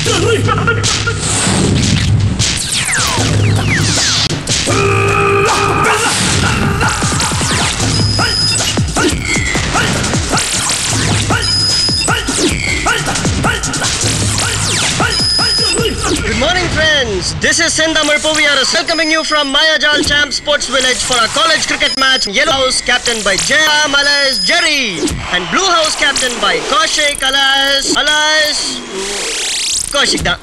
Good morning, friends. This is Sendamar Puviaras welcoming you from Mayajal Champ Sports Village for a college cricket match. Yellow House captained by Jaya Malas Jerry and Blue House captained by Kaushik Alas Alas Kaushik da.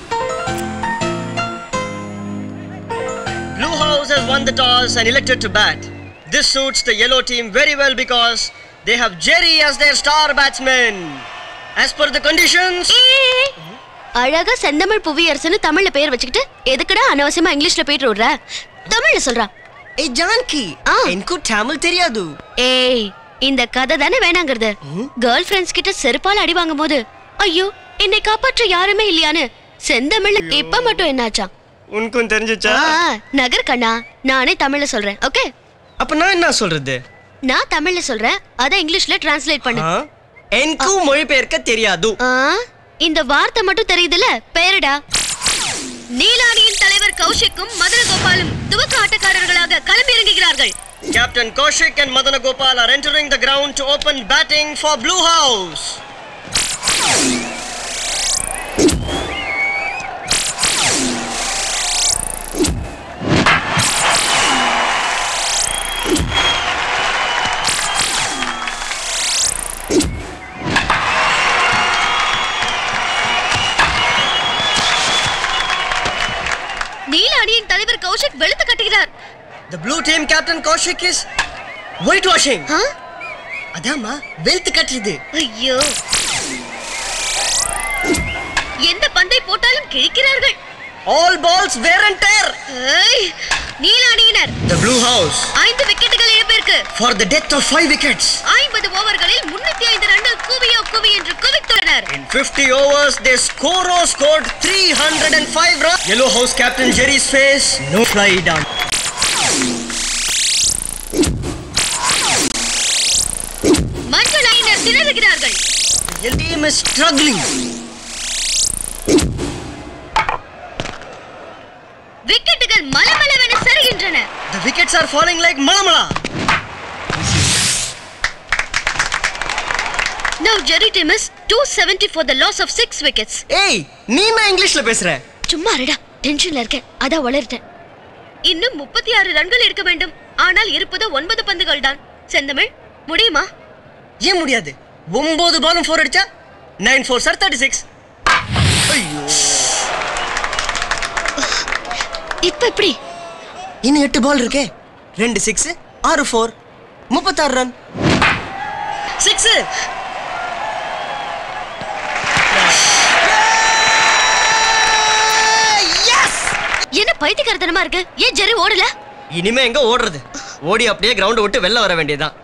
Blue House has won the toss and elected to bat. This suits the yellow team very well because they have Jerry as their star batsman. As per the conditions, அழகா செந்தமிழ் புவியரசுன்னு தமிழ்ல பேர் வச்சுக்கிட்டு எதுக்குடா அனாவசியமா இங்கிலீஷ்ல போயிட்டு விடுற தமிழ்ல சொல்றா ஏய் ஜான்கி ஆ. எனக்கு தமிழ் தெரியாது ஏய் இந்த கதை தானே வேணாங்கிறது கேர்ள் ஃப்ரெண்ட்ஸ் கிட்ட செருப்பால அடி வாங்கும் போது ஐயோ என்னை காப்பாற்ற யாருமே இல்லையான்னு செந்தமிழ் இப்ப மட்டும் என்னாச்சாம் உனக்கும் தெரிஞ்சுச்சா ஆ, நகர் கண்ணா நானே தமிழ்ல சொல்றேன் ஓகே அப்ப நான் என்ன சொல்றது நான் தமிழ்ல சொல்றேன் அத இங்கிலீஷ்ல டிரான்ஸ்லேட் பண்ணு ஆ? எனக்கும் மொழிபெயர்க்க தெரியாது ஆ, இந்த வார்த்தை மட்டும் தெரியுதுல பேருடா நீலானியின் தலைவர் கௌஷிக்கும் மதன கோபாலும் துவக்க ஆட்டக்காரர்களாக களமிறங்குகிறார்கள் Captain Kaushik and Madana Gopal are entering the ground to open batting for Blue House. நீலானியின் தலைவர் கௌஷிக் வெளுத்து கட்டுகிறார் The blue team captain Kaushik is whitewashing. ஆ? அதாம்மா வெல்த் கட்டுறது ஐயோ எந்த பந்தை போட்டாலும் கிழிக்கிறார்கள் All balls wear and tear. ஏய், நீலானியினர் The Blue House ஐந்து விக்கெட்டுகள் இழப்பிற்கு for the death of five wickets. ஐம்பது ஓவர்களில் முன்னூத்தி ஐந்து ரன்கள் குவியோ குவி என்று குவித்துள்ளனர் In 50 overs, they Scoro scored 305 runs. Yellow House captain Jerry's face, no fly down. மஞ்சள் அணியினர் திணறுகிறார்கள் Your team is struggling. விக்கெட்டுகள் மலமளவென சரிகின்றன The wickets are falling like malamala. Now Jerry team is 270 for the loss of 6 wickets. ஏய் நீ என்ன இங்கிலீஷ்ல பேசுற சும்மா இருடா டென்ஷன்ல இருக்கேன் அதான் வளர்ட்டேன் இன்னும் முப்பத்தி ஆறு ரன்கள் எடுக்க வேண்டும் ஆனால் இருப்பது ஒன்பது பந்துகள் தான் செந்தமிழ் முடியுமா ஏன் முடியாது ஒன்பது பாலும் ஃபோர் அடிச்சா nine four sir thirty six ஐயோ இப்ப எப்படி இன்னும் எட்டு பால் இருக்கே ரெண்டு சிக்ஸ் ஆறு ஃபோர் முப்பத்தாறு ரன் சிக்ஸ் என்ன பைத்தியக்காரத்தனமா இருக்கு ஏன் ஜெரி ஓடல இனிமே எங்க ஓடுறது ஓடி அப்படியே கிரவுண்ட் விட்டு வெளில வர வேண்டியதுதான்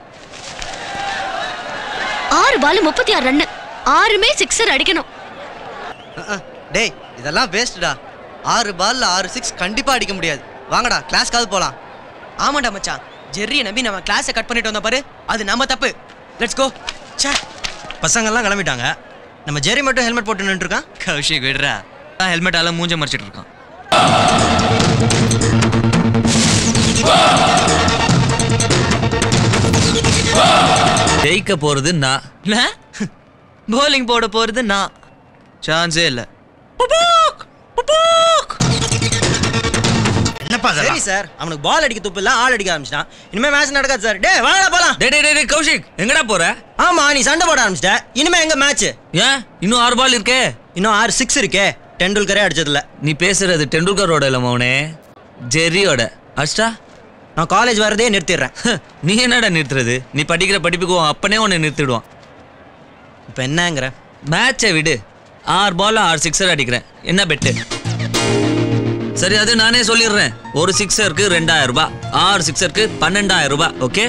ஆறு பால் முப்பத்தி ஆறு ரன் ஆறுமே சிக்ஸர் அடிக்கணும் அஹ், டேய் இதெல்லாம் வேஸ்ட்டுடா ஆறு பால்ல ஆறு சிக்ஸ் கண்டிப்பா அடிக்க முடியாது வாங்கடா கிளாஸ்க்காவது போலாம் ஆமாண்டா மச்சான் ஜெர்ரியை நம்பி நம்ம கிளாஸை கட் பண்ணிட்டு வந்தோம் பாரு அது நம்ம தப்பு லெட்ஸ் கோ ச்சே பசங்கெல்லாம் கிளம்பிட்டாங்க நம்ம ஜெரி மட்டும் ஹெல்மெட் போட்டு நின்றுருக்கான் கௌஷிக் விடுறா ஹெல்மெட்டால மூஞ்ச மறைச்சிட்டு இருக்கான் ஜெயிக்க போறது நான் போலிங் போட போறது நான் சான்ஸே இல்ல என்னப்பா சரி சார் அவனுக்கு பால் அடிக்க துப்பு இல்ல ஆள் அடிக்க ஆரம்பிச்சிட்டான் இனிமே மேட்ச் நடக்காது சார் டேய் வாங்கடா போலாம் டேய் டேய், டேய் டேய், கௌஷிக் எங்கடா போற ஆமா நீ சண்டை போட ஆரம்பிச்சிட்ட இனிமே எங்க மேட்ச் ஏன் இன்னும் ஆறு பால் இருக்கே இன்னும் ஆறு சிக்ஸ் இருக்கே டெண்டுல்கரே அடிச்சதுல நீ பேசுறது டெண்டுல்கரோட இல்ல மவனே ஜெர்ரியோட அஷ்டா நான் காலேஜ் வரதே நிறுத்திடுறேன் நீ என்னடா நிறுத்துறது நீ படிக்கிற படிப்புக்கு உன் அப்பனே உன்னை நிறுத்திடுவான் இப்போ என்னங்கிற மேட்சை விடு ஆறு பால் ஆறு சிக்ஸர் அடிக்கிறேன் என்ன பெட்டு சரி அது நானே சொல்லிடுறேன் ஒரு சிக்ஸருக்கு ரெண்டாயிரம் ரூபாய் ஆறு சிக்ஸருக்கு பன்னெண்டாயிரம் ரூபாய் ஓகே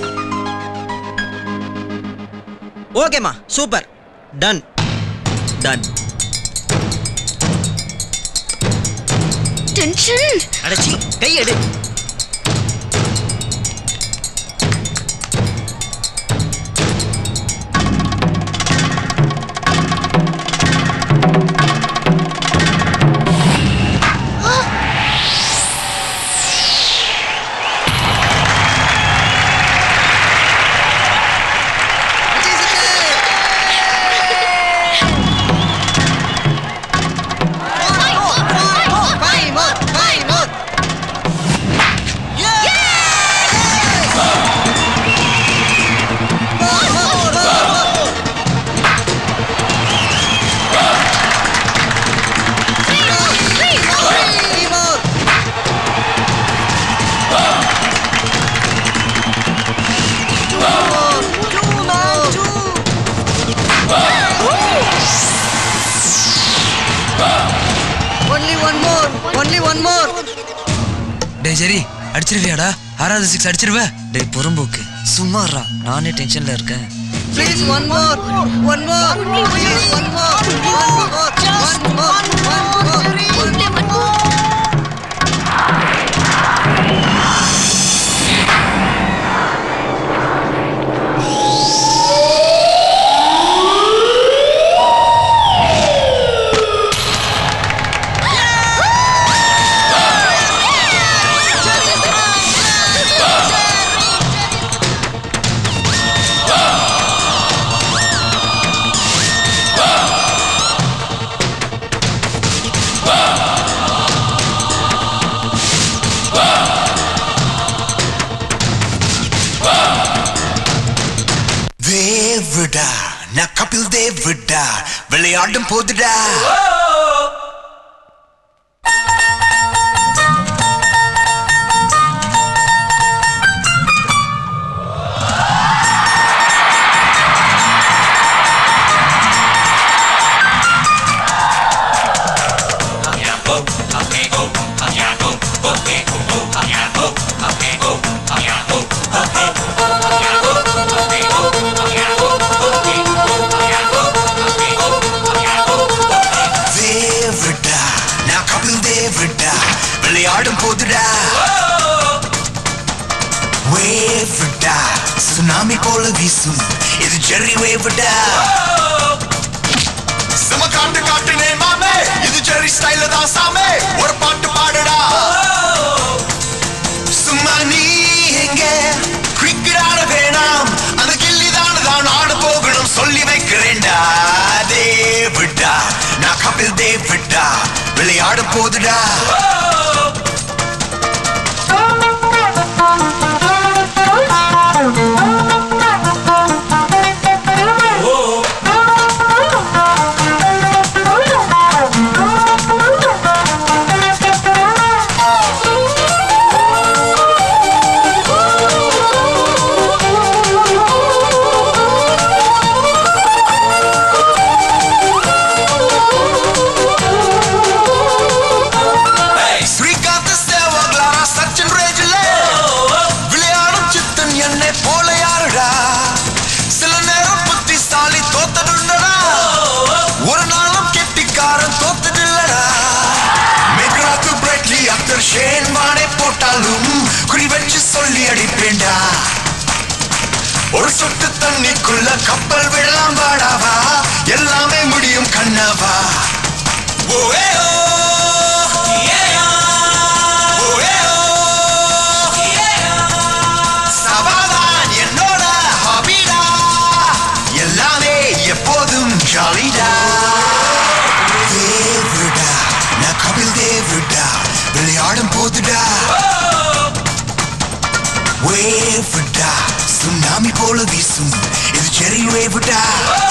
ஓகேம்மா சூப்பர் டன் டன் டென்ஷன் அடச்சி கை எடு only one more only one more டேய் சரி அடிச்சிருவியாடா ஆறாவது சிக்ஸ் அடிச்சிருவ டேய் புறம்போக்கு சும்மாறா நானே டென்ஷன்ல இருக்கேன் please one more one more please one more one more one more one more தேவ்டா நான் கபில் தேவ்டா விளையாடும் போதுடா தேவ்டா நான் கபில் தேவ்டா விளையாடும் போதுடா வேவ்டா சுனாமி போல வீசும் இது ஜெர்ரி வேவ்டா செம காட்டு காட்டுனே மாமே இது ஜெர்ரி ஸ்டைல தான் சாமே ஒரு பாட்டு பாடுடா சும்மா நீ எங்க கிரிக்கெட் ஆட வேணாம் அந்த கில்லி தானே தான் ஆட போகணும் சொல்லி வைக்கிறேன்டா தேவிட்டா நான் கபில் தேவிட்டா விளையாட போதுடா ஸ்ரீகாந்த் சேவக்லாரா சச்சின் ரேஜில விளையாடும் சித்தன் என்னை போல யாருடா சில நேரம் புத்திசாலி தோத்தடுண்டடா ஒரு நாளும் கெட்டிக்காரன் தோத்ததில்லடா மெக்ராத்து பிரெட்லி அக்தர் ஷேன் வானை போட்டாலும் குறி வச்சு சொல்லி அடிப்பேன்டா ஒரு சொட்டு தண்ணிக்குள்ள கப்பல் விழலாம் வாடாவா எல்லாமே முடியும் கண்ணாவா ஓ சவாதான் என்னோட ஹாபிடா எல்லாமே எப்போதும் ஜாலிடா தேவ்டா நான் கபில் தேவ்டா விளையாடும் போதுடா வேவ்டா சுனாமி போல வீசும் இது செரி வேவ்டா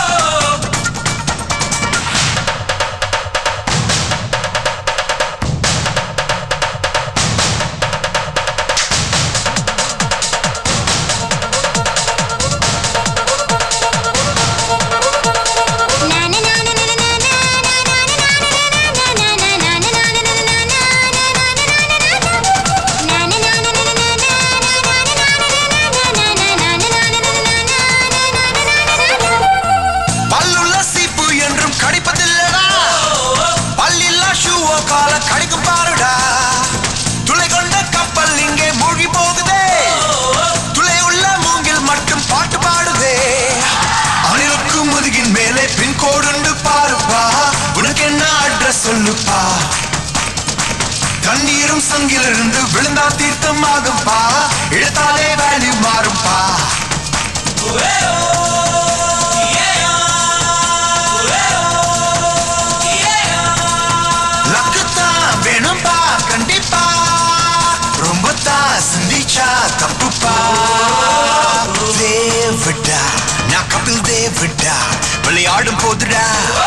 பல்லுள்ள சீப்பு என்றும் கடிப்பதில்லடா பல்லில்லா ஷூவோ கால கடிக்கும் பாருடா துளை கொண்ட கப்பல் இங்கே மூழ்கி போகுதே துளை உள்ள மூங்கில் மட்டும் பாட்டு பாடுதே அணிலுக்கும் முதுகின் மேலே பின்கோடுண்டு பாருப்பா உனக்கு என்ன அட்ரஸ் சொல்லுப்பா தண்ணீரும் சங்கிலிருந்து விழுந்தா தீர்த்தம் ஆகும்பா இழுத்தாலே வேல்யூ மாறும்பா லக்குத்தான் வேணும்பா கண்டிப்பா ரொம்ப தான் சிந்திச்சா தப்புப்பா தேவிட்டா நான் கபில் தேவிட்டா விளையாடும் போதுடா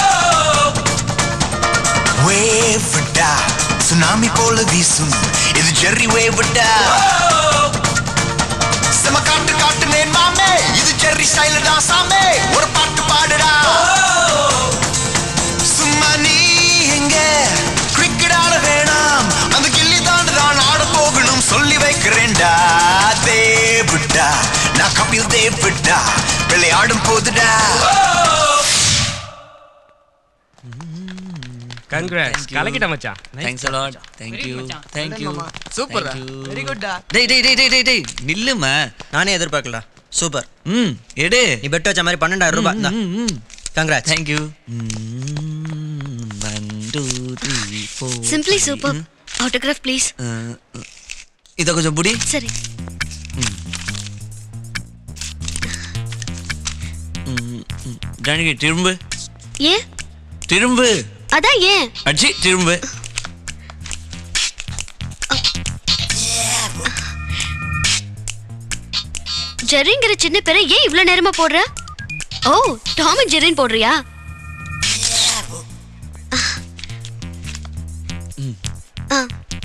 வேவிட்டா சுனாமி போல வீசும் இது ஜெர்ரி வேவிட்டா செம காட்டு காட்டுனேன் மாமே இது ஜெர்ரி ஸ்டைல தான் சாமே ஒரு பாட்டு பாடுடா சும்மா நீ எங்க கிரிக்கெட் ஆட சொல்லுதே விட்டா விளையாடும் போதுடா கங்க்ராட்ஸ் கலக்கிட்ட மச்சான் thanks a lot thank you thank you சூப்பர்ரா. வெரி குட்டா டேய் டேய் டேய் டேய் டேய் டேய் நில்லுமா நானே எதிர்பார்க்கல சூப்பர் ம் எடு நீ பெட் வச்ச மாதிரி பன்னெண்டாயிரம் ரூபாய் இந்தா. Congrats thank you one two three four simply super autograph please இதை கொஞ்சம் புடி சரி ஜானகி திரும்பு ஏன் திரும்பு அதான் ஏன் அடிச்சி திரும்பு ஜெரிங்கிற சின்ன பேரை ஏன் இவ்ளோ நேரமா போடுற ஓ டாம் அண்ட் ஜெரின் போடுறியா ஆ.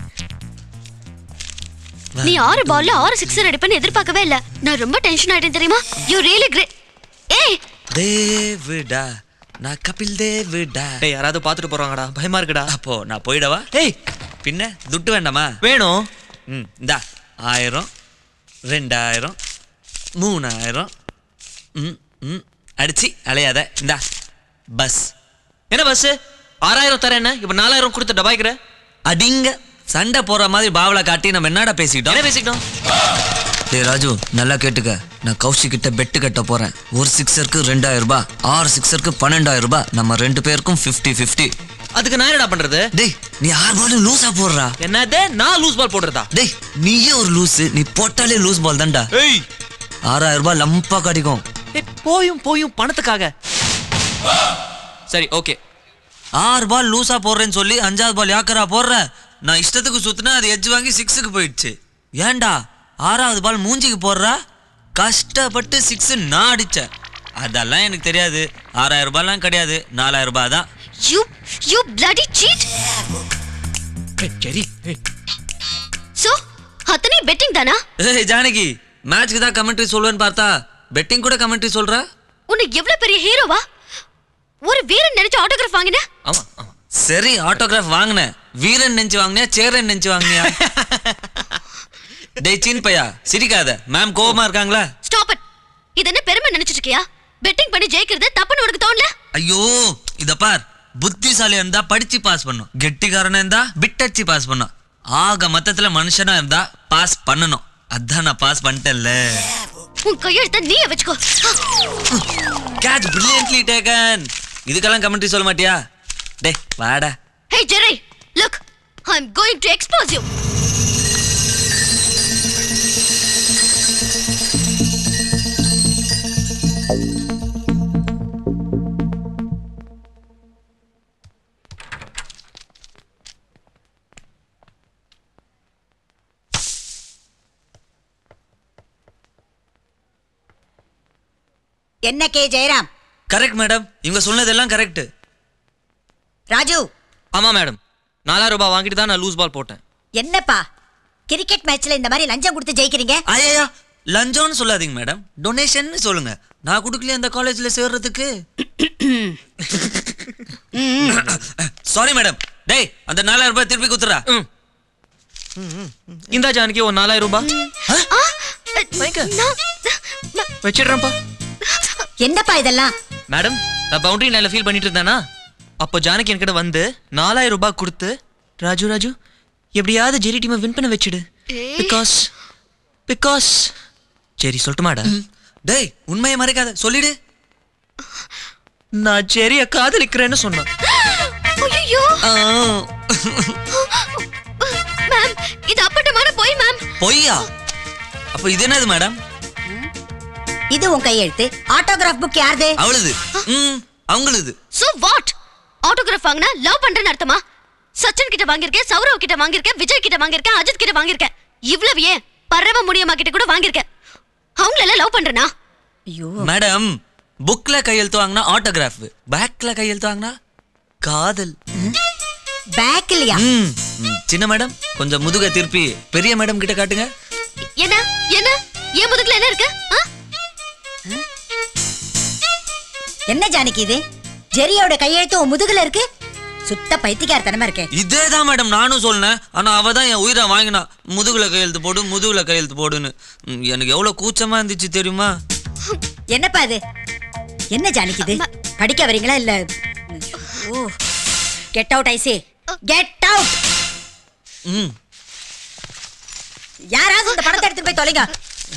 நீ ஆறு பால்ல ஆறு சிக்ஸர் அடிப்பேன்னு எதிர்பார்க்கவே இல்ல நான் ரொம்ப டென்ஷன் ஆயிட்டேன் தெரியுமா யூ ரியலி கிரேட் ஏய் தேவிடா நான் கபில் தேவிடா டேய் யாராவது பாத்துட்டு போறாங்கடா பயமா இருக்குடா அப்போ நான் போயிடவா ஏய் பின்ன துட்டு வேண்டாமா வேணும் ம் இந்தா ஆயிரம் ரெண்டாயிரம் மூணாயிரம் ம் ம் அடிச்சு அலையாத இந்தா பஸ் என்ன பஸ் ஆறாயிரம் தரேன் என்ன இப்ப நாலாயிரம் கொடுத்து டபாய்க்கிற அடிங்க சண்டை போற மாதிரி பாவலை காட்டி நம்ம என்னடா பேசிக்கிட்டோம் என்ன பேசிக்கிட்டோம் டேய் ராஜு நல்லா கேட்டுக்க நான் கௌஷிக் கிட்ட பெட்டு கட்ட போறேன் ஒரு சிக்ஸருக்கு ரெண்டாயிரம் ரூபாய் ஆறு சிக்ஸருக்கு பன்னெண்டாயிரம் ரூபாய் நம்ம ரெண்டு பேருக்கும் 50 50 அதுக்கு நான் என்னடா பண்றது டேய் நீ ஆறு பாலும் லூஸா போடுறா என்னது நான் லூஸ் பால் போடுறதா டேய் நீயே ஒரு லூஸ் நீ போட்டாலே லூஸ் பால் தான்டா ஏய் ஆறாயிரம் ரூபாய் லம்பா கிடைக்கும் ஏய், போயும் போயும் பணத்துக்காக சரி ஓகே ஆறு பால் லூஸா போடுறேன்னு சொல்லி அஞ்சாவது பால் யாக்கரா போடுற நான் இஷ்டத்துக்கு சுத்தினா அது எட்ஜ் வாங்கி சிக்ஸுக்கு போயிடுச்சு ஏன்டா ஆறாவது பால் மூஞ்சிக்கு போடுறா கஷ்டப்பட்டு சிக்ஸ் நான் அடிச்சேன் அதெல்லாம் எனக்கு தெரியாது ஆறாயிரம் ரூபாய்லாம் கிடையாது நாலாயிரம் ரூபாய் தான் யூ யூ bloody cheat சரி சோ அத்தனை பெட்டிங் தானா ஏய் ஜானகி மேட்ச்க்கு தான் கமெண்ட்ரி சொல்லுவேன்னு பார்த்தா பெட்டிங் கூட கமெண்ட்ரி சொல்ற உனக்கு எவ்வளவு பெரிய ஹீரோவா ஒரு வீரன் நினைச்சு ஆட்டோகிராஃப் வாங்கின ஆமா ஆமா சரி ஆட்டோகிராஃப் வாங்கினேன் வீரன் நெஞ்சு வாங்கினியா சேரன் நெஞ்சு வாங்கினியா டேய் சீன் பையா சிரிக்காத மேம் கோவமா இருக்காங்களா ஸ்டாப் இட் இது என்ன பெருமை நினைச்சிட்டு இருக்கியா பெட்டிங் பண்ணி ஜெயிக்கிறது தப்புன்னு உனக்கு தோணல ஐயோ இத பார் புத்திசாலியா இருந்தா படிச்சு பாஸ் பண்ணும் கெட்டிக்காரனா இருந்தா பிட்டடிச்சு பாஸ் பண்ணும் ஆக மொத்தத்துல மனுஷனா இருந்தா பாஸ் பண்ணணும் அதான் நான் பாஸ் பண்ணிட்டேன்ல உன் கையெழுத்த நீயே வச்சுக்கோ கேட்ச் பிரில்லியன்ட்லி டேக்கன் இதுக்கெல்லாம் கமெண்ட்ரி சொல்ல மாட்டியா டேய் வாடா hey Jerry look I am going to expose you என்ன கே ஜெயராம் கரெக்ட் மேடம் இவங்க சொன்னதெல்லாம் கரெக்ட் ராஜு ஆமா மேடம் நாலாயிரம் ரூபாய் வாங்கிட்டு தான் நான் லூஸ் பால் போட்டேன் என்னப்பா கிரிக்கெட் மேட்ச்ல இந்த மாதிரி லஞ்சம் கொடுத்து ஜெயிக்கிறீங்க ஐயா லஞ்சம்னு சொல்லாதீங்க மேடம் டொனேஷன் சொல்லுங்க நான் கொடுக்கலையே அந்த காலேஜ்ல சேர்றதுக்கு சாரி மேடம் டேய் அந்த நாலாயிரம் ரூபாய் திருப்பி குத்துறா ம். இந்தா ஜானகி ஒரு நாலாயிரம் ரூபாய் வாங்கிக்க. வச்சிடுறேன்ப்பா என்னப்பா இதெல்லாம் மேடம் நான் பவுண்டரி லைன்ல ஃபீல் பண்ணிட்டு இருந்தேனா அப்போ ஜானகி என்கிட்ட வந்து நாலாயிரம் ரூபாய் கொடுத்து ராஜு ராஜு எப்படியாவது ஜெரி டீமை வின் பண்ண வச்சிடு பிகாஸ் பிகாஸ் சரி சொல்லட்டுமாடா டேய் உண்மையை மறைக்காத சொல்லிடு நான் ஜெரிய காதலிக்கிறேன்னு சொன்னேன் ஐயோ மேம் இது அப்பட்டமான போய் மேம் பொய்யா அப்ப இது என்னது மேடம் இது உன் கையெழுத்து ஆட்டோகிராஃப் புக் யாருது அவளுது ம் அவங்களுது சோ வாட் ஆட்டோகிராஃப் வாங்கினா லவ் பண்றேன்னு அர்த்தமா சச்சின் கிட்ட வாங்கியிருக்கேன் சௌரவ் கிட்ட வாங்கியிருக்கேன் விஜய் கிட்ட வாங்கியிருக்கேன் அஜித் கிட்ட வாங்கியிருக்கேன் இவ்வளவு ஏன் பரவ முடியமா கிட்ட கூட வாங்கியிருக்கேன் அவங்களெல்லாம் லவ் பண்றேனா ஐயோ மேடம் புக்ல கையெழுத்து வாங்கினா ஆட்டோகிராஃப் பேக்ல கையெழுத்து வாங்கினா காதல் பேக்லயா ம் ம், சின்ன மேடம் கொஞ்சம் முதுக திருப்பி பெரிய மேடம் கிட்ட காட்டுங்க என்ன என்ன என் முதுகுல என்ன இருக்கு ஆ? என்ன ஜானகி இது ஜெரியோட கையெழுத்து உன் முதுகுல இருக்கு சுத்த பைத்தியக்காரத்தனமா இருக்கே இதே தான் மேடம் நானும் சொன்னேன் ஆனா அவ தான் என் உயிரை வாங்கினா முதுகுல கையெழுத்து போடு முதுகுல கையெழுத்து போடுன்னு ம், எனக்கு எவ்வளவு கூச்சமா இருந்துச்சு தெரியுமா என்னப்பா இது என்ன ஜானிக்குது படிக்க வரீங்களா இல்ல oh get out I see get out ம் யாராவது இந்த படத்தை எடுத்துட்டு போய் தொலைங்க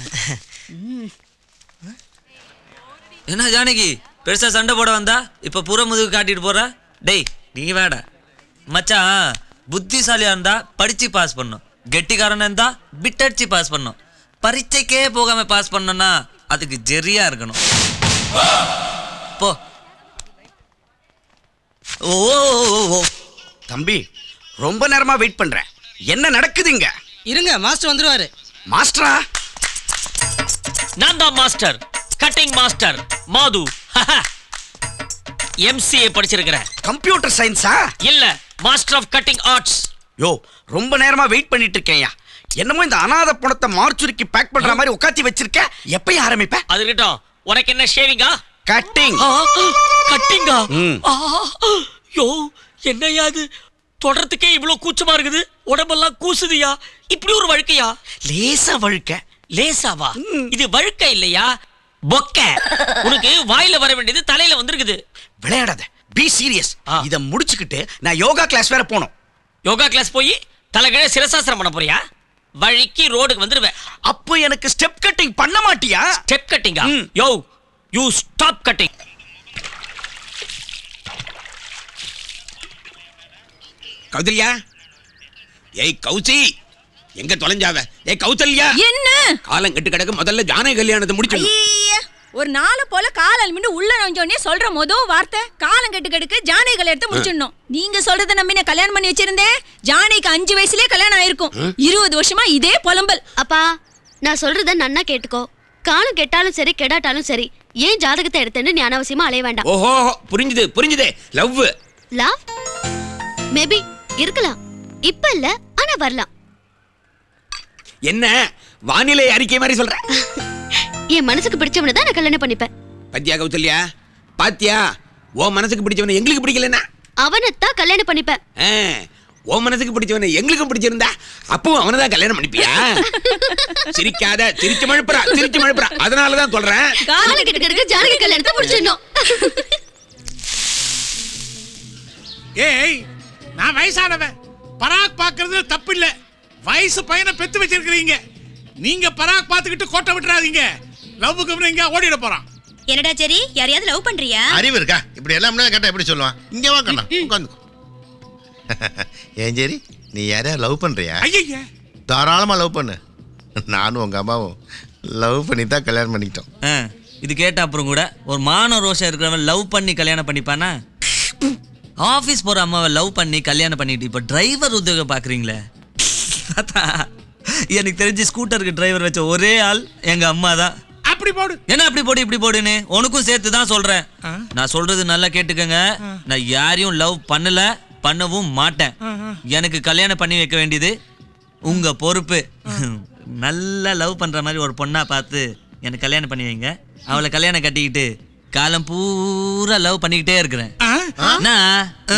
என்ன ஜானகி பெருசா சண்டை போட வந்தா இப்ப புற முதுகு காட்டிட்டு போற டேய் நீ வேட மச்சான் புத்திசாலியா இருந்தா படிச்சு பாஸ் பண்ணும் கெட்டிக்காரனா இருந்தா பிட்டடிச்சு பாஸ் பண்ணும் பரீட்சைக்கே போகாம பாஸ் பண்ணனா அதுக்கு ஜெரியா இருக்கணும் போ ஓ ஓ, ஓ, ஓ. தம்பி ரொம்ப நேரமா வெயிட் பண்றேன் என்ன நடக்குதுங்க இருங்க மாஸ்டர் வந்துருவாரு மாஸ்டரா நான் தான் master cutting master Madhu MCA படிச்சிருக்கிறேன் கம்ப்யூட்டர் சயின்ஸா இல்ல master of cutting arts yo ரொம்ப நேரமா வெயிட் பண்ணிட்டு இருக்கேன்யா என்னமோ இந்த அனாத பணத்தை மார்ச்சுரிக்கு பேக் பண்ற மாதிரி உட்காத்தி வச்சிருக்க எப்பயும் ஆரம்பிப்ப அது இருக்கட்டும் உனக்கு என்ன ஷேவிங்கா கட்டிங் கட்டிங்கா ம். யோ என்னையா இது தொடறதுக்கே இவ்வளவு கூச்சமா இருக்குது உடம்பெல்லாம் கூசுதியா இப்படி ஒரு வழுக்கையா லேசா வழுக்க லேசாவா இது வழுக்க இல்லையா பொக்க உனக்கு வாயில வர வேண்டியது தலையில வந்திருக்குது விளையாடாத பி சீரியஸ் இத முடிச்சுக்கிட்டு நான் யோகா கிளாஸ் வேற போகணும் யோகா கிளாஸ் போய் தலைகீழ சிரசாசனம் பண்ண போறியா வழிக்கு ரோடுக்கு வந்துருவேன் அப்போ எனக்கு ஸ்டெப் கட்டிங் பண்ண மாட்டியா ஸ்டெப் கட்டிங்கா yo you stop cutting Kausalya ஏய் கௌசி எங்க தொலைஞ்சாவ ஏய் கௌசல்யா என்ன காலம் கெட்டு கிடக்கு முதல்ல ஜானகி கல்யாணத்தை முடிச்சிடணும் ஐய, ஒரு நாளை போல காலால் மின்னு உள்ள நுழைஞ்சோடனே சொல்ற மொத வார்த்தை காலம் கெட்டு கெடுக்கு ஜானைகள் எடுத்து முடிச்சிடணும் நீங்க சொல்றத நம்பி நான் கல்யாணம் பண்ணி வச்சிருந்தேன் ஜானைக்கு அஞ்சு வயசுலயே கல்யாணம் ஆயிருக்கும் இருபது வருஷமா இதே புலம்பல் அப்பா நான் சொல்றத நன்னா கேட்டுக்கோ காலம் கெட்டாலும் சரி கெடாட்டாலும் சரி ஏன் ஜாதகத்தை எடுத்தேன்னு நீ அனாவசியமா அலைய வேண்டாம் ஓஹோ புரிஞ்சுது புரிஞ்சுது லவ் லவ் மேபி இருக்கலாம் இப்ப இல்ல ஆனா வரலாம் என்ன வானிலை அறிக்கை மாதிரி சொல்ற என் மனசுக்கு பிடிச்சவனை தான் நான் கல்யாணம் பண்ணிப்பேன் பத்தியா கௌசல்யா பாத்தியா உன் மனசுக்கு பிடிச்சவனை எங்களுக்கு பிடிக்கலன்னா அவனைத்தான் கல்யாணம் பண்ணிப்பேன் ஆ, உன் மனசுக்கு பிடிச்சவனை எங்களுக்கும் பிடிச்சிருந்தா அப்பவும் அவனை தான் கல்யாணம் பண்ணிப்பியா சிரிக்காத சிரிச்சு மழுப்புறா சிரிச்சு மழுப்புறா அதனாலதான் சொல்றேன் காலம் கெட்டு கிடக்கு ஜானகி கல்யாணத்தை முடிச்சிடணும் ஏய் நான் வயசானவன் பராக் பார்க்கறது தப்பு இல்ல வயசு பையனை பெத்து வச்சிருக்கிறீங்க நீங்க பராக் பார்த்துக்கிட்டு கோட்டை விட்டுறாதீங்க லவ்வுக்கு எங்க ஓடிட போறான் என்னடா சரி யாரையாவது லவ் பண்றியா அறிவு இருக்கா இப்படி எல்லாம் கேட்டா எப்படி சொல்லுவான் இங்க வா கண்ணா உட்காந்து ஏன் சரி நீ யாரையா லவ் பண்றியா ஐயா தாராளமா லவ் பண்ணு நானும் உங்க அம்மாவும் லவ் பண்ணி தான் கல்யாணம் பண்ணிக்கிட்டோம் ஆ, இது கேட்ட அப்புறம் கூட ஒரு மான ரோஷம் இருக்கிறவன் லவ் பண்ணி கல்யாணம் பண்ணிப்பானா ஆஃபீஸ் போற அம்மாவை லவ் பண்ணி கல்யாணம் பண்ணிட்டு இப்போ டிரைவர் உத்தியோகம் பார்க்குறீங்களே தாத்தா எனக்கு தெரிஞ்சு ஸ்கூட்டருக்கு டிரைவர் வச்ச ஒரே ஆள் எங்க அம்மா தான் அப்படி போடு என்ன அப்படி போடு இப்படி போடுன்னு உனக்கும் சேர்த்து தான் சொல்றேன் நான் சொல்றது நல்லா கேட்டுக்கங்க நான் யாரையும் லவ் பண்ணல பண்ணவும் மாட்டேன் எனக்கு கல்யாணம் பண்ணி வைக்க வேண்டியது உங்க பொறுப்பு நல்லா லவ் பண்ற மாதிரி ஒரு பொண்ணா பார்த்து எனக்கு கல்யாணம் பண்ணி வைங்க அவளை கல்யாணம் கட்டிக்கிட்டு காலம் பூரா லவ் பண்ணிக்கிட்டே இருக்கிறேன் நான், ஆ.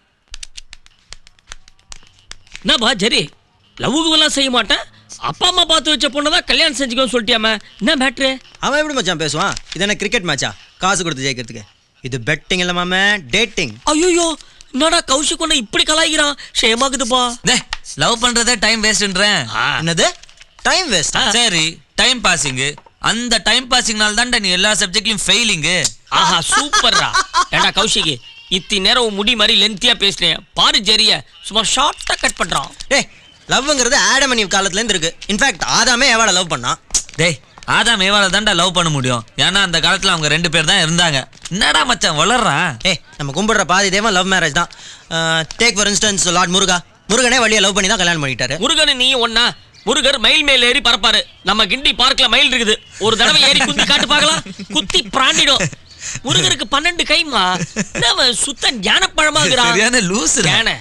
என்னப்பா சரி லவ்வுக்கு எல்லாம் செய்ய மாட்டேன் அப்பா அம்மா பார்த்து வச்ச பொண்ணை தான் கல்யாணம் செஞ்சுக்கோன்னு சொல்லிட்டியாம என்ன மேட்ரு அவன் எப்படி மச்சான் பேசுவான் இது என்ன கிரிக்கெட் மேட்சா காசு கொடுத்து ஜெயிக்கிறதுக்கு இது பெட்டிங் இல்ல மாமே டேட்டிங் ஐயோ என்னடா கௌஷிக் ஒண்ணு இப்படி கலாய்க்கிறான் ஷேமாக்குதுப்பா லவ் பண்றதே டைம் வேஸ்ட்ன்றேன் என்னது டைம் வேஸ்ட் சரி டைம் பாசிங் அந்த டைம் பாசிங்னால தான்டா நீ எல்லா சப்ஜெக்ட்லயும் ஃபெயிலிங்கு ஆஹா சூப்பர்ரா ஏண்டா கௌஷிக் இத்தி நேரம் உன் முடி மாதிரி லென்த்தியா பேசுறேன் பாரு ஜெரிய சும்மா ஷார்ட்டா கட் பண்றான் டேய் லவ்ங்கிறது ஆடம் அண்ட் ஈவ் காலத்துல இருந்து இருக்கு இன்ஃபேக்ட் ஆதாமே எவாட லவ் பண்ணான் டேய் ஆதாம் ஏவால தான்டா லவ் பண்ண முடியும் ஏன்னா அந்த காலத்துல அவங்க ரெண்டு பேர் தான் இருந்தாங்க என்னடா மச்சான் வளர்றான் ஏய் நம்ம கும்பிடுற பாதி தெய்வம் லவ் மேரேஜ் தான் take for instance lord Muruga முருகனே வழியை லவ் பண்ணி தான் கல்யாணம் பண்ணிட்டாரு முருகன் நீ ஒன்னா முருகர் மயில் மேல ஏறி பறப்பாரு நம்ம கிண்டி பார்க்ல மயில் இருக்குது ஒரு தடவை ஏறி குத்தி காட்டு பார்க்கலாம் குத்தி பிராண்டிடும் முருகருக்கு பன்னெண்டு கைமா நம்ம சுத்த ஞானப்பழமாகிறான் சரியான லூசுடா. ஞான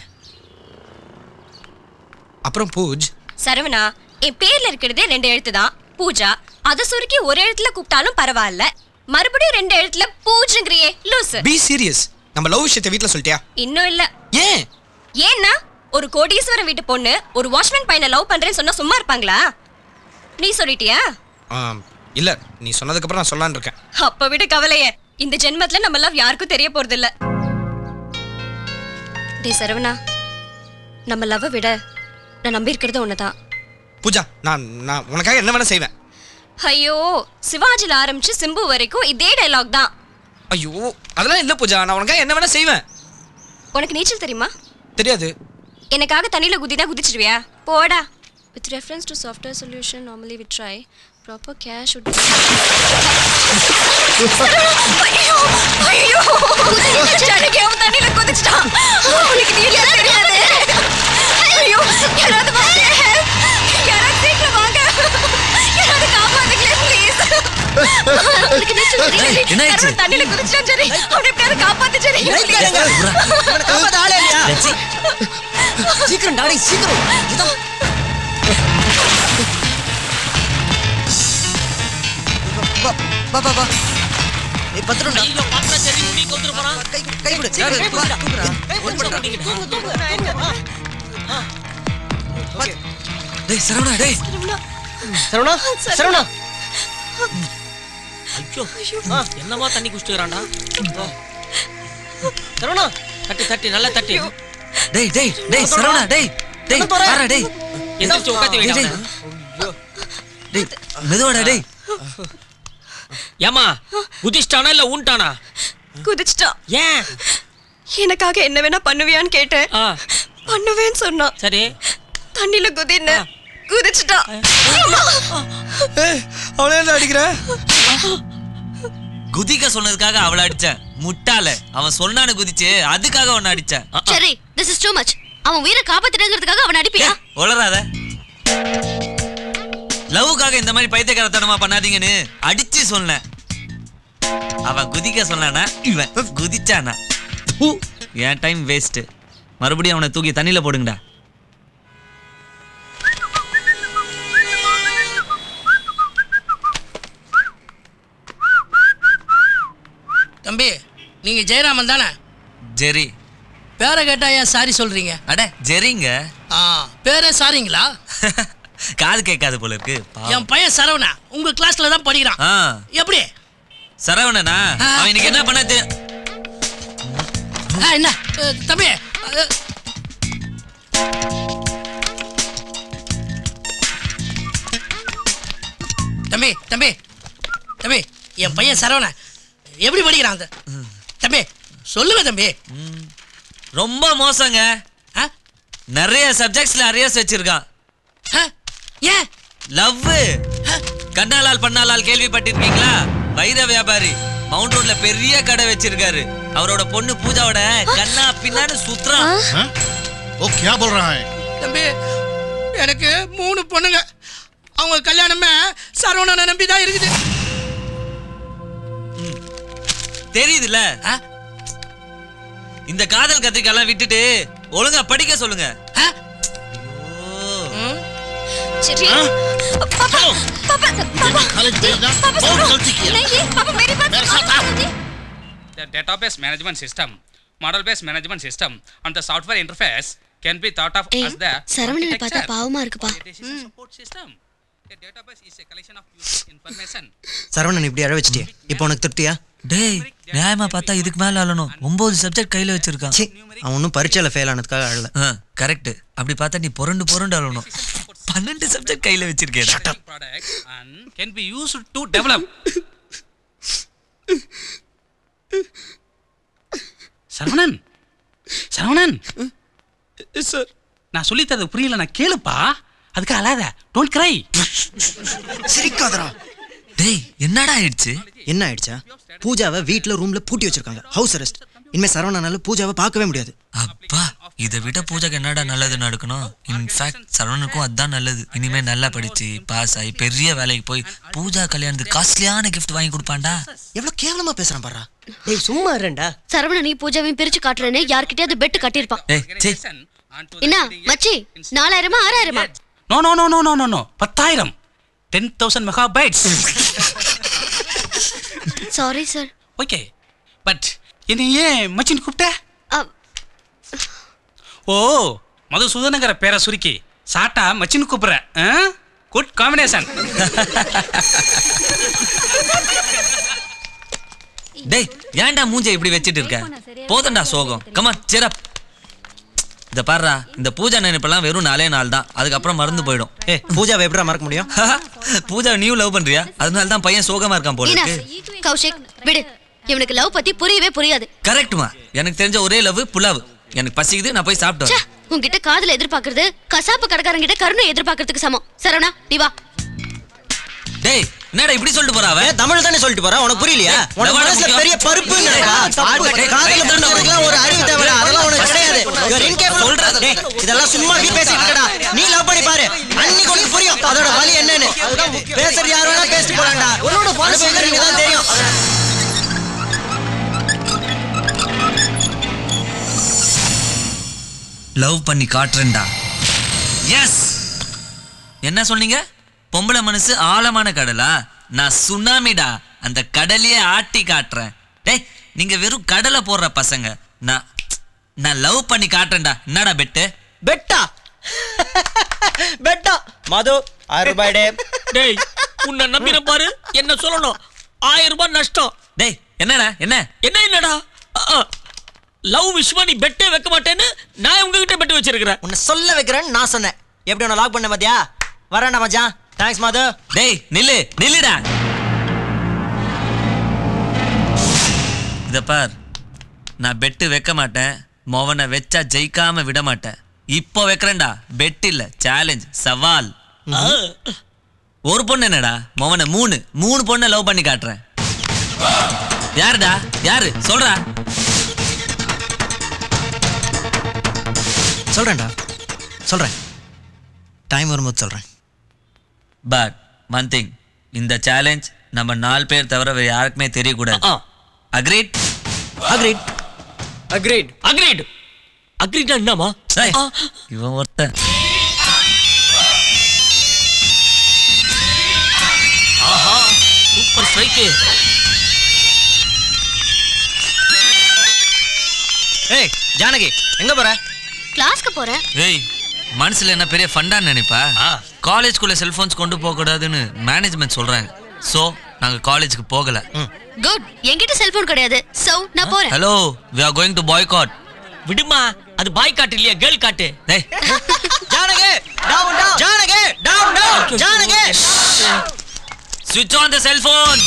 அப்புறம் பூஜ் சரவணா என் பேர்ல இருக்கிறதே ரெண்டு எழுத்து தான் பூஜா அத சுருக்கி ஒரு எழுத்துல கூப்பிட்டாலும் பரவாயில்ல மறுபடியும் ரெண்டு எழுத்துல பூஜுங்கிறியே லூசு பி சீரியஸ் நம்ம லவ் விஷயத்தை வீட்ல சொல்லிட்டியா இன்னும் இல்ல ஏன் ஏன்னா ஒரு கோடீஸ்வரன் வீட்டு பொண்ணு ஒரு வாட்ச்மேன் பையனை லவ் பண்றேன்னு சொன்னா சும்மா இருப்பாங்களா நீ சொல்லிட்டியா ஆம், இல்ல நீ சொன்னதுக்கு அப்புறம் நான் சொல்லலாம்னு இருக்கேன் அப்ப விட கவலையே இந்த ஜென்மத்துல நம்ம லவ் யாருக்கும் தெரிய போறது இல்ல டே சரவணா நம்ம லவ் விட நான் நம்பி இருக்கிறது ஒண்ணுதான் பூஜா நான் நான் உனக்காக என்ன வேணா செய்வேன் ஐயோ சிவாஜில ஆரம்பிச்சு சிம்பு வரைக்கும் இதே டைலாக் தான் ஐயோ அதெல்லாம் இல்ல பூஜா நான் உனக்காக என்ன வேணா செய்வேன் உனக்கு நீச்சல் தெரியுமா தெரியாது எனக்காக தண்ணியில குதினா குதிச்சிடுவியா போடா with reference to software solution normally we try proper cache would ஐயோ ஐயோ ஜனகி அவன் தண்ணியில குதிச்சிட்டான் அவனுக்கு நீச்சல் தெரியாது ஐயோ யாராவது வாங்க யாராவது சீக்கிரம் வாங்க யாராவது காப்பாத்துங்களே ப்ளீஸ் அவனுக்கு நீச்சல் தெரியாது என்ன ஆயிடுச்சு? யாராவது தண்ணியில குதிச்சிட்டான் சரி அவனை எப்படியாவது காப்பாத்து சரி காப்பாத்த ஆளே இல்லையா லட்சி. சீக்கிரம் டாடி சீக்கிரம் இதான் வா வா வா வா ஏய் பத்திரம்டா ஐயோ பாப்பா சரி முடி கொத்துற போறான் கை கை கொடு யாரு? கை கொடு. தூக்குடா. டேய் சரவணா டேய் சரவணா சரவணா ஐயோ என்னமா தண்ணி குடிச்சுக்கிறான்டா சரவணா தட்டி தட்டி நல்லா தட்டி டேய் டேய் டேய் சரவணா டேய் டேய் வாடா டேய் எந்திரிச்சு உட்காந்து டேய், வைடா டேய் டேய் மெதுவாடா டேய் ஏமா குதிச்சிட்டானா இல்ல ஊன்ட்டானா குதிச்சிட்டான் ஏன் எனக்காக என்ன வேணா பண்ணுவியான்னு கேட்டேன் ஆ பண்ணுவேன்னு சொன்னான் சரி தண்ணியில குதின்னு குதிச்சிட்டான் ஏய் அவளே என்ன அடிக்கிற குதிக்க சொன்னதுக்காக அவளை அடிச்சேன் முட்டாள அவன் சொன்னானு குதிச்சு அதுக்காக உன்னை அடிச்சேன் சரி திஸ் இஸ் டூ மச் அவன் உயிரை காப்பாத்தினங்கிறதுக்காக அவன் அடிப்பியா உளராத லவ்வுக்காக இந்த மாதிரி பைத்தியக்காரத்தனமா பண்ணாதீங்கன்னு அடிச்சு சொன்னேன் அவன் குதிக்க சொன்னானா இவன் குதிச்சானா தூ, என் டைம் வேஸ்ட் மறுபடியும் அவனை தூக்கி தண்ணியில போடுங்கடா தம்பி நீங்க ஜெயராமன் தானே ஜெரி பேரை கேட்டா ஏன் சாரி சொல்றீங்க அட ஜெரிங்க ஆ பேரே சாரிங்களா காது கேட்காது போல இருக்கு பாவம். என் பையன் சரவணா உங்க கிளாஸ்ல தான் படிக்கிறான் ஆ எப்படி சரவணனா அவன் இன்னைக்கு என்ன பண்ண தெ- ஆ, என்ன அஹ், தம்பி அஹ், தம்பி தம்பி தம்பி என் பையன் சரவணன் எப்படி படிக்கிறான் அந்த தம்பி சொல்லுங்க தம்பி ரொம்ப மோசங்க நிறைய சப்ஜெக்ட்ஸ்ல அரியர்ஸ் வச்சிருக்கான் ஏன் லவ் கண்ணாலால் பண்ணாலால் கேள்விப்பட்டிருக்கீங்களா வைர வியாபாரி மவுண்ட் ரோட்ல பெரிய கடை வச்சிருக்காரு அவரோட பொண்ணு பூஜாவோட கண்ணா பின்னான்னு சுத்துறான் ஓ क्या बोल रहा है தம்பி எனக்கு மூணு பொண்ணுங்க அவங்க கல்யாணமே சரவணனை நம்பி தான் இருக்குது தெரியுதுல்ல இந்த காதல் கத்திரிக்காலாம் விட்டுட்டு ஒழுங்கா படிக்க சொல்லுங்க சரி पापा पापा पापा कॉलेज भेजना पापा बहुत सुनो गलती किया नहीं पापा मेरी बात मेरे साथ आओ The database management system, model-based management system, and the software interface can be thought of ஏய் as the சரவணனை பார்த்தா architecture. பாவமா இருக்குப்பா Decision support system. A database is a collection of useful information. Saravanan இப்படி அழ வச்சிட்டியா இப்போ உனக்கு திருப்தியா டேய் நியாயமா பார்த்தா இதுக்கு மேல அழணும் ஒன்பது சப்ஜெக்ட் கையில வச்சிருக்கான் சி அவன் ஒன்றும் பரீட்சையில் ஃபெயில் ஆனதுக்காக அழல கரெக்ட் அப்படி பார்த்தா நீ புரண்டு புரண்டு அழணும் பன்னெண்டு சப்ஜெக்ட் கையில வச்சிருக்கேன் Products and can be used to develop. Saravanan Saravanan sir நான் சொல்லி தரது புரியல நான் கேளுப்பா அதுக்கு அழாத டோன்ட் கிரை சிரிக்காதடா டேய் என்னடா ஆயிடுச்சு என்ன ஆயிடுச்சா பூஜாவை வீட்ல ரூம்ல பூட்டி வச்சிருக்காங்க ஹவுஸ் அரெஸ்ட் இனிமே சரவணனால பூஜாவை பார்க்கவே முடியாது அப்பா இதை விட பூஜைக்கு என்னடா நல்லது நடக்கணும் இன்ஃபேக்ட் சரவணனுக்கும் அதான் நல்லது இனிமே நல்லா படிச்சு பாஸ் ஆகி பெரிய வேலைக்கு போய் பூஜா கல்யாணத்துக்கு காஸ்ட்லியான gift வாங்கி கொடுப்பான்டா எவ்வளவு கேவலமா பேசுறான் பாரா டேய் சும்மா இருடா சரவணனையும் பூஜாவையும் பிரிச்சு காட்டுறேன்னு யார்கிட்டயாவது பெட்டு கட்டியிருப்பான் ஏய் சே என்ன மச்சி நாலாயிரமா ஆறாயிரமா no no no no no no no பத்தாயிரம் ten thousand megabytes sorry sir okay but என்ன ஏன் மச்சின் கூப்பிட்ட ஓ மதுசூதனங்கிற பேரை சுருக்கி சாட்டா மச்சின் கூப்பிடுற குட் காம்பினேஷன் டேய் ஏன்டா மூஞ்ச இப்படி வச்சிட்டு இருக்க போதண்டா சோகம் கமா சிரப் இந்த பாருடா இந்த பூஜா நினைப்பெல்லாம் வெறும் நாலே நாள் தான் அதுக்கப்புறம் மறந்து போயிடும் ஏ பூஜாவை எப்படி மறக்க முடியும் பூஜா நியூ லவ் பண்றியா அதனால தான் பையன் சோகமா இருக்கான் போல ஈனா, இருக்கு கௌஷிக் விடு இவனுக்கு லவ் பத்தி புரியவே புரியாது கரெக்ட்மா எனக்கு தெரிஞ்ச ஒரே லவ் புலாவ் எனக்கு பசிக்குது நான் போய் சாப்பிட்டு வரேன் உன்கிட்ட காதல எதிர்பார்க்கறது கசாப்பு கடைக்காரங்கிட்ட கருணை எதிர்பார்க்கறதுக்கு சமம் சரவணா நீ வா டேய் என்னடா இப்படி சொல்லிட்டு போறா அவ தமிழ் தானே சொல்லிட்டு போறா உனக்கு புரியலையா உனக்கு லவாடா மனசுல முக்கியம். பெரிய பருப்பு டேய், காதல புரிஞ்சவங்களுக்குலாம் ஒரு அறிவு தேவைடா அதெல்லாம் உனக்கு கிடையாது You are incapable. சொல்றது. டேய், இதெல்லாம் சும்மா நீ பேசிட்டு இருக்கடா நீ லவ் பண்ணி பாரு அன்னைக்கு உனக்கு புரியும் அதோட வலி என்னன்னு பேசுறது யார் வேணா பேசிட்டு போறான்டா உன்னோட அனுபவிக்கிறவங்க தான் தெரியும் லவ் பண்ணி காட்டுறேன்டா எஸ் என்ன சொன்னீங்க பொம்பளை மனசு ஆழமான கடலா நான் சுனாமிடா அந்த கடலையே ஆட்டி காட்டுறேன் டேய் நீங்க வெறும் கடலை போடுற பசங்க நான் நான் லவ் பண்ணி காட்டுறேன்டா என்னடா பெட்டு பெட்டா பெட்டா மது ஆயிரம் ரூபாய் டே டேய் உன்னை நம்பின பாரு என்ன சொல்லணும் ஆயிரம் ரூபாய் நஷ்டம் டேய் என்னடா என்ன என்ன என்னடா லவ் விஷயமா நீ பெட்டே வைக்க மாட்டேன்னு நான் உங்ககிட்ட பெட்டு வச்சிருக்கிறேன் உன்னை சொல்ல வைக்கிறேன்னு நான் சொன்னேன் எப்படி உன்னை லாக் பண்ண பாத்தியா வரேன்டா மச்சான் தேங்க்ஸ் மது டேய் நில்லு நில்லுடா இத பார் நான் பெட்டு வைக்க மாட்டேன் மோவனை வச்சா ஜெயிக்காம விட மாட்டேன் இப்போ வைக்கிறேன்டா பெட் இல்ல சேலஞ்ச் சவால் ஒரு பொண்ணு என்னடா மோவனை மூணு மூணு பொண்ணை லவ் பண்ணி காட்டுறேன் யாருடா யாரு சொல்றா சொல்றேன்டா சொல்றேன் டைம் வரும்போது சொல்றேன் பட் ஒன் திங் இந்த சேலஞ்ச் நம்ம நாலு பேர் தவிர வேற யாருக்குமே தெரியக்கூடாது agreed agreed agreed agreed agreed என்னமா இவன் ஒருத்தன் ஆஹா சூப்பர் ஸ்ட்ரைக்கு ஏய் ஜானகி எங்க போற கிளாஸ்க்கு போறேன் ஏய் மனசுல என்ன பெரிய ஃபண்டா நினைப்பா காலேஜ்குள்ள செல்போன்ஸ் கொண்டு போக கூடாதுன்னு மேனேஜ்மெண்ட் சொல்றாங்க சோ நாங்க காலேஜுக்கு போகல குட் என்கிட்ட செல்போன் கிடையாது சோ நான் போறேன் hello we are going to boycott விடுமா அது பாய் காட்டு இல்லையா கேர்ள் காட்டு டேய் Janaki down down Janaki down down Janaki switch on the cell phone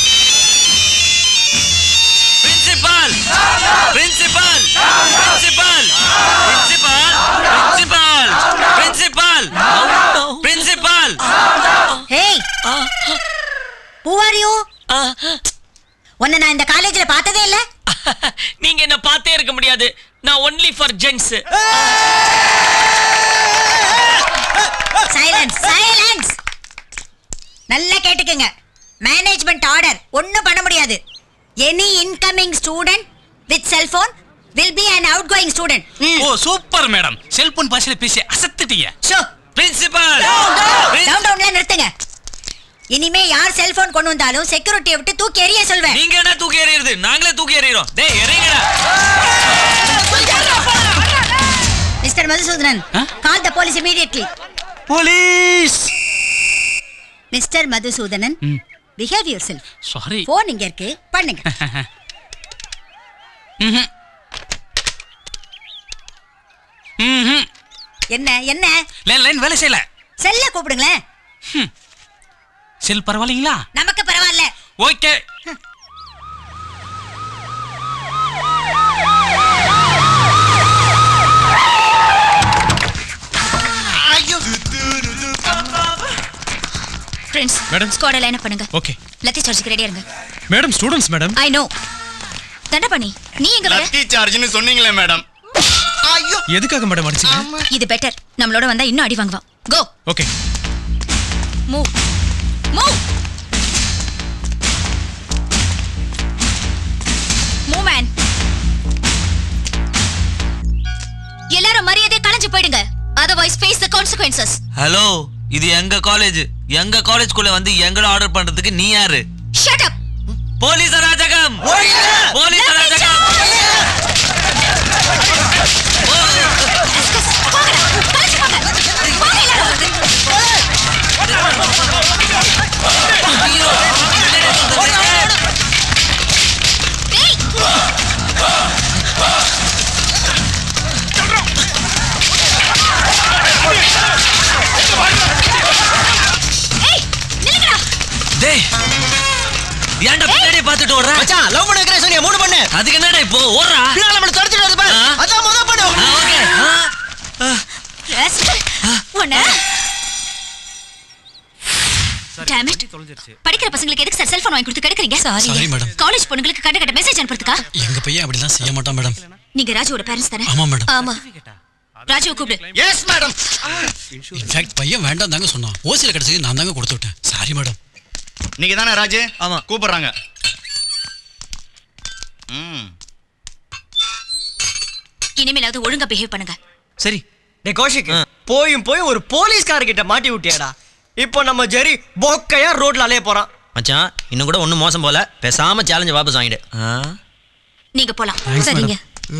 principal principal principal principal principal principal principal hey who are you உன்னை நான் இந்த காலேஜ்ல பார்த்ததே இல்ல நீங்க என்ன பார்த்தே இருக்க முடியாது நான் only for gents silence silence நல்லா கேட்டுக்கங்க மேனேஜ்மெண்ட் ஆர்டர் ஒண்ணும் பண்ண முடியாது any incoming student with cellphone will be an outgoing student oh super madam cellphone பாஷையில பேசி அசத்துட்டீங்க ஷோ பிரின்சிபல் டவுன் டவுன்ல நிறுத்துங்க இனிமே யார் செல்போன் கொண்டு வந்தாலும் செக்யூரிட்டியை விட்டு தூக்கி எறிய சொல்வேன் நீங்க என்ன தூக்கி எறியறது நாங்களே தூக்கி எறியறோம் டேய் எறிங்கடா mister Madhusudhanan call the police immediately police mister Madhusudhanan behave yourself sorry phone இங்க இருக்கு பண்ணுங்க என்ன என்ன லைன் லைன் வேலை செய்யல செல்ல கூப்பிடுங்களேன் செல் பரவாயில்லைங்களா நமக்கு பரவாயில்ல okay friends madam. Squad line up பண்ணுங்க ஓகே லத்தி சார்ஜுக்கு ரெடியா இருங்க madam students madam I know Dandapani நீ எங்க வர லக்கி சார்ஜ்னு சொன்னீங்களே மேடம் எதுக்காக மேடம் அடிச்சீங்க இது பெட்டர் நம்மளோட வந்தா இன்னும் அடி வாங்குவான் go okay move move move man எல்லாரும் மரியாதை கலைஞ்சு போயிடுங்க otherwise face the consequences hello இது எங்க காலேஜ் எங்க காலேஜ்குள்ள வந்து எங்களை ஆர்டர் பண்றதுக்கு நீ யாரு ஷட் அப் போலீஸ் அராஜகம் போலீஸ் அராஜகம் பார்த்துட்டு ஓடுற மச்சான் லவ் பண்ண வைக்கிறேன் சொன்னியா மூணு பண்ணு அதுக்கு என்னடா இப்போ ஓடுறா பின்னால நம்மள துரத்திட்டு வருது பாரு அதான் முத பண்ணு ஓகே உன்ன Damn it. படிக்கிற பசங்களுக்கு எதுக்கு சார் செல்போன் வாங்கி கொடுத்து கெடுக்குறீங்க Sorry, madam. காலேஜ் பொண்ணுங்களுக்கு கண்ட கட்ட மெசேஜ் அனுப்புறதுக்கா எங்க பையன் அப்படிலாம் செய்ய மாட்டான் மேடம் நீங்க ராஜுவோட பேரண்ட்ஸ் தானே ஆமா, madam. ஆமா ராஜுவை கூப்பிடு எஸ் மேடம் இன்ஃபேக்ட் பையன் வேண்டாம் தாங்க சொன்னான் ஓசியில் கிடைச்சது நான் தாங்க கொடுத்து விட்டேன் சாரி மேடம் நீங்க தானே ராஜு ஆமா கூப்பிடுறாங்க ம் இனிமேலாவது ஒழுங்கா பிஹேவ் பண்ணுங்க சரி டே கௌஷிக் போயும் போய் ஒரு போலீஸ்கார கிட்ட மாட்டி விட்டியாடா இப்போ நம்ம ஜெரி பொக்கையா ரோட்ல அலைய போறான் மச்சான் இன்னும் கூட ஒன்றும் மோசம் போல பேசாம சேலஞ்சு வாபஸ் வாங்கிடு நீங்க போலாம் Thanks, சரிங்க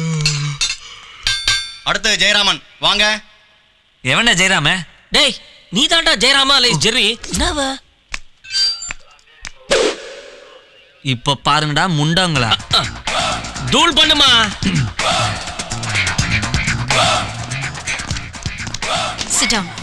அடுத்து ஜெயராமன் வாங்க எவன்டா ஜெயராம டேய் நீ தாண்டா ஜெயராமா இல்லை ஜெர்ரி என்னவ இப்ப பாருங்கடா முண்டாங்களா தூள் பண்ணுமா சிட் டவுன்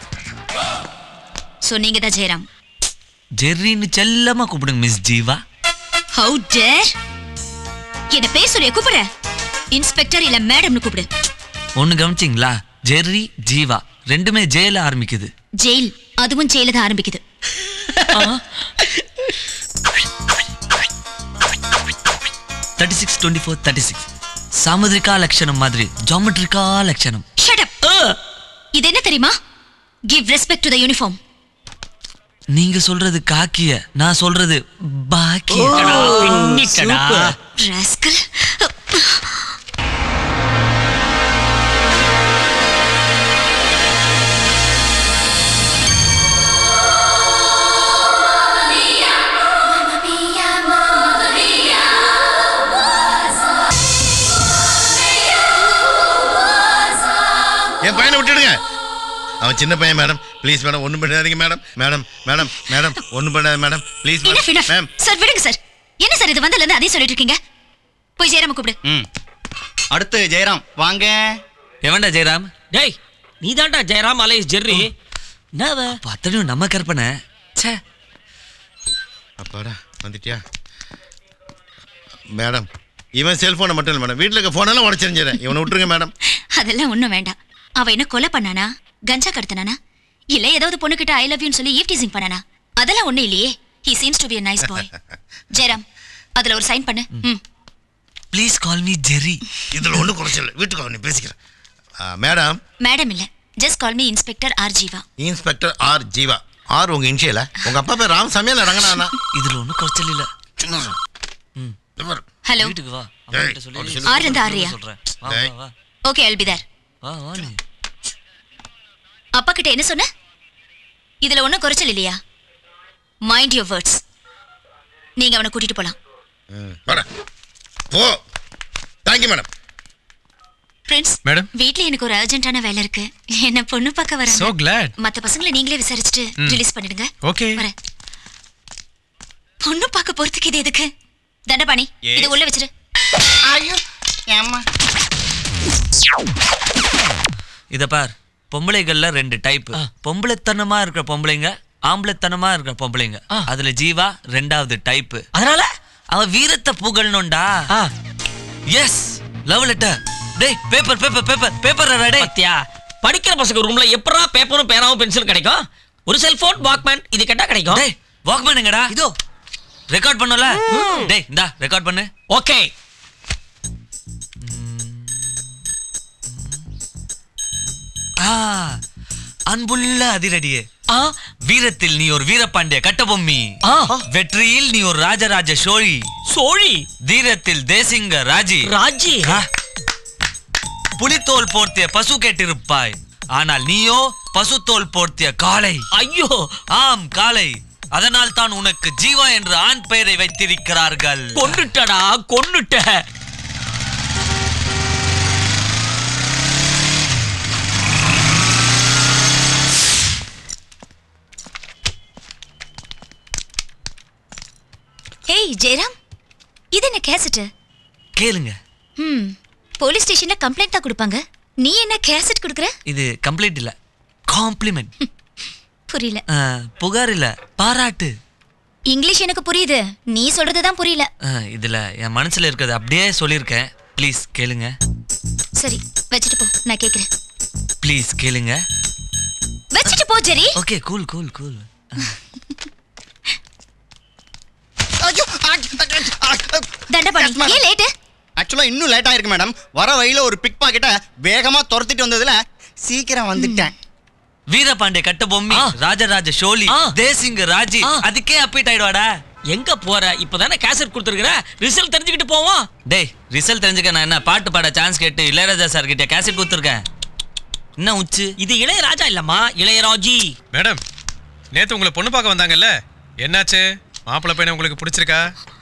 சோ நீங்க தான் ஜெயராம் ஜெர்ரின்னு செல்லமா கூப்பிடுங்க மிஸ் ஜீவா ஹவு டேர் என்ன பேர் சொல்லிய கூப்பிடு இன்ஸ்பெக்டர் இல்ல மேடம்னு கூப்பிடு ஒண்ணு கவனிச்சிங்களா ஜெர்ரி ஜீவா ரெண்டுமே ஜெயில ஆரம்பிக்குது ஜெயில் அதுவும் ஜெயில தான் ஆரம்பிக்குது thirty six twenty four thirty six சாமுதிரிகா லட்சணம் மாதிரி ஜாமெட்ரிக்கா லட்சணம் ஷட் அப் இது என்ன தெரியுமா give respect to the uniform நீங்க சொல்றது காக்கிய நான் சொல்றது பாக்கிய பின்னிட்டடா. ராஸ்கல் என் பையனை விட்டுடுங்க அவன் சின்ன பையன் மேடம் ப்ளீஸ் மேடம் ஒன்றும் பண்ணாதீங்க மேடம் மேடம் மேடம் மேடம் ஒன்றும் பண்ணாத madam please enough enough ma'am sir விடுங்க சார் என்ன சார் இது வந்ததுல இருந்து அதையும் சொல்லிட்டு இருக்கீங்க போய் ஜெயராம கூப்பிடு ம் அடுத்து ஜெயராம் வாங்க எவன்டா ஜெயராம் டேய் நீ தாண்டா ஜெயராம் அலைஸ் ஜெர்ரி என்னவ அத்தனையும் நம்ம கற்பனை ச்சே அப்பாடா வந்துட்டியா மேடம் இவன் செல்போனை மட்டும் இல்லை மேடம் வீட்டில் இருக்க ஃபோனெல்லாம் உடச்சிருந்துறேன் இவனை விட்டுருங்க மேடம் அதெல்லாம் ஒண்ணும் வேண்டாம் அவ என்ன கொலை பண்ணானா கஞ்சா கடத்தினானா இல்ல ஏதாவது பொண்ணுகிட்ட ஐ லவ் யூன்னு சொல்லி ஈவ் டீசிங் பண்ணானா அதெல்லாம் ஒண்ணும் இல்லையே he seems to be a nice boy Jayaram அதுல ஒரு சைன் பண்ணு ம் ப்ளீஸ் கால் மீ ஜெர்ரி இதில் ஒன்றும் குறைச்சல வீட்டுக்கு அவனை பேசிக்கிறேன் மேடம் மேடம் இல்ல just call me inspector R Jeeva inspector R Jeeva R உங்க இன்ஷியல உங்க அப்பா பேர் ராமசாமியா இல்லை ரங்கநாதனா இதுல ஒன்றும் குறைச்சல் இல்ல ஹலோ வீட்டுக்கு வா அம்மா கிட்ட சொல்லி ஆறு இருந்து ஆறியா சொல்றேன் வா ஏய். வா வா ஓகே I'll be there வா வா நீ அப்பா கிட்ட என்ன சொன்ன இதுல ஒண்ணும் குறைச்சல் இல்லையா மைண்ட் யுவர் வேர்ட்ஸ் நீங்க அவனை கூட்டிட்டு போலாம் வாடா போ தேங்க்யூ மேடம் பிரின்ஸ் மேடம் வீட்ல எனக்கு ஒரு அர்ஜென்ட்டான வேலை இருக்கு என்ன பொண்ணு பார்க்க வரேன் So glad. மத்த பசங்களை நீங்களே விசாரிச்சுட்டு ம். ரிலீஸ் பண்ணிடுங்க Okay. வரேன் பொண்ணு பார்க்க போறதுக்கு இது எதுக்கு தண்டபாணி Yes. இது உள்ள வச்சிரு ஐயோ ஏம்மா இத பார் பொம்பளைகள்ல ரெண்டு டைப் பொம்பளைத்தனமா இருக்கிற பொம்பளைங்க ஆம்பளைத்தனமா இருக்கிற பொம்பளைங்க அதுல ஜீவா ரெண்டாவது டைப் அதனால அவ வீரத்தை புகழணும்டா எஸ் லவ் லெட்டர் டேய் பேப்பர் பேப்பர் பேப்பர் பேப்பர் டேய் பாத்தியா படிக்கிற பசங்க ரூம்ல எப்படா பேப்பரும் பேனாவும் பென்சில் கிடைக்கும் ஒரு செல்போன் வாக்மேன் இது கேட்டா கிடைக்கும் டேய் வாக்மேன் எங்கடா இதோ ரெக்கார்ட் பண்ணல டேய் இந்தா ரெக்கார்ட் பண்ணு ஓகே ஆ அன்புள்ள அதிரடியே வீரத்தில் நீ ஒரு வீரபாண்டிய கட்டபொம்மி வெற்றியில் நீ ஒரு ராஜராஜ சோழி சோழி தீரத்தில் தேசிங்க ராஜி ராஜி ஆ. புலித்தோல் போர்த்திய பசு கேட்டிருப்பாய் ஆனால் நீயோ பசுத்தோல் போர்த்திய காளை ஐயோ ஆம் காளை அதனால் தான் உனக்கு ஜீவா என்று ஆண் பெயரை வைத்திருக்கிறார்கள் கொன்னுட்டடா கொன்னுட்ட ஏய் ஜெயராம் இது என்ன கேசட் கேளுங்க ம் போலீஸ் ஸ்டேஷன்ல கம்ப்ளைண்ட் தான் கொடுப்பாங்க நீ என்ன கேசட் கொடுக்குற இது கம்ப்ளீட் இல்ல காம்ப்ளிமெண்ட் புரியல புகார் இல்ல பாராட்டு இங்கிலீஷ் எனக்கு புரியுது நீ சொல்றதுதான் புரியல அஹ், இதுல என் மனசுல இருக்கிறது அப்படியே சொல்லியிருக்கேன் ப்ளீஸ் கேளுங்க சரி வச்சுட்டு போ நான் கேக்குறேன் ப்ளீஸ் கேளுங்க வச்சுட்டு போ Jerry okay cool cool cool Dandapani ஏன் லேட்டு ஆக்சுவலா இன்னும் லேட் ஆயிருக்கு மேடம் வர வழியில ஒரு பிக் பாக்கெட்ட வேகமா துரத்திட்டு வந்ததுல சீக்கிரம் வந்துட்டேன் வீரபாண்டிய கட்ட பொம்மி ராஜராஜ ஷோலி தேசிங்க ராஜி அதுக்கே அப்பீட் ஆயிடுவாடா எங்க போற இப்பதானே கேசட் கொடுத்துருக்குற ரிசல்ட் தெரிஞ்சுக்கிட்டு போவோம் டேய் ரிசல்ட் தெரிஞ்சுக்க நான் என்ன பாட்டு பாட சான்ஸ் கேட்டு இளையராஜா சார் கிட்ட கேசட் கொடுத்துருக்கேன் என்ன உச்சு இது இளையராஜா இல்லம்மா இளையராஜி மேடம் நேத்து உங்களை பொண்ணு பார்க்க வந்தாங்கல்ல என்னாச்சு மாப்பிள்ளை பையனை உங்களுக்கு பிடிச்சிருக்கா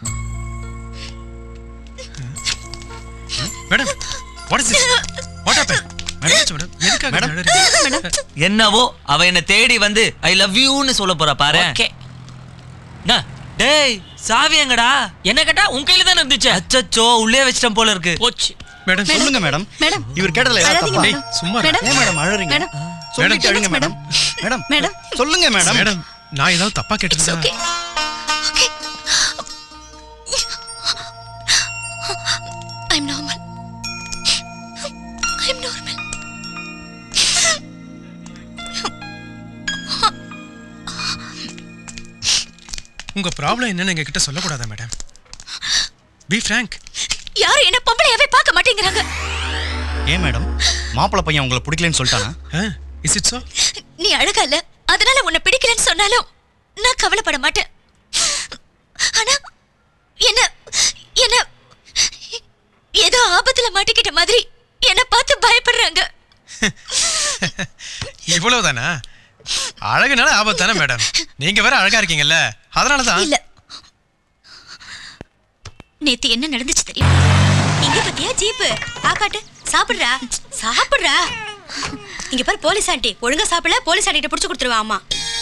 madam what is this what happen madam எதுக்காக அழறீங்க? என்னவோ அவ என்ன தேடி வந்து ஐ லவ் யூன்னு சொல்ல போறா பாரு ஓகே டேய் சாவி எங்கடா என்ன கேட்டா உன் கையில தானே இருந்துச்சு அச்சச்சோ உள்ளே வச்சிட்டேன் போல இருக்கு போச்சு மேடம் சொல்லுங்க மேடம் மேடம் இவர் கேட்டதுல ஏதாவது அழாதீங்க தப்பா? மேடம். சும்மா இரு. மேடம் ஏன் மேடம் அழறீங்க மேடம் சொல்லிட்டு மேடம். அழுங்க மேடம் மேடம் மேடம் சொல்லுங்க மேடம் மேடம் நான் ஏதாவது தப்பா கேட்டிருந்தா okay okay I'm normal I'm normal உங்க ப்ராப்ளம் என்னன்னு எங்க கிட்ட சொல்லக்கூடாதா மேடம் பி ஃப்ராங்க் யாரும் என்ன பொம்பளையாவே பார்க்க மாட்டேங்கிறாங்க ஏன் மேடம் மாப்பிள்ளை பையன் உங்களை பிடிக்கலன்னு சொல்லிட்டானா இஸ் இட் சோ நீ அழகா இல்ல அதனால உன்னை பிடிக்கலன்னு சொன்னாலும் நான் கவலைப்பட மாட்டேன் ஆனா என்ன என்ன ஏதோ ஆபத்துல மாட்டிக்கிட்ட மாதிரி என்ன பார்த்து பயப்படுறாங்க இவ்வளவுதானா அழகுனால ஆபத்து தானே மேடம் நீங்க வேற அழகா இருக்கீங்கல்ல அதனால தான் இல்ல நேத்து என்ன நடந்துச்சு தெரியுமா இங்க பத்தியா ஜீப்பு ஆக்காட்டு சாப்பிடுறா சாப்பிடுறா இங்க பாரு போலீஸ் ஆண்டி ஒழுங்கா சாப்பிடல போலீஸ் ஆண்டிட்ட புடிச்சு கொடுத்துருவா அம்மா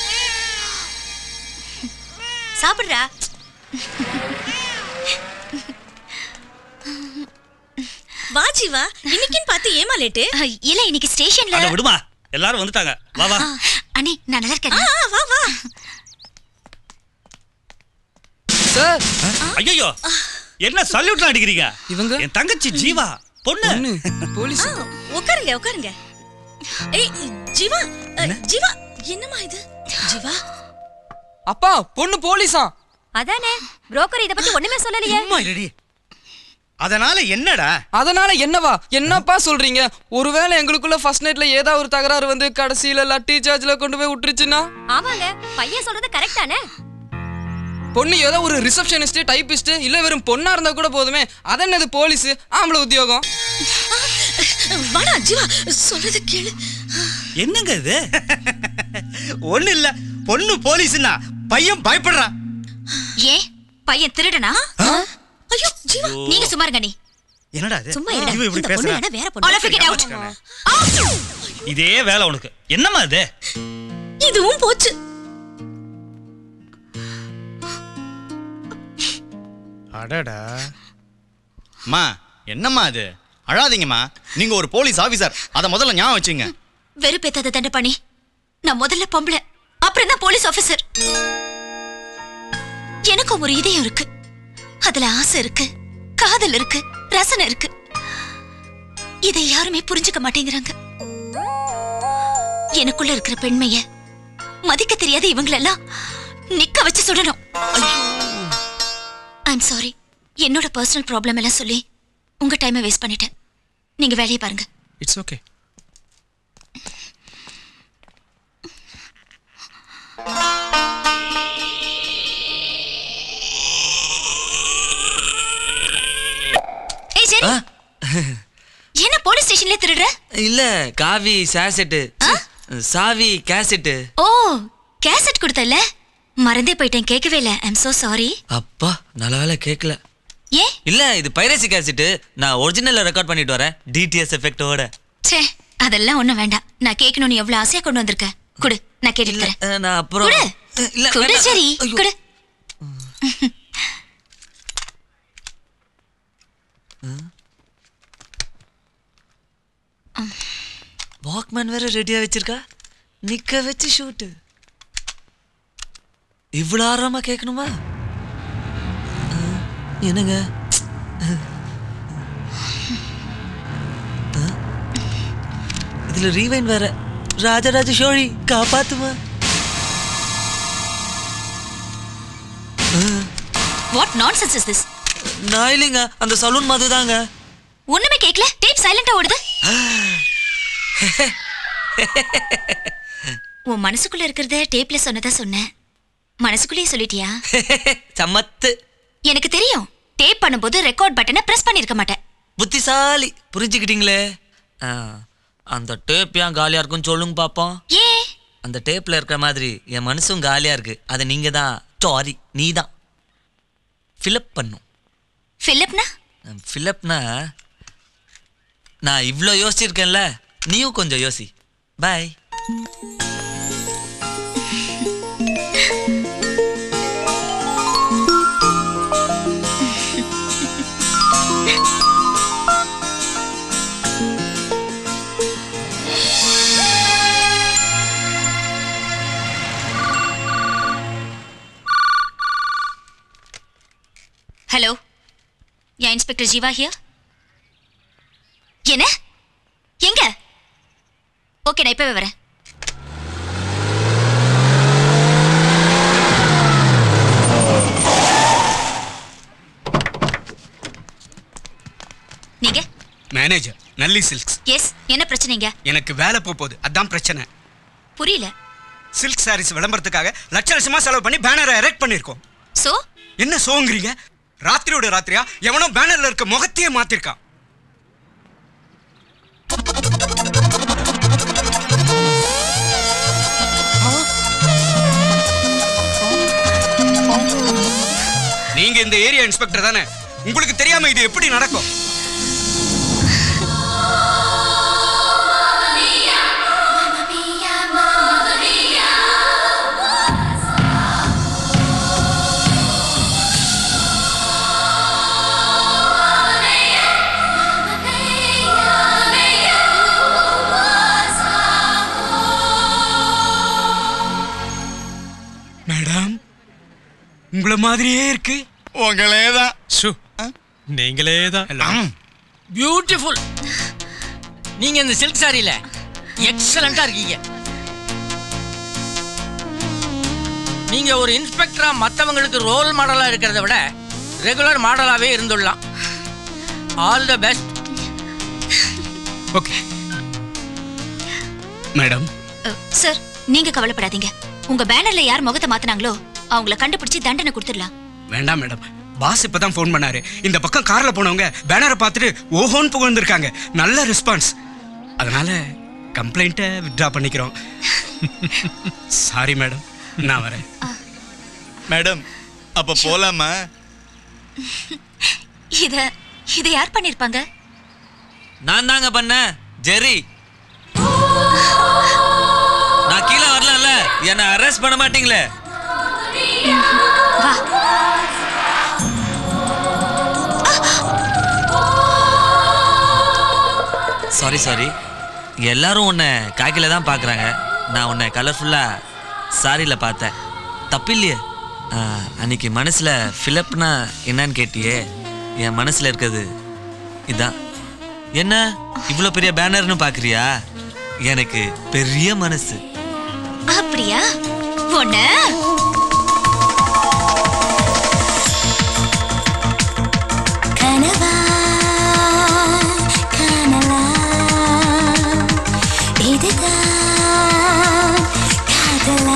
சாப்பிடுறா வா ஜீவா இன்னைக்குன்னு பார்த்து ஏமா லேட்டு இல்ல இன்னைக்கு ஸ்டேஷன்ல அட விடுமா எல்லாரும் வந்துட்டாங்க வா வா அண்ணி நான் நல்லா இருக்கேன் வா வா சார் ஐயோ என்ன சல்யூட்லாம் அடிக்கிறீங்க இவங்க என் தங்கச்சி ஜீவா பொண்ணு போலீஸ் உட்காருங்க உட்காருங்க ஏய் ஜீவா அஹ், ஜீவா என்னம்மா இது ஜீவா அப்பா பொண்ணு போலீஸா அதானே புரோக்கர் இத பத்தி ஒண்ணுமே சொல்லலையே சும்மா இருடி அதனால என்னடா அதனால என்னவா என்னப்பா சொல்றீங்க ஒருவேளை எங்களுக்குள்ள ஃபர்ஸ்ட் நைட்ல ஏதாவது ஒரு தகராறு வந்து கடைசியில லட்டி சார்ஜ்ல கொண்டு போய் விட்டுருச்சுன்னா ஆமாங்க பையன் சொல்றது கரெக்ட் தானே பொண்ணு ஏதோ ஒரு ரிசப்ஷனிஸ்ட் டைப்பிஸ்ட் இல்ல வெறும் பொண்ணா இருந்தா கூட போதுமே அதென்னது போலீஸ் ஆம்பளை உத்தியோகம் வாடா ஜீவா சொல்றது கேளு என்னங்க இது ஒண்ணு இல்ல பொண்ணு போலீஸ்னா பையன் பயப்படுறான் ஏன் பையன் திருடனா ஐயோ ஜீவா நீங்க சும்மா இருங்க நீ என்னடா இது சும்மா இருடா இவன் இப்படி இந்த பொண்ணு பேசுறா வேணா வேற பொண்ணு All of you get out. இதே வேலை உனக்கு என்னம்மா இது இதுவும் போச்சு அடடா அம்மா என்னம்மா இது அழாதீங்கம்மா நீங்க ஒரு போலீஸ் ஆபீசர் அத முதல்ல ஞாபகம் வச்சுங்க வெறுப்பேத்தாத தண்டபாணி நான் முதல்ல பொம்பளை அப்புறம் தான் போலீஸ் ஆபீசர் எனக்கும் ஒரு இதயம் இருக்கு அதுல ஆசை இருக்கு காதல் இருக்கு ரசனை இருக்கு இதை யாருமே புரிஞ்சுக்க மாட்டேங்கிறாங்க எனக்குள்ள இருக்கிற பெண்மைய மதிக்க தெரியாத இவங்களெல்லாம் நிக்க வச்சு சுடணும் ஐம் சாரி என்னோட பர்சனல் ப்ராப்ளம் எல்லாம் சொல்லி உங்க டைமை வேஸ்ட் பண்ணிட்டேன் நீங்க வேலையை பாருங்க இட்ஸ் ஓகே ஏய் சரி என்ன போலீஸ் ஸ்டேஷன்ல திருடுற இல்ல காவி சாசெட்டு சாவி கேசெட்டு ஓ கேசட் கொடுத்தல மறந்தே போயிட்டேன் கேட்கவே இல்ல ஐம் சோ சாரி அப்பா நல்ல வேலை கேட்கல ஏ இல்ல இது பைரசி கேசெட்டு நான் ஒரிஜினல்ல ரெக்கார்ட் பண்ணிட்டு வரேன் டிடிஎஸ் எஃபெக்டோட ச்சே அதெல்லாம் ஒண்ணும் வேண்டாம் நான் கேட்கணும்னு எவ்வளவு ஆசையா கொண்டு வந்திருக்க குடு நான் கேட்டுட்டு தரேன் நான் அப்புறம் குடு இல்ல, குடு வேண்டாம். சரி ஐயோ. குடு வாக்மேன் வேற ரெடியா வச்சிருக்கா நிக்க வச்சு ஷூட்டு இவ்வளோ ஆர்வமா கேட்கணுமா ஆ, என்னங்க ஆ, இதுல ரீவைன் வேற ராஜராஜ சோழி காப்பாத்துமா வாட் நான்சென்ஸ் இஸ் திஸ் நான் இல்லைங்க அந்த சலூன் மது தாங்க ஒண்ணுமே கேட்கல டேப் சைலண்டா ஓடுது உன் மனசுக்குள்ள இருக்கிறத டேப்ல சொன்னதா சொன்னேன் மனசுக்குள்ளேயே சொல்லிட்டியா சமத்து எனக்கு தெரியும் டேப் பண்ணும்போது ரெக்கார்ட் பட்டனை பிரஸ் பண்ணிருக்க மாட்டேன் புத்திசாலி புரிஞ்சுக்கிட்டீங்களே ஆ, அந்த டேப் ஏன் காலியா இருக்குன்னு சொல்லுங்க பாப்போம் ஏ அந்த டேப்ல இருக்கிற மாதிரி என் மனசும் காலியா இருக்கு அதை நீங்க தான் சாரி நீ தான் ஃபில்அப் பண்ணும் பிலிப்னா ஃபில்அப்னா நான் இவ்வளோ யோசிச்சிருக்கேன்ல நீயும் கொஞ்சம் யோசி bye hello yeah inspector Jeeva here என்ன எங்க ஓகே நான் இப்பவே வரேன் நீங்க மேனேஜர் நல்லி சில்க்ஸ் எஸ் என்ன பிரச்சனைங்க எனக்கு வேலை போக போகுது அதான் பிரச்சனை புரியல சில்க் சாரீஸ் விளம்பரத்துக்காக லட்ச லட்சமா செலவு பண்ணி பேனரை எரெக்ட் பண்ணிருக்கோம் சோ என்ன சோங்கிறீங்க ராத்திரியோட ராத்திரியா எவனோ பேனர்ல இருக்க முகத்தையே மாத்திருக்கான் நீங்க இந்த ஏரியா இன்ஸ்பெக்டர் தானே உங்களுக்கு தெரியாம இது எப்படி நடக்கும் மேடம் உங்கள மாதிரியே இருக்கு உங்களே தான் நீங்களே தான் பியூட்டிஃபுல் நீங்க இந்த சில்க் சாரியில எக்ஸலண்டா இருக்கீங்க நீங்க ஒரு இன்ஸ்பெக்டரா மத்தவங்களுக்கு ரோல் மாடலா இருக்கிறத விட ரெகுலர் மாடலாவே இருந்துடலாம் all the best okay madam sir நீங்க கவலைப்படாதீங்க உங்க பேனர்ல யார் முகத்தை மாத்துனாங்களோ அவங்கள கண்டுபிடிச்சு தண்டனை கொடுத்துடலாம் வேண்டாம் மேடம் பாஸ் இப்பதான் ஃபோன் பண்ணாரு இந்த பக்கம் கார்ல போனவங்க பேனரை பார்த்துட்டு ஓஹோன்னு புகழ்ந்திருக்காங்க நல்ல ரெஸ்பான்ஸ் அதனால கம்ப்ளைண்ட்டை வித்ட்ரா பண்ணிக்கிறோம் சாரி மேடம் நான் வரேன் மேடம் அப்ப போலாமா இத இத யார் பண்ணிருப்பாங்க நான் தாங்க பண்ணேன் ஜெரி நான் கீழே வரலாம்ல என்னை அரெஸ்ட் பண்ண மாட்டீங்களே வா சாரி சாரி எல்லாரும் உன்னை காக்கில தான் பார்க்குறாங்க நான் உன்னை கலர்ஃபுல்லாக சாரியில் பார்த்தேன் தப்பில்லையே ஆ, அன்னைக்கு மனசில் ஃபிலப்னா என்னன்னு கேட்டியே என் மனசில் இருக்கிறது இதான் என்ன இவ்வளோ பெரிய பேனர்னு பார்க்குறியா எனக்கு பெரிய மனசு அப்படியா ஒண்ணு கனவா காணலாம் இதுதான் காதலா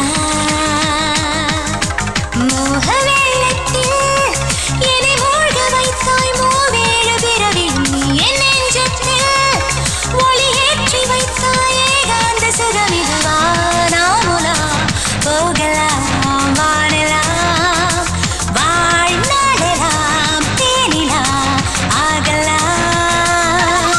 மோக வெள்ளத்தில் என்னை மூழ்க வைத்தாய் மூவேழு பிறவில் நீ என் நெஞ்சத்தில் ஒளியேற்றி வைத்தாய் ஏகாந்த சுகமிதுவா நாமுலா போகலாம் வாழலாம் வாழ்நாளெல்லாம் தேனிலா ஆகலாம்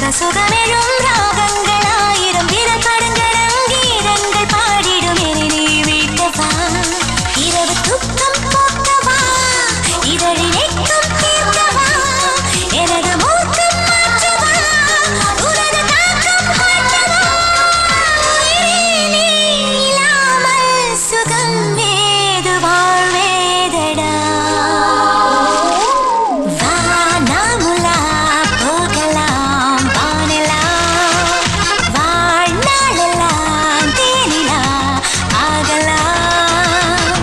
சுகமெழும் ராகங்களாயிரம் விரல்படுங்கடம் கீதங்கள் பாடிடும் என நீ வீட்டவா இரவு துக்கம் போக்கவா இதழில் எட்டும் தீர்க்கவா எனது மூக்கம் மாற்றவா உனது தாக்கம் மாற்றவா உயிரே நீ இல்லாமல் சுகம் வேது வாழ்வேதடா வா நாமுலா போகலாம் வானலாம் வாழ்நாளெல்லாம் தேனிலா ஆகலாம்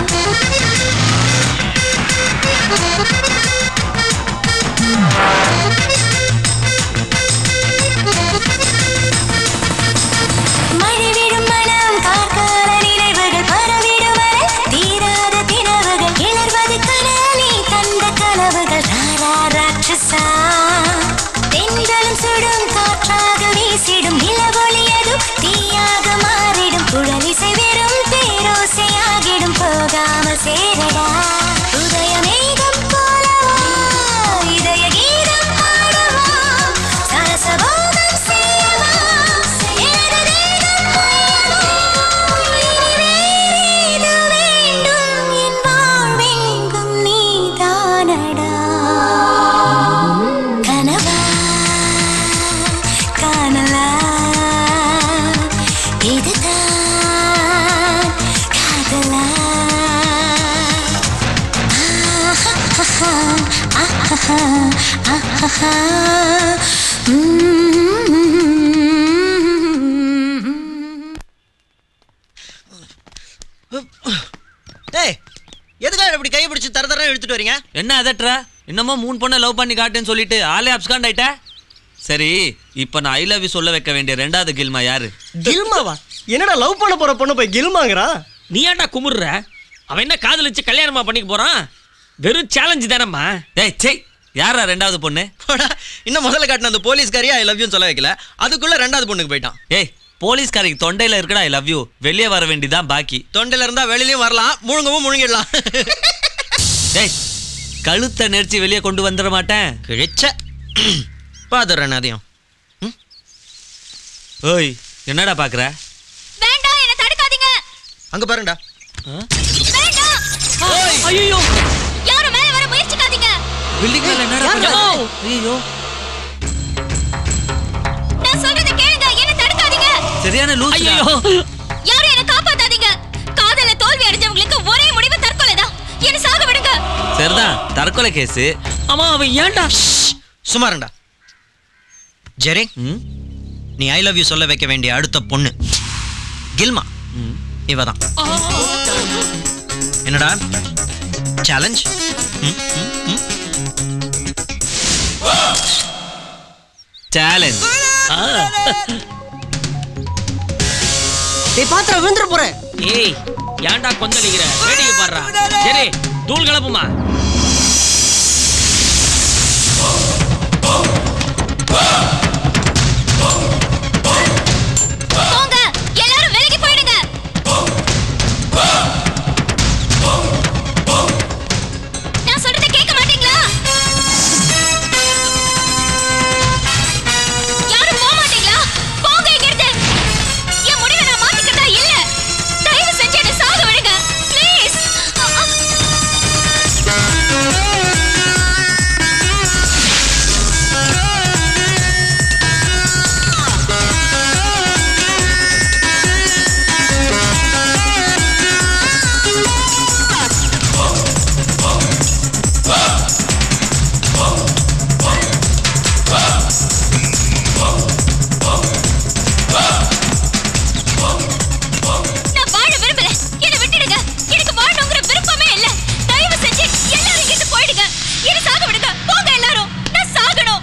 மழை விடும் மனம் கார்கால நினைவுகள் பரவிடும் வரை தீராத தினவுகள் இளர்வது கனலி தந்த கனவுகள் ராரா ராட்சசா தென்றலும் சுடும் காற்றாக வீசிடும் நிலவொளியதும் தீயாக மாறிடும் குழலிசை வெறும் பேரோசையாகிடும் போகாமல் சேரடா உதய மேகம் போலவா இதய கீதம் பாடவா சரசபோதம் செய்யவா எனது தேகம் கொள்ளவா இனி வேறேது வேண்டும் என் வாழ்வெங்கும் நீதானடா கனவா காணலா இதுதான் காதலா ஆஹா ஆஹா ஆஹா டேய் எதுக்காக இப்படி கை பிடிச்சு தர தர எடுத்துட்டு வரீங்க என்ன அதட்ற இன்னமும் மூணு பொண்ணை லவ் பண்ணி காட்டுன்னு சொல்லிட்டு ஆளே அப்ஸ்காண்ட் ஆயிட்ட சரி இப்போ நான் ஐ லவ் யூ சொல்ல வைக்க வேண்டிய ரெண்டாவது கில்மா யாரு கில்மாவா என்னடா லவ் பண்ண போற பொண்ணு போய் கில்மாங்கறா நீ ஏன்டா குமுறுற அவன் என்ன காதலிச்சு கல்யாணமா பண்ணிக்க போறான் வெறும் சேலஞ்சு தானம்மா டேய் சே யாரா ரெண்டாவது பொண்ணு போடா, இன்னும் முதல்ல காட்டின அந்த போலீஸ்காரியா ஐ லவ் யூ சொல்ல வைக்கல அதுக்குள்ள ரெண்டாவது பொண்ணுக்கு போயிட்டான் ஏய் போலீஸ்காரிக்கு தொண்டையில இருக்கடா ஐ லவ் யூ வெளியே வர வேண்டியதான் பாக்கி தொண்டையில இருந்தா வெளியிலயும் வரலாம் முழுங்கவும் முழுங்கிடலாம் டேய் கழுத்தை நெரிச்சு வெளியே கொண்டு வந்துட மாட்டேன் கிழிச்ச பாத்துறேன் அதையும் ஓய் என்னடா பாக்குற வேண்டாம் என்ன தடுக்காதீங்க அங்க பாருடா வேண்டாம் ஐயோ யாரும் மேல வர முயற்சிக்காதீங்க பில்டிங் மேல என்னடா யாருடா? பண்ற? ஐயோ நான் சொல்றத கேளுங்க என்ன தடுக்காதீங்க சரியான லூஸ் யாரும் என்ன காப்பாத்தாதீங்க காதல தோல்வி அடைஞ்சவங்களுக்கு ஒரே முடிவு தற்கொலை தான் என்ன சாக விடுங்க சரிதான் தற்கொலை கேஸ் ஆமா அவன் ஏன்டா சுமாரண்டா ஜெரி நீ ஐ லவ் யூ சொல்ல வைக்க வேண்டிய அடுத்த பொண்ணு கில்மா இவதான் என்னடா சேலஞ்ச் சேலஞ்ச் டேய் பாத்திரம் விழுந்துற போறேன் ஏய் ஏன்டா கொந்தளிக்கிற வேடிக்கை பாடுறா சரி தூள் கிளப்புமா போங்க எல்லாரும் விலகி போயிடுங்க நான் சொல்றத கேட்க மாட்டீங்களா யாரும் போக மாட்டீங்களா போங்க இங்க இருந்து என் முடிவை நான் மாத்திக்கிறதா இல்ல தயவு செஞ்சு என்ன சாக விடுங்க ப்ளீஸ் நான் வாழ விரும்பல என்னை விட்டுடுங்க எனக்கு வாழணுங்கிற விருப்பமே இல்ல தயவு செஞ்சு எல்லாரும் இங்கிட்டு போயிடுங்க என்ன சாக விடுங்க போங்க எல்லாரும் நான் சாகணும்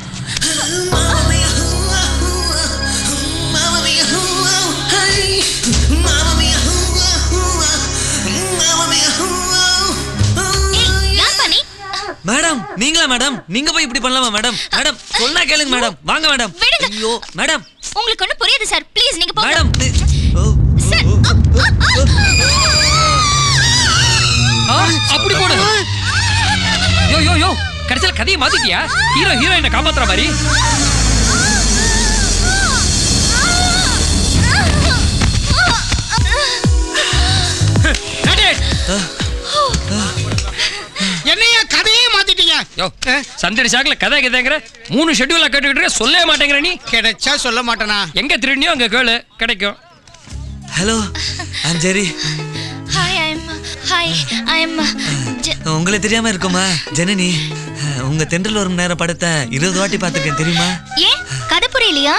ஏய், யார் பண்ணி மேடம் நீங்களா மேடம் நீங்க போய் இப்படி பண்ணலாமா மேடம் மேடம் சொன்னா கேளுங்க மேடம் வாங்க மேடம் விடுங்க. ஐயோ மேடம் உங்களுக்கு ஒண்ணு புரியுது சார் ப்ளீஸ் நீங்க போங்க மேடம் சார் ஆ, அப்படி போடு யோ யோ யோ கடைசியில் கதையை மாத்திட்டியா ஹீரோ ஹீரோயினை காப்பாத்துற மாதிரி யோ சந்தடி சாக்கில் கதை கதைங்கிற மூணு ஷெட்யூலா கேட்டுக்கிட்டு இருக்க, சொல்லவே மாட்டேங்கிற நீ கிடைச்சா சொல்ல மாட்டேனா எங்க திருடினியோ அங்க கேளு கிடைக்கும் hello I'm Jerry hi I am hi I am உங்களை தெரியாம இருக்குமா ஜனனி அஹ், உங்க தென்றல் வரும் நேர படத்தை இருபது வாட்டி பார்த்திருக்கேன் தெரியுமா ஏன் கதை புரியலையா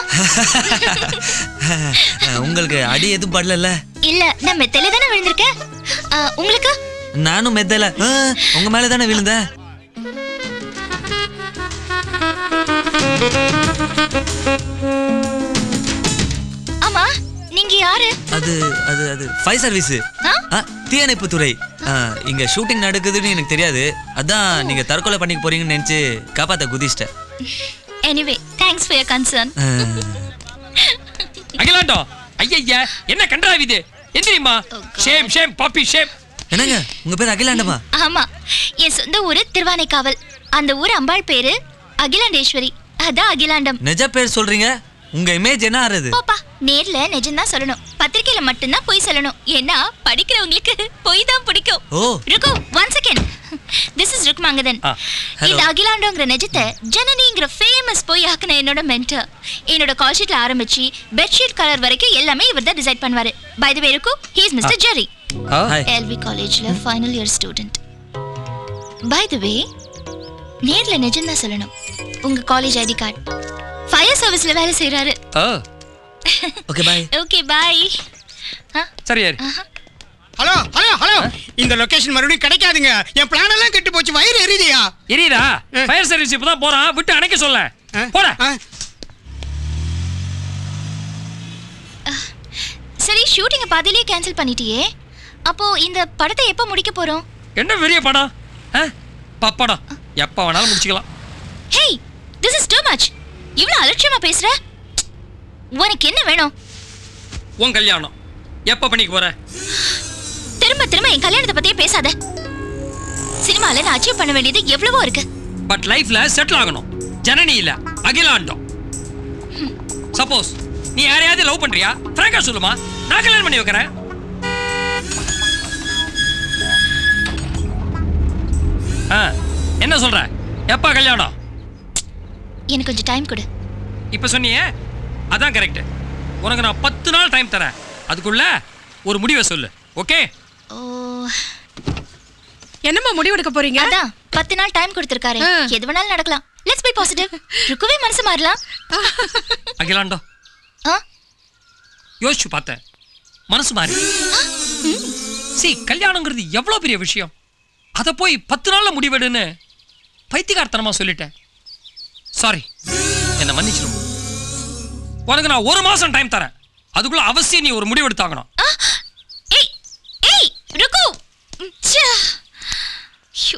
அஹ், உங்களுக்கு அடி எதுவும் படல இல்ல நான் மெத்தையில தானே விழுந்திருக்கேன் ஆ, உங்களுக்கு நானும் மெத்தல அஹ், உங்க மேல தானே விழுந்தேன் ஆமா நீங்க யாரு அது அது அது ஃபயர் சர்வீஸ் தீயணைப்பு துறை அஹ், இங்க ஷூட்டிங் நடக்குதுன்னு எனக்கு தெரியாது அதான் நீங்க தற்கொலை பண்ணிக்க போறீங்கன்னு நினைச்சு காப்பாத்த குதிச்சிட்டேன் anyway thanks for your concern ah, அகிலாண்டோ ஐயா என்ன கண்டாவி இது எந்திரிம்மா ஷேம் ஷேம் பாப்பி ஷேம் என்னங்க உங்க பேர் அகிலாண்டமா ஆமா என் சொந்த ஊரு திருவானைக்காவல் அந்த ஊர் அம்பாள் பேரு அகிலாண்டேஸ்வரி அதான் அகிலாண்டம் நிஜ பேர் சொல்றீங்க உங்க இமேஜ் என்ன ஆறுது போப்பா நேர்ல நிஜம்தான் சொல்லணும் பத்திரிக்கையில மட்டும்தான் பொய் சொல்லணும் ஏன்னா படிக்கிறவங்களுக்கு பொய் தான் பிடிக்கும் oh Rukku one second this is Rukmangadhan hello. இந்த அகிலாண்டோங்கிற நிஜத்தை ஜனனிங்கிற ஃபேமஸ் போய் ஆக்குன என்னோட மென்டர் என்னோட கால் ஷீட்ல ஆரம்பிச்சு பெட்ஷீட் கலர் வரைக்கும் எல்லாமே இவர் தான் டிசைட் பண்ணுவாரு by the way Rukku he is mister Jerry L காலேஜ்ல final year student by the way நேர்ல நிஜம்தான் சொல்லணும் உங்க காலேஜ் ஐடி கார்டு ஃபயர் சர்வீஸ்ல வேலை செய்றாரு ஓகே பாய் ஓகே பை சரி யாரு ஹலோ ஹலோ ஹலோ இந்த லொகேஷன் மறுபடியும் கிடைக்காதுங்க என் பிளான் எல்லாம் கெட்டு போச்சு வயிறு எரியுதியா எரியுதா ஃபயர் சர்வீஸ் இப்பதான் போறான் விட்டு அணைக்க சொல்ல போட சரி ஷூட்டிங்க பாதியிலேயே கேன்சல் பண்ணிட்டியே அப்போ இந்த படத்தை எப்போ முடிக்க போறோம் என்ன பெரிய படம் ஆ? பப்படம் எப்ப வேணாலும் முடிச்சுக்கலாம் hey this is too much இவ்வளவு அலட்சியமா பேசுற உனக்கு என்ன வேணும் உன் கல்யாணம் எப்ப பண்ணிக்க போற திரும்ப திரும்ப என் கல்யாணத்தை பத்தியே பேசாத சினிமால நான் அச்சீவ் பண்ண வேண்டியது எவ்வளவோ இருக்கு பட் லைஃப்ல செட்டில் ஆகணும் ஜனனி இல்ல அகிலாண்டம் சப்போஸ் நீ யாரையாவது லவ் பண்றியா ஃப்ராங்கா சொல்லுமா நான் கல்யாணம் பண்ணி வைக்கிறேன் ஆ, என்ன சொல்ற எப்ப கல்யாணம் எனக்கு கொஞ்சம் டைம் கொடு இப்ப சொன்னியே அதான் கரெக்ட் உனக்கு நான் பத்து நாள் டைம் தரேன் அதுக்குள்ள ஒரு முடிவை சொல்லு ஓகே ஓ என்னம்மா முடிவெடுக்க போறீங்க அதான் பத்து நாள் டைம் கொடுத்திருக்காரு எது வேணாலும் நடக்கலாம் லெட்ஸ் பி பாசிட்டிவ் ருக்குவே மனசு மாறலாம் அகிலாண்டம் ஆ? யோசிச்சு பார்த்தேன் மனசு மாறி சி கல்யாணங்கிறது எவ்வளோ பெரிய விஷயம் அதை போய் பத்து நாள்ல முடிவெடுன்னு பைத்தியகார்த்தனமா சொல்லிட்டேன் சாரி என்னை மன்னிச்சிடும் உனக்கு நான் ஒரு மாசம் டைம் தரேன் அதுக்குள்ள அவசியம் நீ ஒரு முடிவெடுத்தாகணும் ஏய் ருக்கு ம், ச்சே. ஐயோ.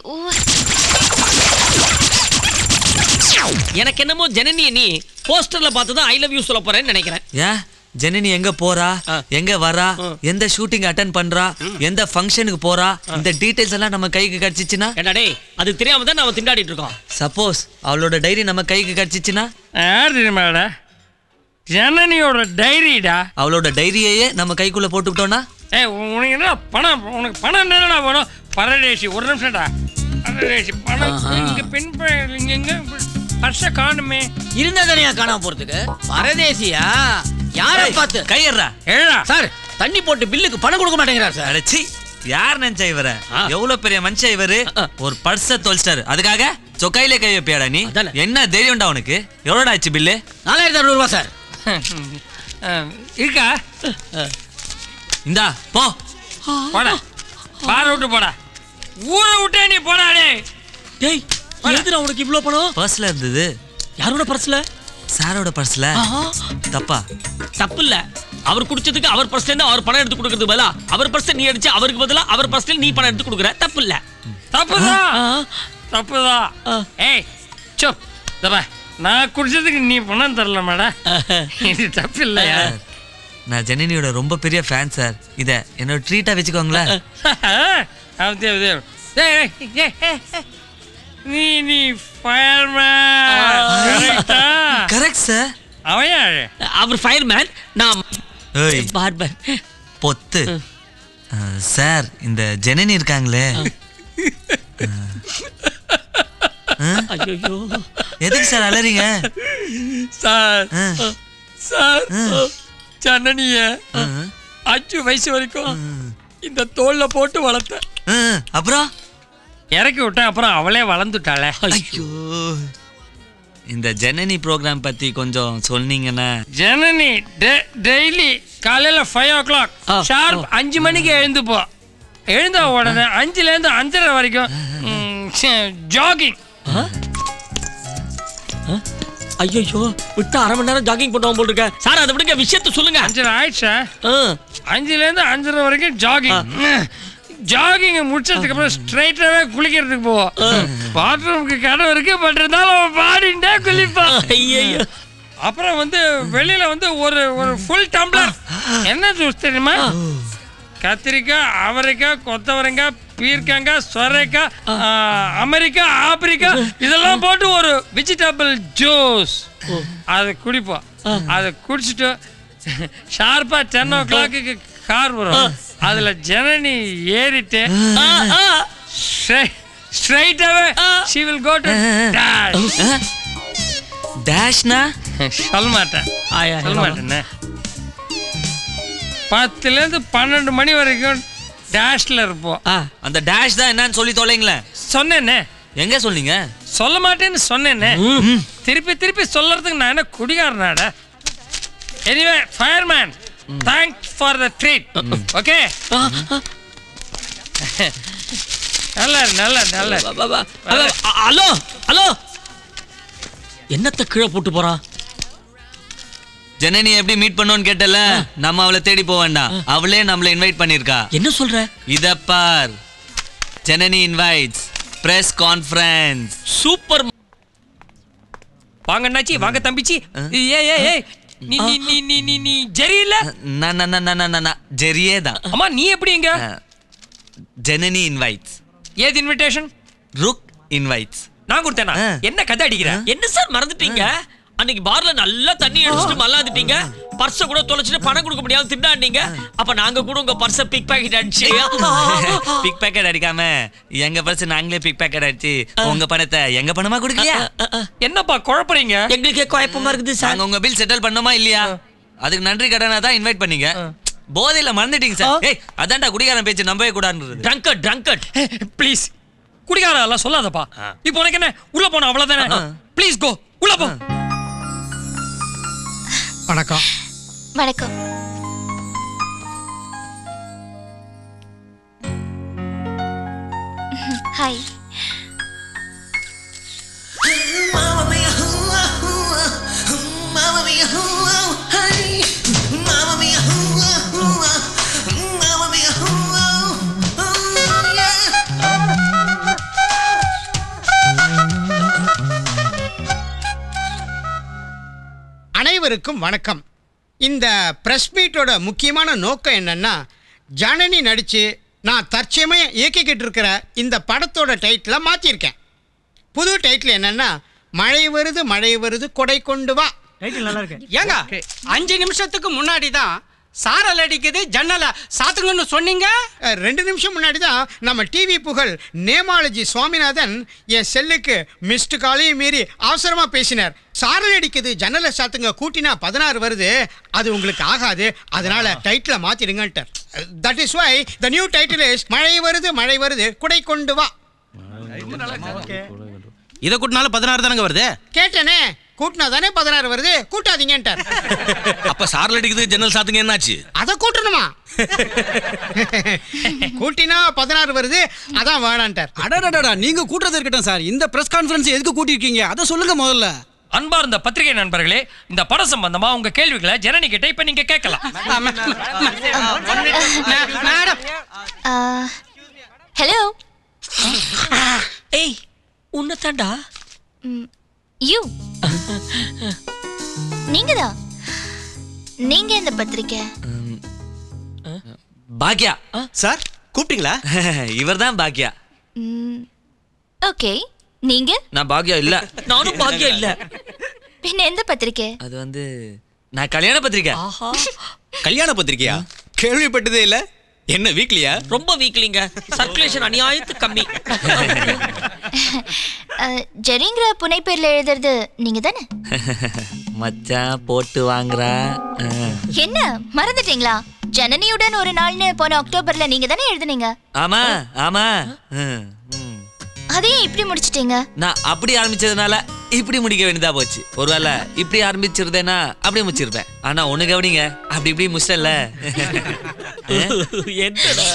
எனக்கு என்னமோ ஜனனிய நீ போஸ்டர்ல பார்த்து தான் ஐ லவ் யூ சொல்ல போறேன்னு நினைக்கிறேன் ஏன் ஜெனனி எங்க போறா எங்க வரா எந்த ஷூட்டிங் அட்டன் பண்றா எந்த ஃபங்க்ஷனுக்கு போறா இந்த டீடைல்ஸ் எல்லாம் நம்ம கைக்கு கிடைச்சிச்சுன்னா ஏடா டேய் அது தெரியாம தான் நாம திண்டாடிட்டு இருக்கோம் சப்போஸ் அவளோட டைரி நம்ம கைக்கு கிடைச்சிச்சுன்னா யார் தெரியுமாடா ஜனனியோட டைரிடா அவளோட டைரியையே நம்ம கைக்குள்ள போட்டுக்கிட்டோம்னா ஏய் உனக்கு என்ன பணம் உனக்கு பணம் என்னடா வேணும் பரதேசி ஒரு நிமிஷம்டா பரதேசி பணம் இங்க பின் இங்க எங்க பர்ஸ காணுமே இருந்தா தானே காணாம போறதுக்கு பரதேசியா யார ஏய், பார்த்து கையறா ஏடா சார் தண்ணி போட்டு பில்லுக்கு பணம் கொடுக்க மாட்டேங்கிறார் சார் அடச்சி யார் நினைச்சா இவர எவ்வளவு பெரிய மனுஷன் இவரு ஒரு பர்ஸ தொலைச்சிட்டாரு அதுக்காக சொக்கையில கை வைப்பியாடா நீ என்ன தைரியம்டா உனக்கு எவ்வளோடா ஆச்சு பில்லு நாலாயிரத்தி அறுநூறு ரூபா சார் இருக்கா இந்தா போ போடா பார விட்டு போடா ஊரை விட்டே நீ போடா டேய் டேய் எதுடா உனக்கு இவ்ளோ பணம் பர்ஸ்ல இருந்தது யாரோட பர்ஸ்ல சாரோட பர்ஸ்ல தப்பா தப்பு இல்ல அவர் குடிச்சதுக்கு அவர் பர்ஸ்ல இருந்து அவர் பணம் எடுத்து கொடுக்கறது பதிலா அவர் பர்ஸ் நீ அடிச்சு அவருக்கு பதிலா அவர் பர்ஸ்ல நீ பணம் எடுத்து கொடுக்குற தப்பு இல்ல தப்புதான் தப்புதான் ஏய் சோப் தப்பா நான் குடிச்சதுக்கு நீ பணம் தரல மேடா இது தப்பு இல்லையா நான் ஜெனினியோட ரொம்ப பெரிய ஃபேன் சார் இத என்னோட ட்ரீட்டா வச்சுக்கோங்களேன் அப்படியே அப்படியே டேய், டேய், டேய், டேய், டேய். நீ நீ ஃபயர்மேன் கரெக்ட் சார் அவன் யாரு அவர் ஃபயர்மேன் நான் ஏய் பார்பர் பொத்து அஹ், சார் இந்த ஜெனனி இருக்காங்களே ஐயோ எதுக்கு சார் அலறீங்க சார் சார் ஜனனிய அஞ்சு வயசு வரைக்கும் இந்த தோல்ல போட்டு வளர்த்தேன் அப்புறம் இறக்கி விட்டேன் அப்புறம் அவளே வளர்ந்துட்டாளே ஐயோ இந்த ஜனனி ப்ரோக்ராம் பத்தி கொஞ்சம் சொன்னீங்கன்னா ஜனனி டெய்லி காலையில ஃபைவ் ஓ கிளாக் ஷார்ப் அஞ்சு மணிக்கு எழுந்துப்போ எழுந்த உடனே அஞ்சுல இருந்து அஞ்சரை வரைக்கும் ஜாகிங் ஐயோ விட்டு அரை மணி நேரம் ஜாகிங் பண்ணுவோம் போல் இருக்க சார் அதை விடுங்க விஷயத்த சொல்லுங்க அஞ்சரை ஆயிடுச்சா அஞ்சுல இருந்து அஞ்சரை வரைக்கும் ஜாகிங் ஜாகிங் முடிச்சதுக்கு அப்புறம் ஸ்ட்ரைட்டாவே குளிக்கிறதுக்கு போவோம் பாத்ரூமுக்கு கதவு இருக்கு பட் இருந்தாலும் பாடிண்டே குளிப்போம் ஐயோ அப்புறம் வந்து வெளியில வந்து ஒரு ஒரு ஃபுல் டம்ளர் என்ன ஜூஸ் தெரியுமா கத்திரிக்காய் அவரைக்காய் கொத்தவரங்காய் பீர்க்கங்காய் சொரைக்காய் ஆ, அமெரிக்கா ஆப்பிரிக்கா இதெல்லாம் போட்டு ஒரு வெஜிடபிள் ஜூஸ் அதை குடிப்போம் அதை குடிச்சிட்டு ஷார்ப்பா டென் ஓ கிளாக்கு கார் வரும் அதுல ஜனனி ஏறிட்டு ஸ்ட்ரைட்டாவே she will go to dash டேஷ்னா சொல்ல மாட்டேன் சொல்ல மாட்டேனே பத்துலேருந்து பன்னெண்டு மணி வரைக்கும் டேஷ்ல இருப்போம் அந்த டேஷ் தான் என்னன்னு சொல்லி தொலைங்களேன் சொன்னேனே எங்க சொன்னீங்க சொல்ல மாட்டேன்னு சொன்னேனே திருப்பி திருப்பி சொல்லறதுக்கு நான் என்ன குடிகாரனாட anyway fireman thank for the treat okay நல்ல நல்ல நல்ல ஹலோ ஹலோ என்னத்த கீழே போட்டு போறான் ஜனனி எப்படி மீட் பண்ணோம்னு கேட்டல நம்ம அவளை தேடி போக வேண்டாம் அவளே நம்மள இன்வைட் பண்ணிருக்கா என்ன சொல்ற இத பார் Janani invites press conference super வாங்க அண்ணாச்சி வாங்க தம்பிச்சி ஏ ஏ ஏ நீ நீ நீ நீ நீ நீ ஜெரி இல்ல நான் நான் நான் நான் நான் ஜெரியே தான் அம்மா நீ எப்படி இங்க ஜனனி இன்வைட்ஸ் ஏது இன்விடேஷன் ருக் இன்வைட்ஸ் நான் கொடுத்தேனா என்ன கதை அடிக்கிற என்ன சார் மறந்துட்டீங்க அன்னைக்கு பார்ல நல்லா தண்ணி அடிச்சுட்டு மல்லாந்துட்டீங்க பர்ஸ கூட தொலைச்சிட்டு பணம் கொடுக்க முடியாம திண்டாண்டீங்க அப்ப நாங்க கூட உங்க பர்ஸ பிக் பாக்கெட் அடிச்சு பிக் பேக்கெட் அடிக்காம எங்க பர்ஸ் நாங்களே பிக் பேக்கெட் அடிச்சு உங்க பணத்தை எங்க பணமா கொடுக்கலையா என்னப்பா குழப்பறீங்க எங்களுக்கே குழப்பமா இருக்குது சார் நாங்க உங்க பில் செட்டில் பண்ணோமா இல்லையா அதுக்கு நன்றி கடனா தான் இன்வைட் பண்ணீங்க போதையில மறந்துட்டீங்க சார் ஏய் அதான்டா குடிகாரன் பேச்சு நம்பவே கூடாதுன்றது ட்ரங்கட் ட்ரங்கட் ப்ளீஸ் குடிகார எல்லாம் சொல்லாதப்பா இப்போ உனக்கு என்ன உள்ள போன அவ்வளவுதானே ப்ளீஸ் கோ உள்ள போ வணக்கம் வணக்கம் ஹாய் அனைவருக்கும் வணக்கம் இந்த ப்ரெஸ் மீட்டோட முக்கியமான நோக்கம் என்னன்னா ஜனனி நடித்து நான் தற்சமயம் இயக்கிக்கிட்டு இருக்கிற இந்த படத்தோட டைட்டிலை மாற்றிருக்கேன் புது டைட்டில் என்னன்னா மழை வருது மழை வருது கொடை கொண்டு வா டைட்டில் நல்லா இருக்கு ஏங்க அஞ்சு நிமிஷத்துக்கு முன்னாடி தான் சாரல் அடிக்குது ஜன்னலை சாத்துங்கன்னு சொன்னீங்க அஹ், ரெண்டு நிமிஷம் முன்னாடி தான் நம்ம டிவி புகழ் நேமாலஜி சுவாமிநாதன் என் செல்லுக்கு மிஸ்டு காலையும் மீறி அவசரமாக பேசினார் சாரல் அடிக்குது ஜன்னலை சாத்துங்க கூட்டினா பதினாறு வருது அது உங்களுக்கு ஆகாது அதனால டைட்டிலை மாற்றிடுங்கன்ட்டார் that is why the new title is மழை வருது மழை வருது குடை கொண்டு வா இதை கூட்டினாலும் பதினாறு தானங்க வருது கேட்டேனே கூட்டினா தானே பதினாறு வருது கூட்டாதீங்கன்ட்டார் அப்ப சாரல் அடிக்குது ஜன்னல் சாத்துங்க என்னாச்சு அதை கூட்டணுமா கூட்டினா பதினாறு வருது அதான் வேணான்ட்டார் அடடடடா நீங்க கூட்டுறது இருக்கட்டும் சார் இந்த பிரஸ் கான்ஃபரன்ஸ் எதுக்கு கூட்டிருக்கீங்க அதை சொல்லுங்க முதல்ல அன்பார்ந்த பத்திரிகை நண்பர்களே இந்த படம் சம்பந்தமா உங்க கேள்விகளை ஜனனி கிட்ட இப்ப நீங்க கேட்கலாம் ஹலோ ஏய் உன்னதாண்டா யூ நீங்கதான் நீங்க இந்த பத்திரிக்கை பாக்யா சார் கூப்பிட்டீங்களா இவர்தான் பாக்யா ஓகே நீங்க நான் பாக்யா இல்ல நானும் பாக்கியம் இல்ல பின்ன எந்த பத்திரிக்கை அது வந்து நான் கல்யாண பத்திரிக்கை கல்யாண பத்திரிக்கையா கேள்விப்பட்டதே இல்ல என்ன வீக்லியா ரொம்ப வீக்லிங்க சர்க்குலேஷன் அநியாயத்து கம்மி அஹ், ஜெரிங்கிற புனைப்பேர்ல எழுதுறது நீங்க தானே மச்சான் போட்டு வாங்குறா ஆ. என்ன மறந்துட்டீங்களா ஜனனியுடன் ஒரு நாள்னு போன அக்டோபர்ல நீங்க தானே எழுதுனீங்க ஆமா ஆமா ம், ம். அதையும் இப்படி முடிச்சிட்டீங்க நான் அப்படி ஆரம்பிச்சதுனால இப்படி முடிக்க வேண்டியதா போச்சு ஒருவேளை இப்படி ஆரம்பிச்சிருந்தேன்னா அப்படியே முடிச்சிருப்பேன் ஆனா ஒண்ணு கவனிங்க அப்படி இப்படி முடிச்சிட்டல என்னடா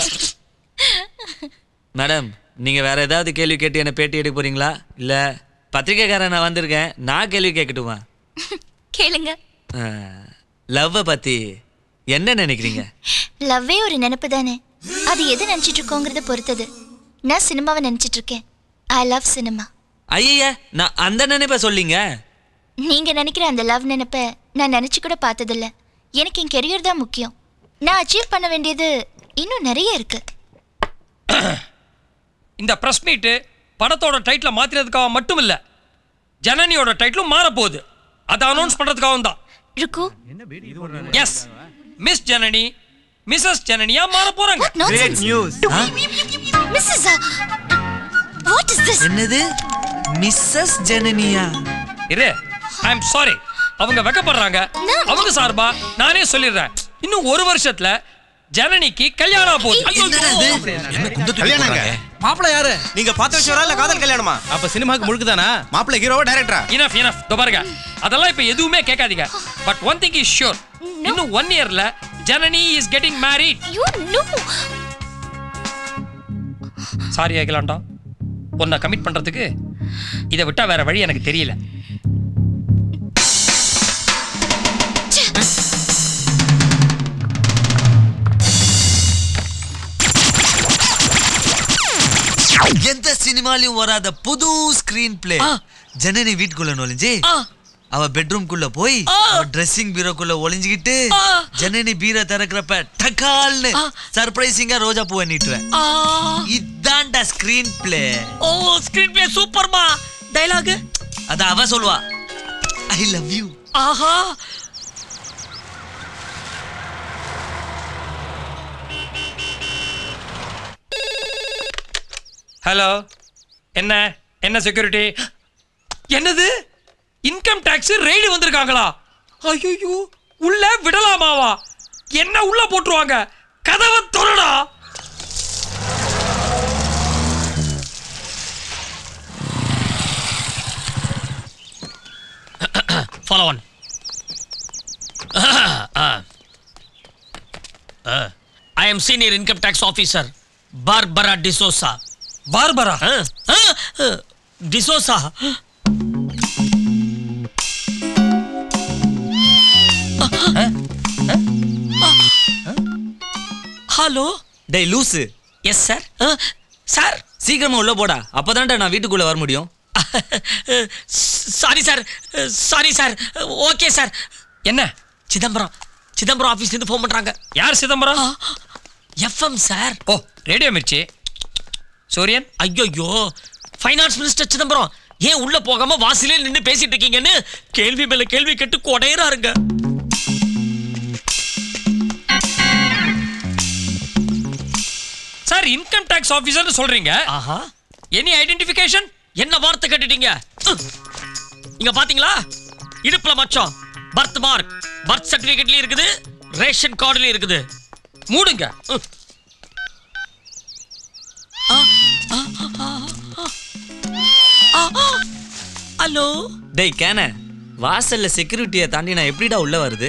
மேடம் நீங்க வேற ஏதாவது கேள்வி கேட்டு என்ன பேட்டி எடுக்க போறீங்களா இல்ல பத்திரிக்கைக்காரன் நான் வந்திருக்கேன் நான் கேள்வி கேட்கட்டுமா கேளுங்க லவ்வை பத்தி என்ன நினைக்கிறீங்க லவ்வே ஒரு நினைப்பு தானே அது எது நினைச்சிட்டு இருக்கோங்கிறத பொறுத்தது நான் சினிமாவை நினைச்சிட்டு இருக்கேன் ஐ லவ் சினிமா ஐய நான் அந்த நினைப்ப சொல்லிங்க நீங்க நினைக்கிற அந்த லவ் நினைப்ப நான் நினைச்சு கூட பார்த்ததில்ல எனக்கு என் கெரியர் தான் முக்கியம் நான் அச்சீவ் பண்ண வேண்டியது இன்னும் நிறைய இருக்கு இந்த ப்ரெஸ் மீட்டு படத்தோட டைட்டில் மாத்திரதுக்காக மட்டும் இல்ல ஜனனியோட டைட்டிலும் மாறப்போகுது அதை அனௌன்ஸ் பண்றதுக்காகவும் தான் Rukku yes miss Janani Mrs ஜனனியா மாற போறாங்க Great news. Mrs what is this என்னது மிஸ்ஸஸ் ஜனனியா இரு ஐ அம் சாரி அவங்க வெக்கப்படுறாங்க அவங்க சார்பா நானே சொல்லிடுறேன் இன்னும் ஒரு வருஷத்துல ஜனனிக்கு கல்யாணம் போகுது கல்யாணங்க மாப்பிள்ள யாரு நீங்க பார்த்து வச்சவரா இல்ல காதல் கல்யாணமா அப்ப சினிமாக்கு முழுக்குதானா மாப்பிள்ளை ஹீரோவா டைரக்டரா இனஃப் இனஃப் இதோ பாருங்க அதெல்லாம் இப்ப எதுவுமே கேட்காதீங்க but one thing is sure இன்னும் ஒன் இயர்ல Janani is getting married you know sorry அகிலாண்டா உன்னை கமிட் பண்றதுக்கு இதை விட்டா வேற வழி எனக்கு தெரியல எந்த சினிமாலையும் வராத புது ஸ்கிரீன் பிளே ஜனனி வீட்டுக்குள்ள நுழைஞ்சு அவ பெட்ரூம்குள்ள போய் அவ ட்ரெஸ்ஸிங் பீரோக்குள்ள ஒளிஞ்சுக்கிட்டு ஜனனி பீரோ திறக்கிறப்ப டக்கால்னு சர்ப்ரைசிங்கா ரோஜா பூவை நீட்டுவேன் இதான்டா screen play oh screen play சூப்பர்மா டயலாக் அத அவ சொல்வா ஐ லவ் யூ ஆஹா ஹலோ என்ன என்ன செக்யூரிட்டி என்னது இன்கம் டாக்ஸ் ரெய்டு வந்திருக்காங்களா ஐயோ உள்ள விடலாமாவா என்ன உள்ள போட்டுருவாங்க கதவை தொறடா Follow on. uh, uh, I am senior income tax officer, Barbara D'Souza. Barbara? Uh, uh, uh, D'Souza. Hello டேய் லூசு எஸ் சார் சார் சீக்கிரமா உள்ள போடா அப்பதான்டா நான் வீட்டுக்குள்ள வர முடியும் sorry sir sorry sir okay sir என்ன சிதம்பரம் சிதம்பரம் ஆபீஸ்ல இருந்து ஃபோன் பண்றாங்க யார் Chidambaram FM sir oh radio Mirchi Suriyan ஐயோ ஃபைனான்ஸ் மினிஸ்டர் சிதம்பரம் ஏன் உள்ள போகாம வாசலே நின்னு பேசிட்டு இருக்கீங்கன்னு கேள்வி மேல கேள்வி கேட்டு கொடையறாருங்க சார் இன்கம் டாக்ஸ் ஆபீசர்னு சொல்றீங்க ஆஹா எனி ஐடென்டிஃபிகேஷன் என்ன வார்த்தை கேட்டுட்டீங்க உம். இங்க பாத்தீங்களா இடுப்புல மச்சம் பர்த் மார்க் பர்த் சர்டிபிகேட்லயும் இருக்குது ரேஷன் கார்டுலயும் இருக்குது மூடுங்க உம். ஆ, ஆ, ஆ, ஆ. ஆ, ஆ. ஹலோ டேய் கேன வாசல்ல செக்யூரிட்டியை தாண்டி நான் எப்படிடா உள்ள வருது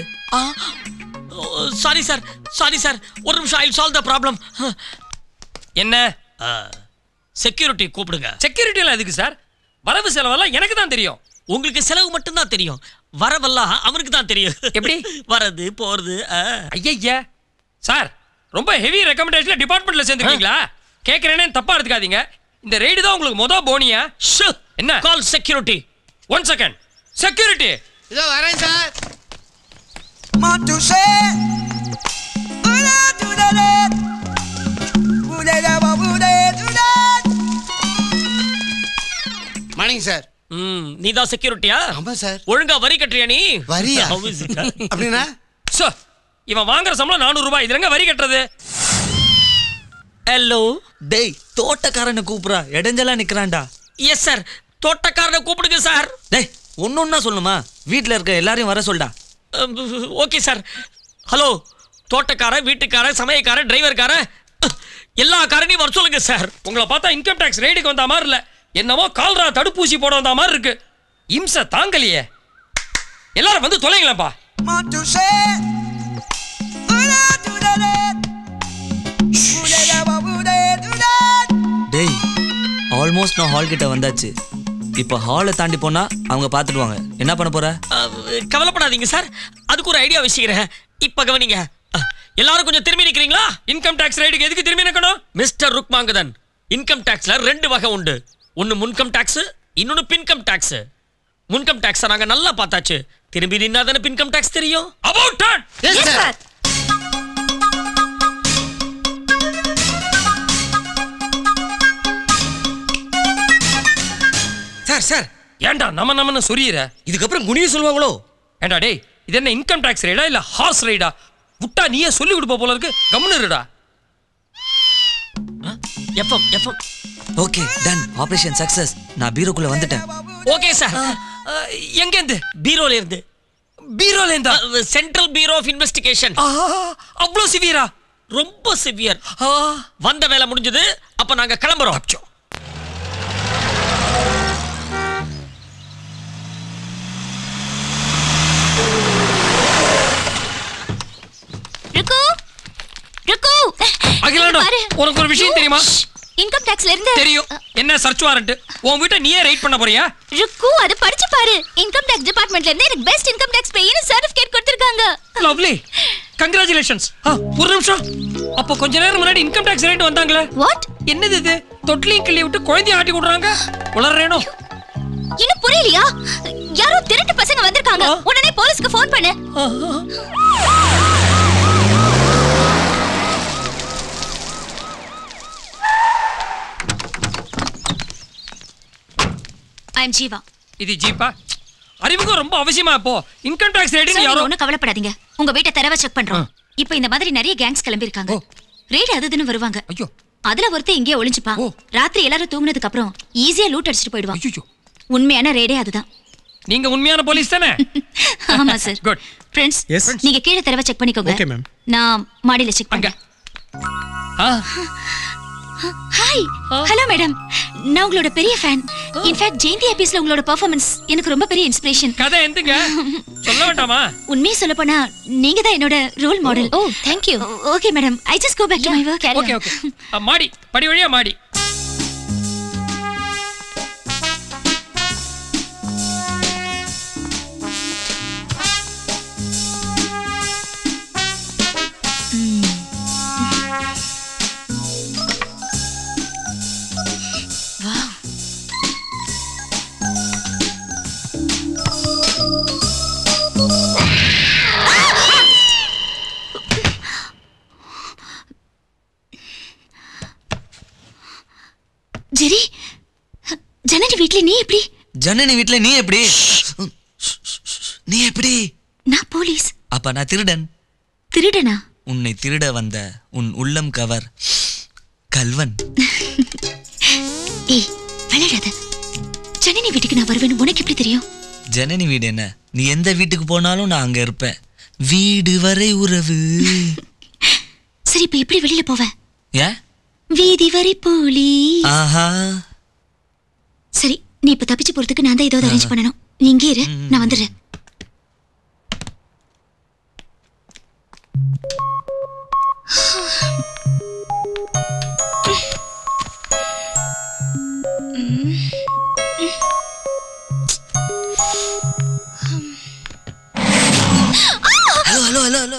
சாரி சார் சாரி சார் ஒரு நிமிஷம் ஐ சால்வ் த ப்ராப்ளம் என்ன செக்யூரிட்டி கூப்பிடுங்க செக்யூரிட்டி எல்லாம் எதுக்கு சார் வரவு செலவெல்லாம் எனக்கு தான் தெரியும் உங்களுக்கு செலவு மட்டும் தான் தெரியும் வரவெல்லாம் அவருக்கு தான் தெரியும் எப்படி வரது போறது ஐயா சார் ரொம்ப ஹெவி ரெக்கமெண்டேஷன்ல டிபார்ட்மெண்ட்ல சேர்ந்துருக்கீங்களா கேட்கறேனே தப்பா எடுத்துக்காதீங்க இந்த ரெய்டு தான் உங்களுக்கு முத போனியா என்ன call security one second security இதோ வரேன் சார் மார்னிங் சார் ம் நீ தான் செக்யூரிட்டியா ஆமா சார் ஒழுங்கா வரி கட்டுறியா நீ வரியா? How is it? அப்படின்னா சோ இவன் வாங்குற சம்பளம் நானூறு ரூபாய் இதுலங்க வரி கட்டுறது ஹலோ டேய் தோட்டக்காரனை கூப்பிடுறா இடைஞ்சலா நிக்கிறான்டா எஸ் சார் தோட்டக்காரனை கூப்பிடுங்க சார் டேய் ஒன்னொன்னா சொல்லுமா வீட்ல இருக்க எல்லாரையும் வர சொல்டா ஓகே சார் ஹலோ தோட்டக்காரன் வீட்டுக்காரன் சமயக்காரன் டிரைவர்காரன் எல்லா காரனையும் வர சொல்லுங்க சார் உங்களை பார்த்தா இன்கம் டேக்ஸ் ரைடுக்கு வந்த மாதிரி இல்ல என்னமோ கால்ரா தடுப்பூசி போட வந்த மாதிரி இருக்கு இம்சை தாங்கலையே எல்லாரும் வந்து தொலைங்களேப்பா டேய் ஆல்மோஸ்ட் நான் ஹால் கிட்ட வந்தாச்சு இப்போ ஹாலை தாண்டி போனா அவங்க பார்த்துடுவாங்க என்ன பண்ண போற அஹ், கவலைப்படாதீங்க சார் அதுக்கு ஒரு ஐடியா வச்சுக்கிறேன் இப்ப கவனிங்க அஹ், எல்லாரும் கொஞ்சம் திரும்பி நிக்கிறீங்களா இன்கம் டேக்ஸ் ரைடுக்கு எதுக்கு திரும்பி நிக்கணும் மிஸ்டர் ருக்மாங்கதன் இன்கம் டேக்ஸ்ல ரெண்டு வகை உண்டு ஒன்னு முன்கம் டாக்ஸ் இன்னொன்னு பின்கம் டாக்ஸ் முன்கம் டாக்ஸ் நாங்க நல்லா பார்த்தாச்சு திரும்பி நின்னா தானே பின்கம் டாக்ஸ் தெரியும் about turn yes sir sir sir ஏன்டா நம்ம நம்மன்னு சொரியிற இதுக்கப்புறம் குனிய சொல்லுவாங்களோ ஏன்டா டேய் இது என்ன இன்கம் டேக்ஸ் ரைடா இல்ல ஹார்ஸ் ரைடா விட்டா நீயே சொல்லி கொடுப்ப போல இருக்கு கம்னு இருடா FM FM okay done operation success நான் பீரோக்குள்ள வந்துட்டேன் ஓகே சார் எங்க இருந்து பீரோல இருந்து பீரோல இருந்தா சென்ட்ரல் பீரோ ஆஃப் இன்வெஸ்டிகேஷன் அவ்வளோ சிவியரா ரொம்ப சிவியர் வந்த வேலை முடிஞ்சது அப்ப நாங்க கிளம்புறோம் ருக்கு ருக்கு அகிலாண்டோ பாரு. உனக்கு ஒரு விஷயம் தெரியுமா இன்கம் டாக்ஸ்ல இருந்து தெரியும் என்ன சர்ச் வாரண்ட் உன் வீட்டை நீயே ரைட் பண்ண போறியா ருக்கு அது படிச்சு பாரு இன்கம் டாக்ஸ் டிபார்ட்மெண்ட்ல இருந்து எனக்கு பெஸ்ட் இன்கம் டாக்ஸ் பேயின்னு சர்டிபிகேட் கொடுத்திருக்காங்க லவ்லி கங்க்ராச்சுலேஷன்ஸ் ஒரு நிமிஷம் அப்போ கொஞ்ச நேரம் முன்னாடி இன்கம் டேக்ஸ் ரைட் வந்தாங்களே வாட் என்னது இது தொட்டிலையும் கிள்ளி விட்டு குழந்தைய ஆட்டி விடுறாங்க உளறேனோ இன்னும் புரியலையா யாரோ திருட்டு பசங்க வந்திருக்காங்க உடனே போலீஸ்க்கு ஃபோன் பண்ணு ஐ அம் ஜீவா இது ஜீப்பா அறிமுகம் ரொம்ப அவசியமா இப்போ இன்கம் டேக்ஸ் ரைடிங் சார், யாரோ நீங்க ஒண்ணும் கவலைப்படாதீங்க உங்க வீட்டை தரவ செக் பண்றோம் இப்போ இந்த மாதிரி நிறைய கேங்ஸ் கிளம்பி இருக்காங்க ரேட் அதுதுன்னு வருவாங்க ஐயோ அதுல ஒருத்தன் இங்கே ஒளிஞ்சுப்பான் ராத்திரி எல்லாரும் தூங்குனதுக்கு அப்புறம் ஈஸியா லூட் அடிச்சிட்டு போயிடுவான் உண்மையான ரேடே அதுதான் நீங்க உண்மையான போலீஸ் தானே ஆமா சார் குட் ஃப்ரெண்ட்ஸ் Yes. நீங்க கீழே தரவ செக் பண்ணிக்கோங்க Okay, ma'am. நான் மாடியில செக் பண்றேன் ஆ ஹாய் ஹலோ மேடம் நான் உங்களோட பெரிய ஃபேன் இன்ஃபேக்ட் ஜெயந்தி எபிஸ்ல உங்களோட பெர்ஃபார்மன்ஸ் எனக்கு ரொம்ப பெரிய இன்ஸ்பிரேஷன் கதை எந்துங்க சொல்ல வேண்டாமா உண்மையை சொல்ல போனா நீங்க தான் என்னோட role model oh thank you okay madam I just go back to my work okay okay மாடி படி வழியா மாடி ஜெரி ஜனனி வீட்ல நீ எப்படி ஜனனி வீட்ல நீ எப்படி நீ எப்படி நான் போலீஸ் அப்ப நான் திருடன் திருடனா உன்னை திருட வந்த உன் உள்ளம் கவர் கல்வன் ஏய் விளையாடாத ஜனனி வீட்டுக்கு நான் வருவேன்னு உனக்கு எப்படி தெரியும் ஜனனி வீடு என்ன நீ எந்த வீட்டுக்கு போனாலும் நான் அங்க இருப்பேன் வீடு வரை உறவு சரி இப்ப எப்படி வெளியில போவேன் ஏன் வீதி வரை போலி ஆஹா சரி நீ இப்ப தப்பிச்சு போறதுக்கு நான் தான் ஏதாவது அரேஞ்ச் பண்ணணும் நீ இங்கே இரு நான் வந்துடுறேன் ஹலோ ஹலோ ஹலோ ஹலோ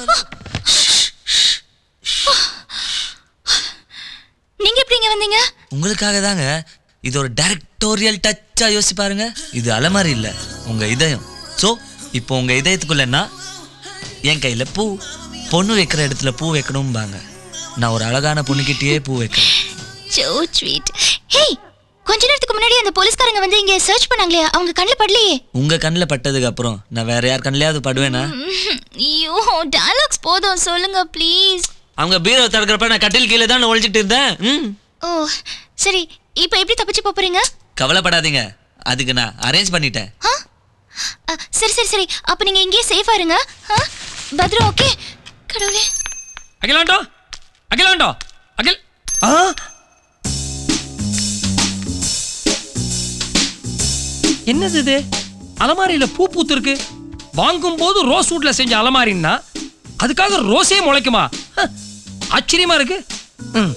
நீங்க எப்படி இங்க வந்தீங்க உங்களுக்காக தாங்க இது ஒரு டைரக்டோரியல் டச்சா யோசிச்சு பாருங்க இது அலமாரி இல்ல உங்க இதயம் சோ இப்போ உங்க இதயத்துக்குள்ளன்னா என் கையில பூ பொண்ணு வைக்கிற இடத்துல பூ வைக்கணும்பாங்க நான் ஒரு அழகான பொண்ணுகிட்டயே பூ வைக்கிறேன் சோ ஸ்வீட் ஹேய் கொஞ்ச நேரத்துக்கு முன்னாடி அந்த போலீஸ்காரங்க வந்து இங்க சர்ச் பண்ணாங்களே அவங்க கண்ணுல படலையே உங்க கண்ணில் பட்டதுக்கு அப்புறம் நான் வேற யார் கண்ணிலையாவது படுவேனா ஐயோ டயலாக்ஸ் போதும் சொல்லுங்க ப்ளீஸ் அவங்க பீரோ திறக்கிறப்ப நான் கட்டில் கீழே தான் ஒழிச்சிட்டு இருந்தேன் ம் ஓ சரி இப்போ எப்படி தப்பிச்சு போப் போறீங்க கவலைப்படாதீங்க அதுக்கு நான் அரேஞ்ச் பண்ணிட்டேன் அ, சரி சரி சரி அப்ப நீங்க இங்கேயே சேஃபா இருங்க ஆ? பத்ரா ஓகே கடவுளே அகிலாண்டோ அகிலாண்டோ அகில் ஆ என்னது இது அலமாரியில பூ பூத்து இருக்கு வாங்கும் போது ரோஸ் வுட்ல செஞ்ச அலமாரின்னா அதுக்காக ரோஸே முளைக்குமா ஹ, ஆச்சரியமா இருக்கு ம்.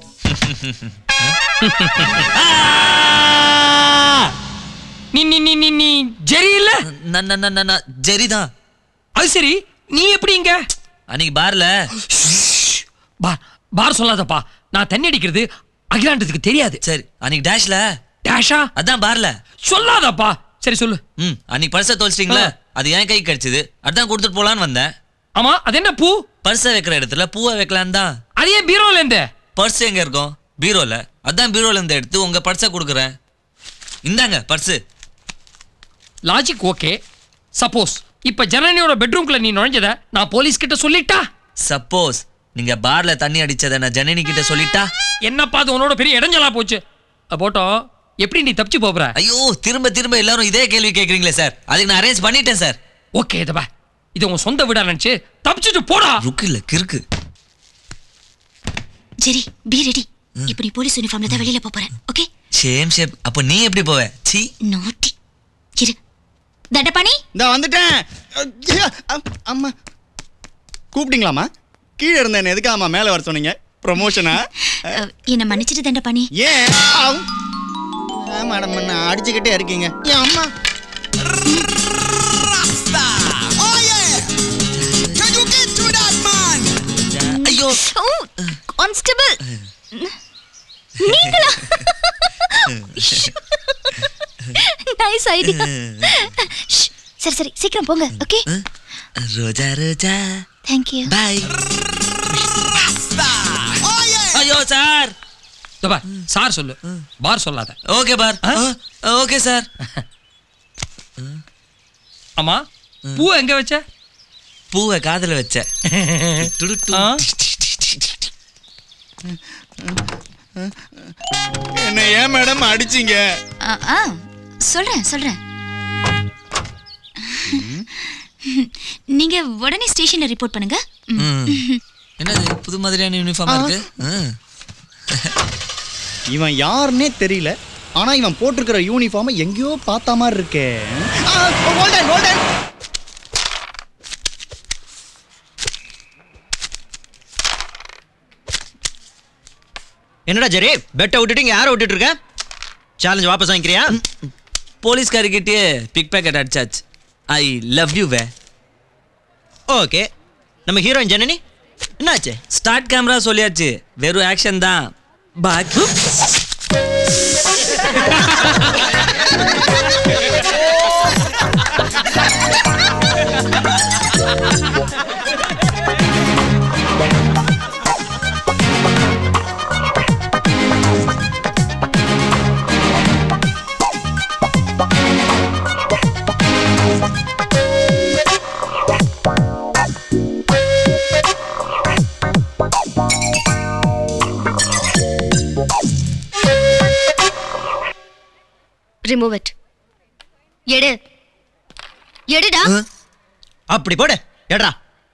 நீ நீ நீ நீ நீ ஜெரி இல்ல நான் ஜெரிதான் அது சரி நீ எப்படி இங்க அன்னைக்கு பார்ல பார் பார் சொல்லாதப்பா நான் தண்ணி அடிக்கிறது அகிலாண்டத்துக்கு தெரியாது சரி அன்னைக்கு டேஷ்ல டேஷா அதான் பார்ல சொல்லாதப்பா சரி சொல்லு ம் அன்னைக்கு பர்ஸை தொலைச்சிட்டீங்களா அது என் கை கிடைச்சது அதான் கொடுத்துட்டு போலான்னு வந்தேன் ஆமா அது என்ன பூ பர்ஸை வைக்கிற இடத்துல பூவை வைக்கலான்னு தான் அது ஏன் பீரோல இருந்து பர்ஸ் எங்க இருக்கும் பீரோல அதான் பீரோல இருந்து எடுத்து உங்க பர்ஸை கொடுக்குறேன் இந்தாங்க பர்ஸு லாஜிக் ஓகே சப்போஸ் இப்ப ஜனனியோட பெட்ரூம்குள்ள நீ நுழைஞ்சத நான் போலீஸ் கிட்ட சொல்லிட்டா சப்போஸ் நீங்க பார்ல தண்ணி அடிச்சதை நான் ஜனனி கிட்ட சொல்லிட்டா என்னப்பா அது உன்னோட பெரிய இடைஞ்சலா போச்சு அ, போட்டோம் எப்படி நீ தப்பிச்சு போற ஐயோ திரும்ப திரும்ப எல்லாரும் இதே கேள்வி கேக்குறீங்களே சார் அதுக்கு நான் அரேஞ்ச் பண்ணிட்டேன் சார் ஓகே இதப்பா இது உன் சொந்த வீடா நினைச்சு தப்பிச்சுட்டு போடா ருக்கு இல்ல கிறுக்கு ஜெரி பி ரெடி இப்போ நீ போலீஸ் யூனிஃபார்ம்ல தான் வெளியில போப் போற ஓகே ஷேம் ஷேப் அப்போ நீ எப்படி போவ சி நோட்டி இரு தண்டபாணி இந்த வந்துட்டேன் ஐயா, அம்- அம்மா கூப்பிட்டீங்களாம்மா கீழே இருந்தேன் எதுக்காம்மா மேலே வர சொன்னீங்க ப்ரொமோஷனா அ, என்னை மன்னிச்சிட்டு தண்டபாணி ஏன் ஆம். ஏன் மேடம் நான் அடிச்சுக்கிட்டே இருக்கீங்க என் அம்மா ஐயோ கான்ஸ்டபிள் நீங்களா நைஸ் ஐடியா சரி சரி சீக்கிரம் போங்க okay Roja Roja thank you bye ஐயோ சார் இதப்பா சார் சொல்லு பார் சொல்லாத ஓகே பார் ஓகே சார் ஆமா பூ எங்க வச்ச பூவை காதுல வச்ச ஆ? என்ன ஏன் மேடம் அடிச்சீங்க ஆ, ஆ சொல்றேன் சொல்றேன் நீங்க உடனே ஸ்டேஷன்ல ரிப்போர்ட் பண்ணுங்க ம். ம். என்னது புது மாதிரியான யூனிஃபார்மா இருக்கு ஆ. இவன் யாருன்னே தெரியல ஆனா இவன் போட்டிருக்கிற யூனிஃபார்மை எங்கேயோ பார்த்த மாதிரி இருக்கே ஆ, hold on, hold on. என்னடா ஜெரி பெட்டை விட்டுட்டு இங்க யாரை விட்டுட்டு இருக்க சேலஞ்ச் வாபஸ் வாங்கிக்கிறியா போலீஸ்காரிக்கிட்டே பிக் பேக்கெட் அடிச்சாச்சு I love you way okay நம்ம ஹீரோயின் ஜனனி என்னாச்சு ஸ்டார்ட் கேமரா சொல்லியாச்சு வெறும் ஆக்ஷன் தான் பாக்கி ரிமூவ் இட் எடு எடுடா அப்படி போடு ஏட்ரா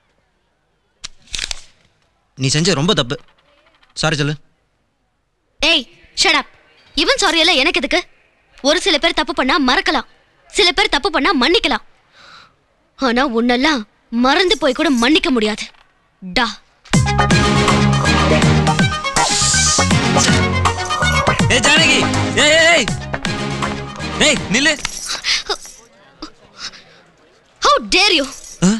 நீ செஞ்ச ரொம்ப தப்பு சாரி சொல்லு ஏய் ஷட் அப் இவன் சாரி எல்லாம் எனக்கு எதுக்கு ஒரு சில பேர் தப்பு பண்ணா மறக்கலாம் சில பேர் தப்பு பண்ணா மன்னிக்கலாம் ஆனா உன்னெல்லாம் மறந்து போய் கூட மன்னிக்க முடியாது டா ஏய் ஜானகி ஏய் ஏய் ஏய் ஏய் நில்லு ஹவு டேர் யூ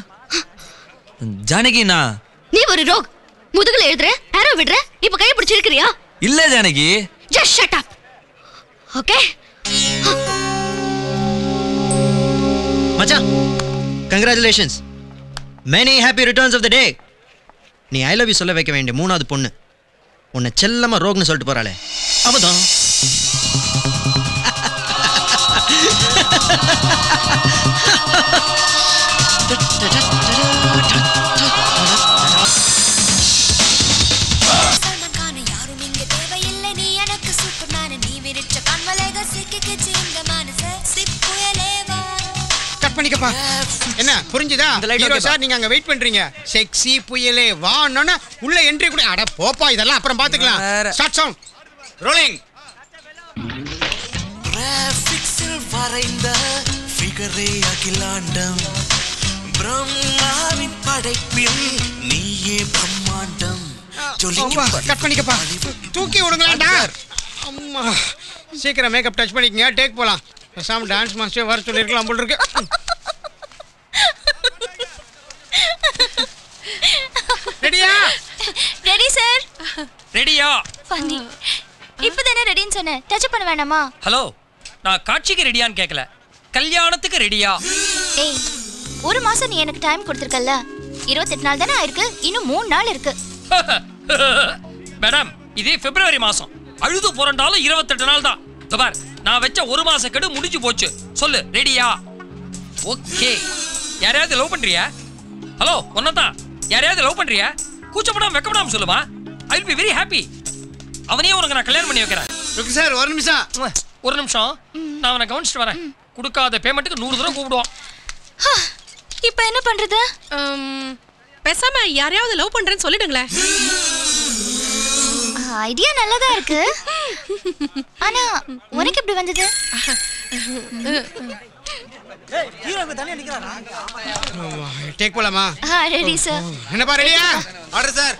ஜானகி நான் நீ ஒரு ரோக் முதுகுல எழுதுற ஆரோ விடுற இப்ப கைய பிடிச்சு இருக்கிறியா இல்ல Janaki just shut up okay மச்சான் congratulations many happy returns of the day நீ ஐ லவ் யூ சொல்ல வைக்க வேண்டிய மூணாவது பொண்ணு உன்னை செல்லமா ரோக்னு சொல்லிட்டு போறாளே அவதான் சல்மான் யாரும் இங்க தேவையில்லை நீ எனக்கு சூப்பர்மேன் நீ விரிச்ச கண்மலைக சிக்கிக்கிச்சு இந்த மனச கட் பண்ணிக்கப்பா என்ன புரிஞ்சுதா light ஹீரோ okay பா. சார் நீங்க அங்க வெயிட் பண்றீங்க செக்ஸி புயலே வான்னு உள்ள என்ட்ரி கூட அட போப்பா இதெல்லாம் அப்புறம் பாத்துக்கலாம் ஸ்டார்ட் சவுண்ட் ரோலிங் கிராபிக்ஸில் வரைந்த ஃபிகரே அகிலாண்டம் பிரம்மாவின் படைப்பில் நீயே பிரம்மாண்டம் கட் பண்ணிக்கப்பா தூக்கி விடுங்களாடா அம்மா சீக்கிரம் மேக்கப் டச் பண்ணிக்கங்க டேக் போலாம் பேசாம டான்ஸ் மாஸ்டர் வர சொல்லிருக்கலாம் போல இருக்கு ரெடியா ரெடி சார் ரெடியா ஃபன்னி இப்பதானே ரெடின்னு சொன்னேன் டச் பண்ண வேணாமா ஹலோ நான் காட்சிக்கு ரெடியான்னு கேட்கல கல்யாணத்துக்கு ரெடியா ஏய் ஒரு மாசம் நீ எனக்கு டைம் கொடுத்துருக்கல்ல இருபத்தெட்டு நாள் தானே ஆயிருக்கு இன்னும் மூணு நாள் இருக்கு மேடம் இதே பிப்ரவரி மாசம் அழுது புரண்டாலும் இருபத்தெட்டு நாள் தான் இதோ பார் நான் வச்ச ஒரு மாச கெடு முடிஞ்சு போச்சு சொல்லு ரெடியா ஓகே யாரையாவது லவ் பண்றியா ஹலோ தான் யாரையாவது லவ் பண்றியா கூச்சப்படாம வெக்கப்படாம சொல்லுமா I will be very happy அவனையே உனக்கு நான் கல்யாணம் பண்ணி வைக்கிறேன் சார் ஒரு நிமிஷம் ஒரு நிமிஷம் நான் அவனை கவனிச்சிட்டு வரேன் கொடுக்காத பேமெண்ட்டுக்கு நூறு தடவை கூப்பிடுவான் இப்போ என்ன பண்றது பேசாம யாரையாவது லவ் பண்றேன்னு சொல்லிடுங்களேன் ஐடியா நல்லதா இருக்கு ஆனா உனக்கு எப்படி வந்தது டேக் போலாமா ரெடி சார் என்னப்பா ரெடியா ஆர்டர் சார்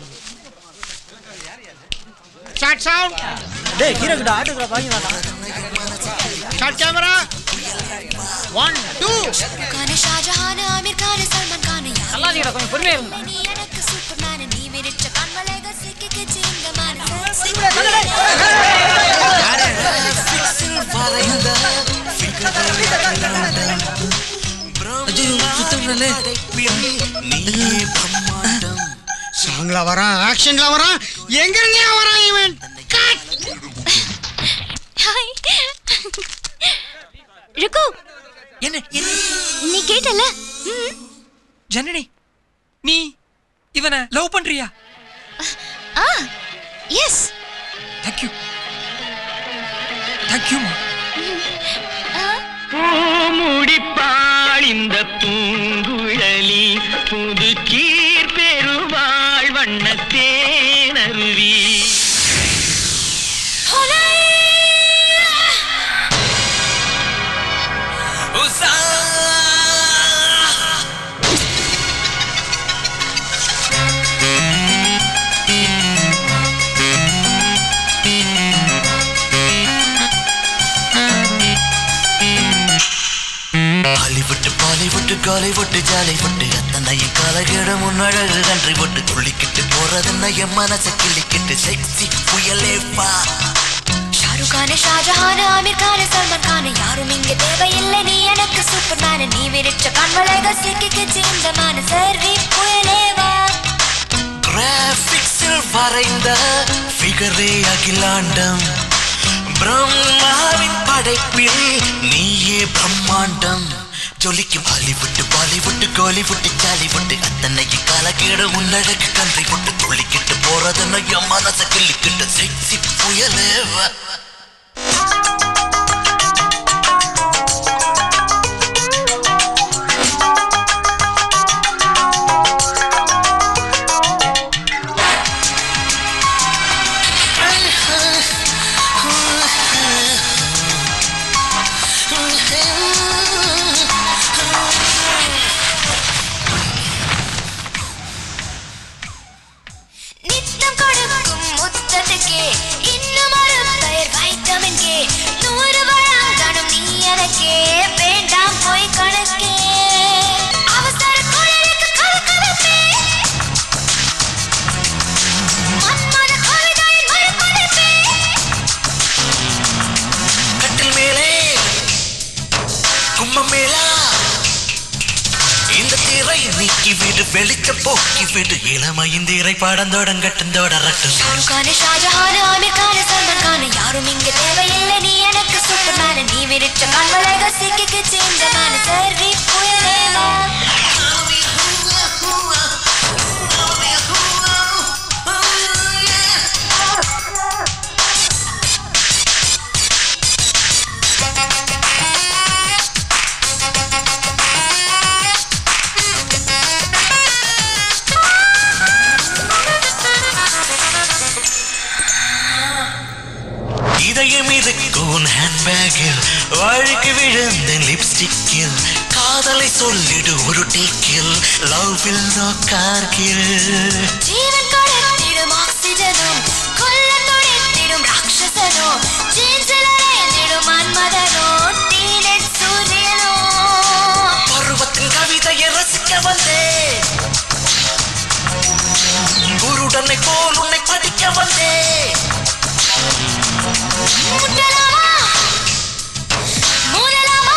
ஸ்டார்ட் சவுண்ட் டேய் ஹீரோ கிட்ட ஆட்டோகிராஃப் வாங்கி வேணாம் ஸ்டார்ட் கேமரா ஒன் டூ கான ஷாஜஹான் ஆமீர் கான் சல்மான் கான் நல்லா இல்லையா கொஞ்சம் பொறுமையா இருங்க நீ எனக்கு சூப்பர்மேன் நீ விரிச்ச கண்மலைக சிக்கிக்கு சீந்த கிராபிக்ஸில் வரைந்த ஃபிகரே அகிலாண்டம் பிரம்மாவின் படைப்பில் நீயே பிரம்மாண்டம் சாங்ல வரான் ஆக்ஷன்ல வரான் எங்க இருந்தே வரான் இவன் ஹாய் ருக்கு என்ன என்ன நீ கேட்டல ஜனனி நீ இவனை லவ் பண்றியா ஆ எஸ் தேங்க்யூ தேங்க்யூ பூமுடிப்பாள் இந்த பூங்குழலி புது கீர் பெருவாள் வண்ண தேனருவி ஹாலிவுட் பாலிவுட் காலிவுட் ஜாலிவுட் அத்தனையும் காலகேடம் உன்னழகு கன்றி விட்டு துள்ளிக்கிட்டு போறதுன்னா என் மனசை கிள்ளிக்கிட்டு செக்ஸி புயலே வா ஷாருக் கான் ஷாஜஹான் ஆமீர் கான் சல்மான் கான் யாரும் இங்க தேவையில்லை நீ எனக்கு சூப்பர்மேன் நீ விரிச்ச கண்மலைக சிக்கிக்கு சீந்த சரி புயலே வா கிராபிக்ஸில் வரைந்த ஃபிகரே அகிலாண்டம் பிரம்மாவின் படைப்பில் நீயே பிரம்மாண்டம் ஜொலிக்கும் ஹாலிவுட் பாலிவுட் காலிவுட் ஜாலிவுட் அத்தனைக்கு காலக்கேடு உன்னழகு கன்றை விட்டு துள்ளிக்கிட்டு போறதுன்னு என் மனசை கிள்ளிக்கிட்டு செக்ஸி புயலே வா நித்தம் கொடுக்கும் முத்தத்துக்கே இன்னும் ஒரு பெயர் வைட்டமின் கே நூறு வழங்கணும் நீ எனக்கே வேண்டாம் போய் கணக்கே அவசர குழலுக்கு கலகலப்பே மன்மத கவிதையின் மறுபதிப்பே கட்டில் மேலே கும்பம் மேலா இந்த திரை நீக்கி விடு வெளிச்ச போக்கி விடு இளமையின் திரை பாடம் தொடங்கட்டும் தொடரட்டும் ஷாருக் கான் ஷாஜஹான் ஆமீர் கான் சல்மான் கான் யாரும் இங்க தேவையில்லை நீ எனக்கு சூப்பர்மேன் நீ விரிச்ச கண்மலைக சிக்கிக்கு சீந்த சரி புயலே வா இதயம் இருக்கும் ஹேண்ட்பேக்கில் வழுக்கு விழுந்த லிப்ஸ்டிக்கில் காதலை சொல்லிடு ஒரு டேக்கில் லவ் நோ கார்கில் ஜீவன் கொடுத்திடும் ஆக்சிஜனும் கொல்ல துடித்திடும் ராட்சசனோ ஜீன்ஸில் அலைந்திடும் மன்மதனோ டீனேஜ் சூரியனோ பருவத்தின் கவிதையை ரசிக்க வந்தேன் குருடனை போல் உன்னை படிக்க வந்தேன் முட்டலாமா மூடலாமா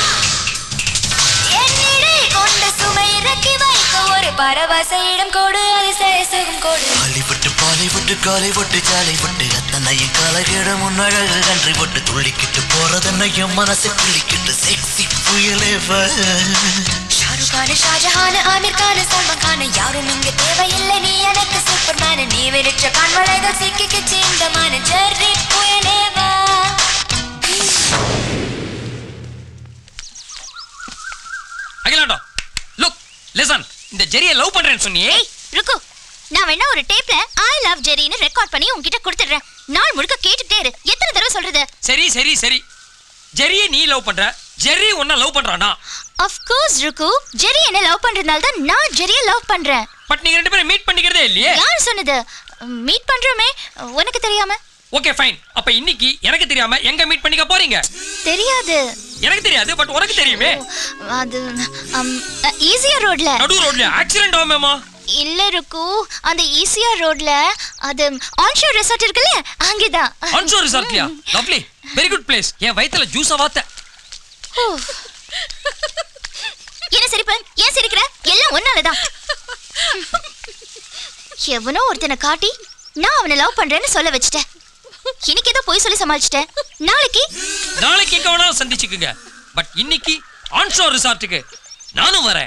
என்னிடை கொண்ட சுமை இறக்கி வைக்க ஒரு பரவச இடம் கொடு அதிசய சுகம் கொடு பாலிவுட்டு பாலிவுட்டு காலிவுட்டு ஜாலிவுட்டு அத்தனையும் காலகிடம் உன்னழகு கன்றி விட்டு துள்ளிக்கிட்டு போறதன்னையும் மனசு குளிக்கிட்டு செக்ஸி புயலே வா ஷாருக் கான் ஷாஜஹான் ஆமீர் கான் சல்மான் கான் யாரும் இங்கு தேவையில்லை நீ எனக்கு சூப்பர்மேன் நீ விரிச்ச கண்வளைகள் சிக்கிக்கிச்சு இந்த ஜெர்ரி புயலே வா அகிலாண்டோ லுக் லிசன் இந்த ஜெரியை லவ் பண்றேன்னு சொன்னியே ருக்கு நான் வேணா ஒரு டேப்ல ஐ லவ் ஜெரின்னு ரெக்கார்ட் பண்ணி உன்கிட்ட கொடுத்துடுறேன் நாள் முழுக்க கேட்டுட்டே இரு எத்தனை தடவை சொல்றது சரி சரி சரி ஜெரியை நீ லவ் பண்ற ஜெர்ரி உன்ன லவ் பண்றானா ஆஃப் கோர்ஸ் ருக்கு ஜெரி என்ன லவ் பண்றதுனால தான் நான் ஜெரியை லவ் பண்றேன் பட் நீங்க ரெண்டு பேரும் மீட் பண்ணிக்கிறதே இல்லையே யார் சொன்னது மீட் பண்றோமே உனக்கு தெரியாம ஓகே ஃபைன் அப்ப இன்னைக்கு எனக்கு தெரியாம எங்க மீட் பண்ணிக்க போறீங்க தெரியாது எனக்கு தெரியாது பட் உனக்கு தெரியுமே அது ஈஸியா ரோட்ல நடு ரோட்ல ஆக்சிடென்ட் ஆகுமேமா இல்ல ருக்கு அந்த ஈஸியா ரோட்ல அது ஆன்ஷோர் ரெசார்ட் இருக்குல்ல அங்கேதான் ஆன்ஷோர் ரிசார்ட்லயா லவ்லி வெரி குட் பிளேஸ் என் வயித்துல ஜூஸா வாத்த ஓ. என்ன சிரிப்பு ஏன் சிரிக்கிற எல்லாம் ஒன்னாலதான் எவனோ ஒருத்தனை காட்டி நான் அவனை லவ் பண்றேன்னு சொல்ல வச்சுட்டேன் இன்னைக்கு ஏதோ போய் சொல்லி சமாளிச்சிட்டேன் நாளைக்கு நாளைக்கு எங்க வேணாலும் சந்திச்சுக்குங்க பட் இன்னைக்கு ஆன்ஷோர் ரிசார்ட்டுக்கு நானும் வரேன்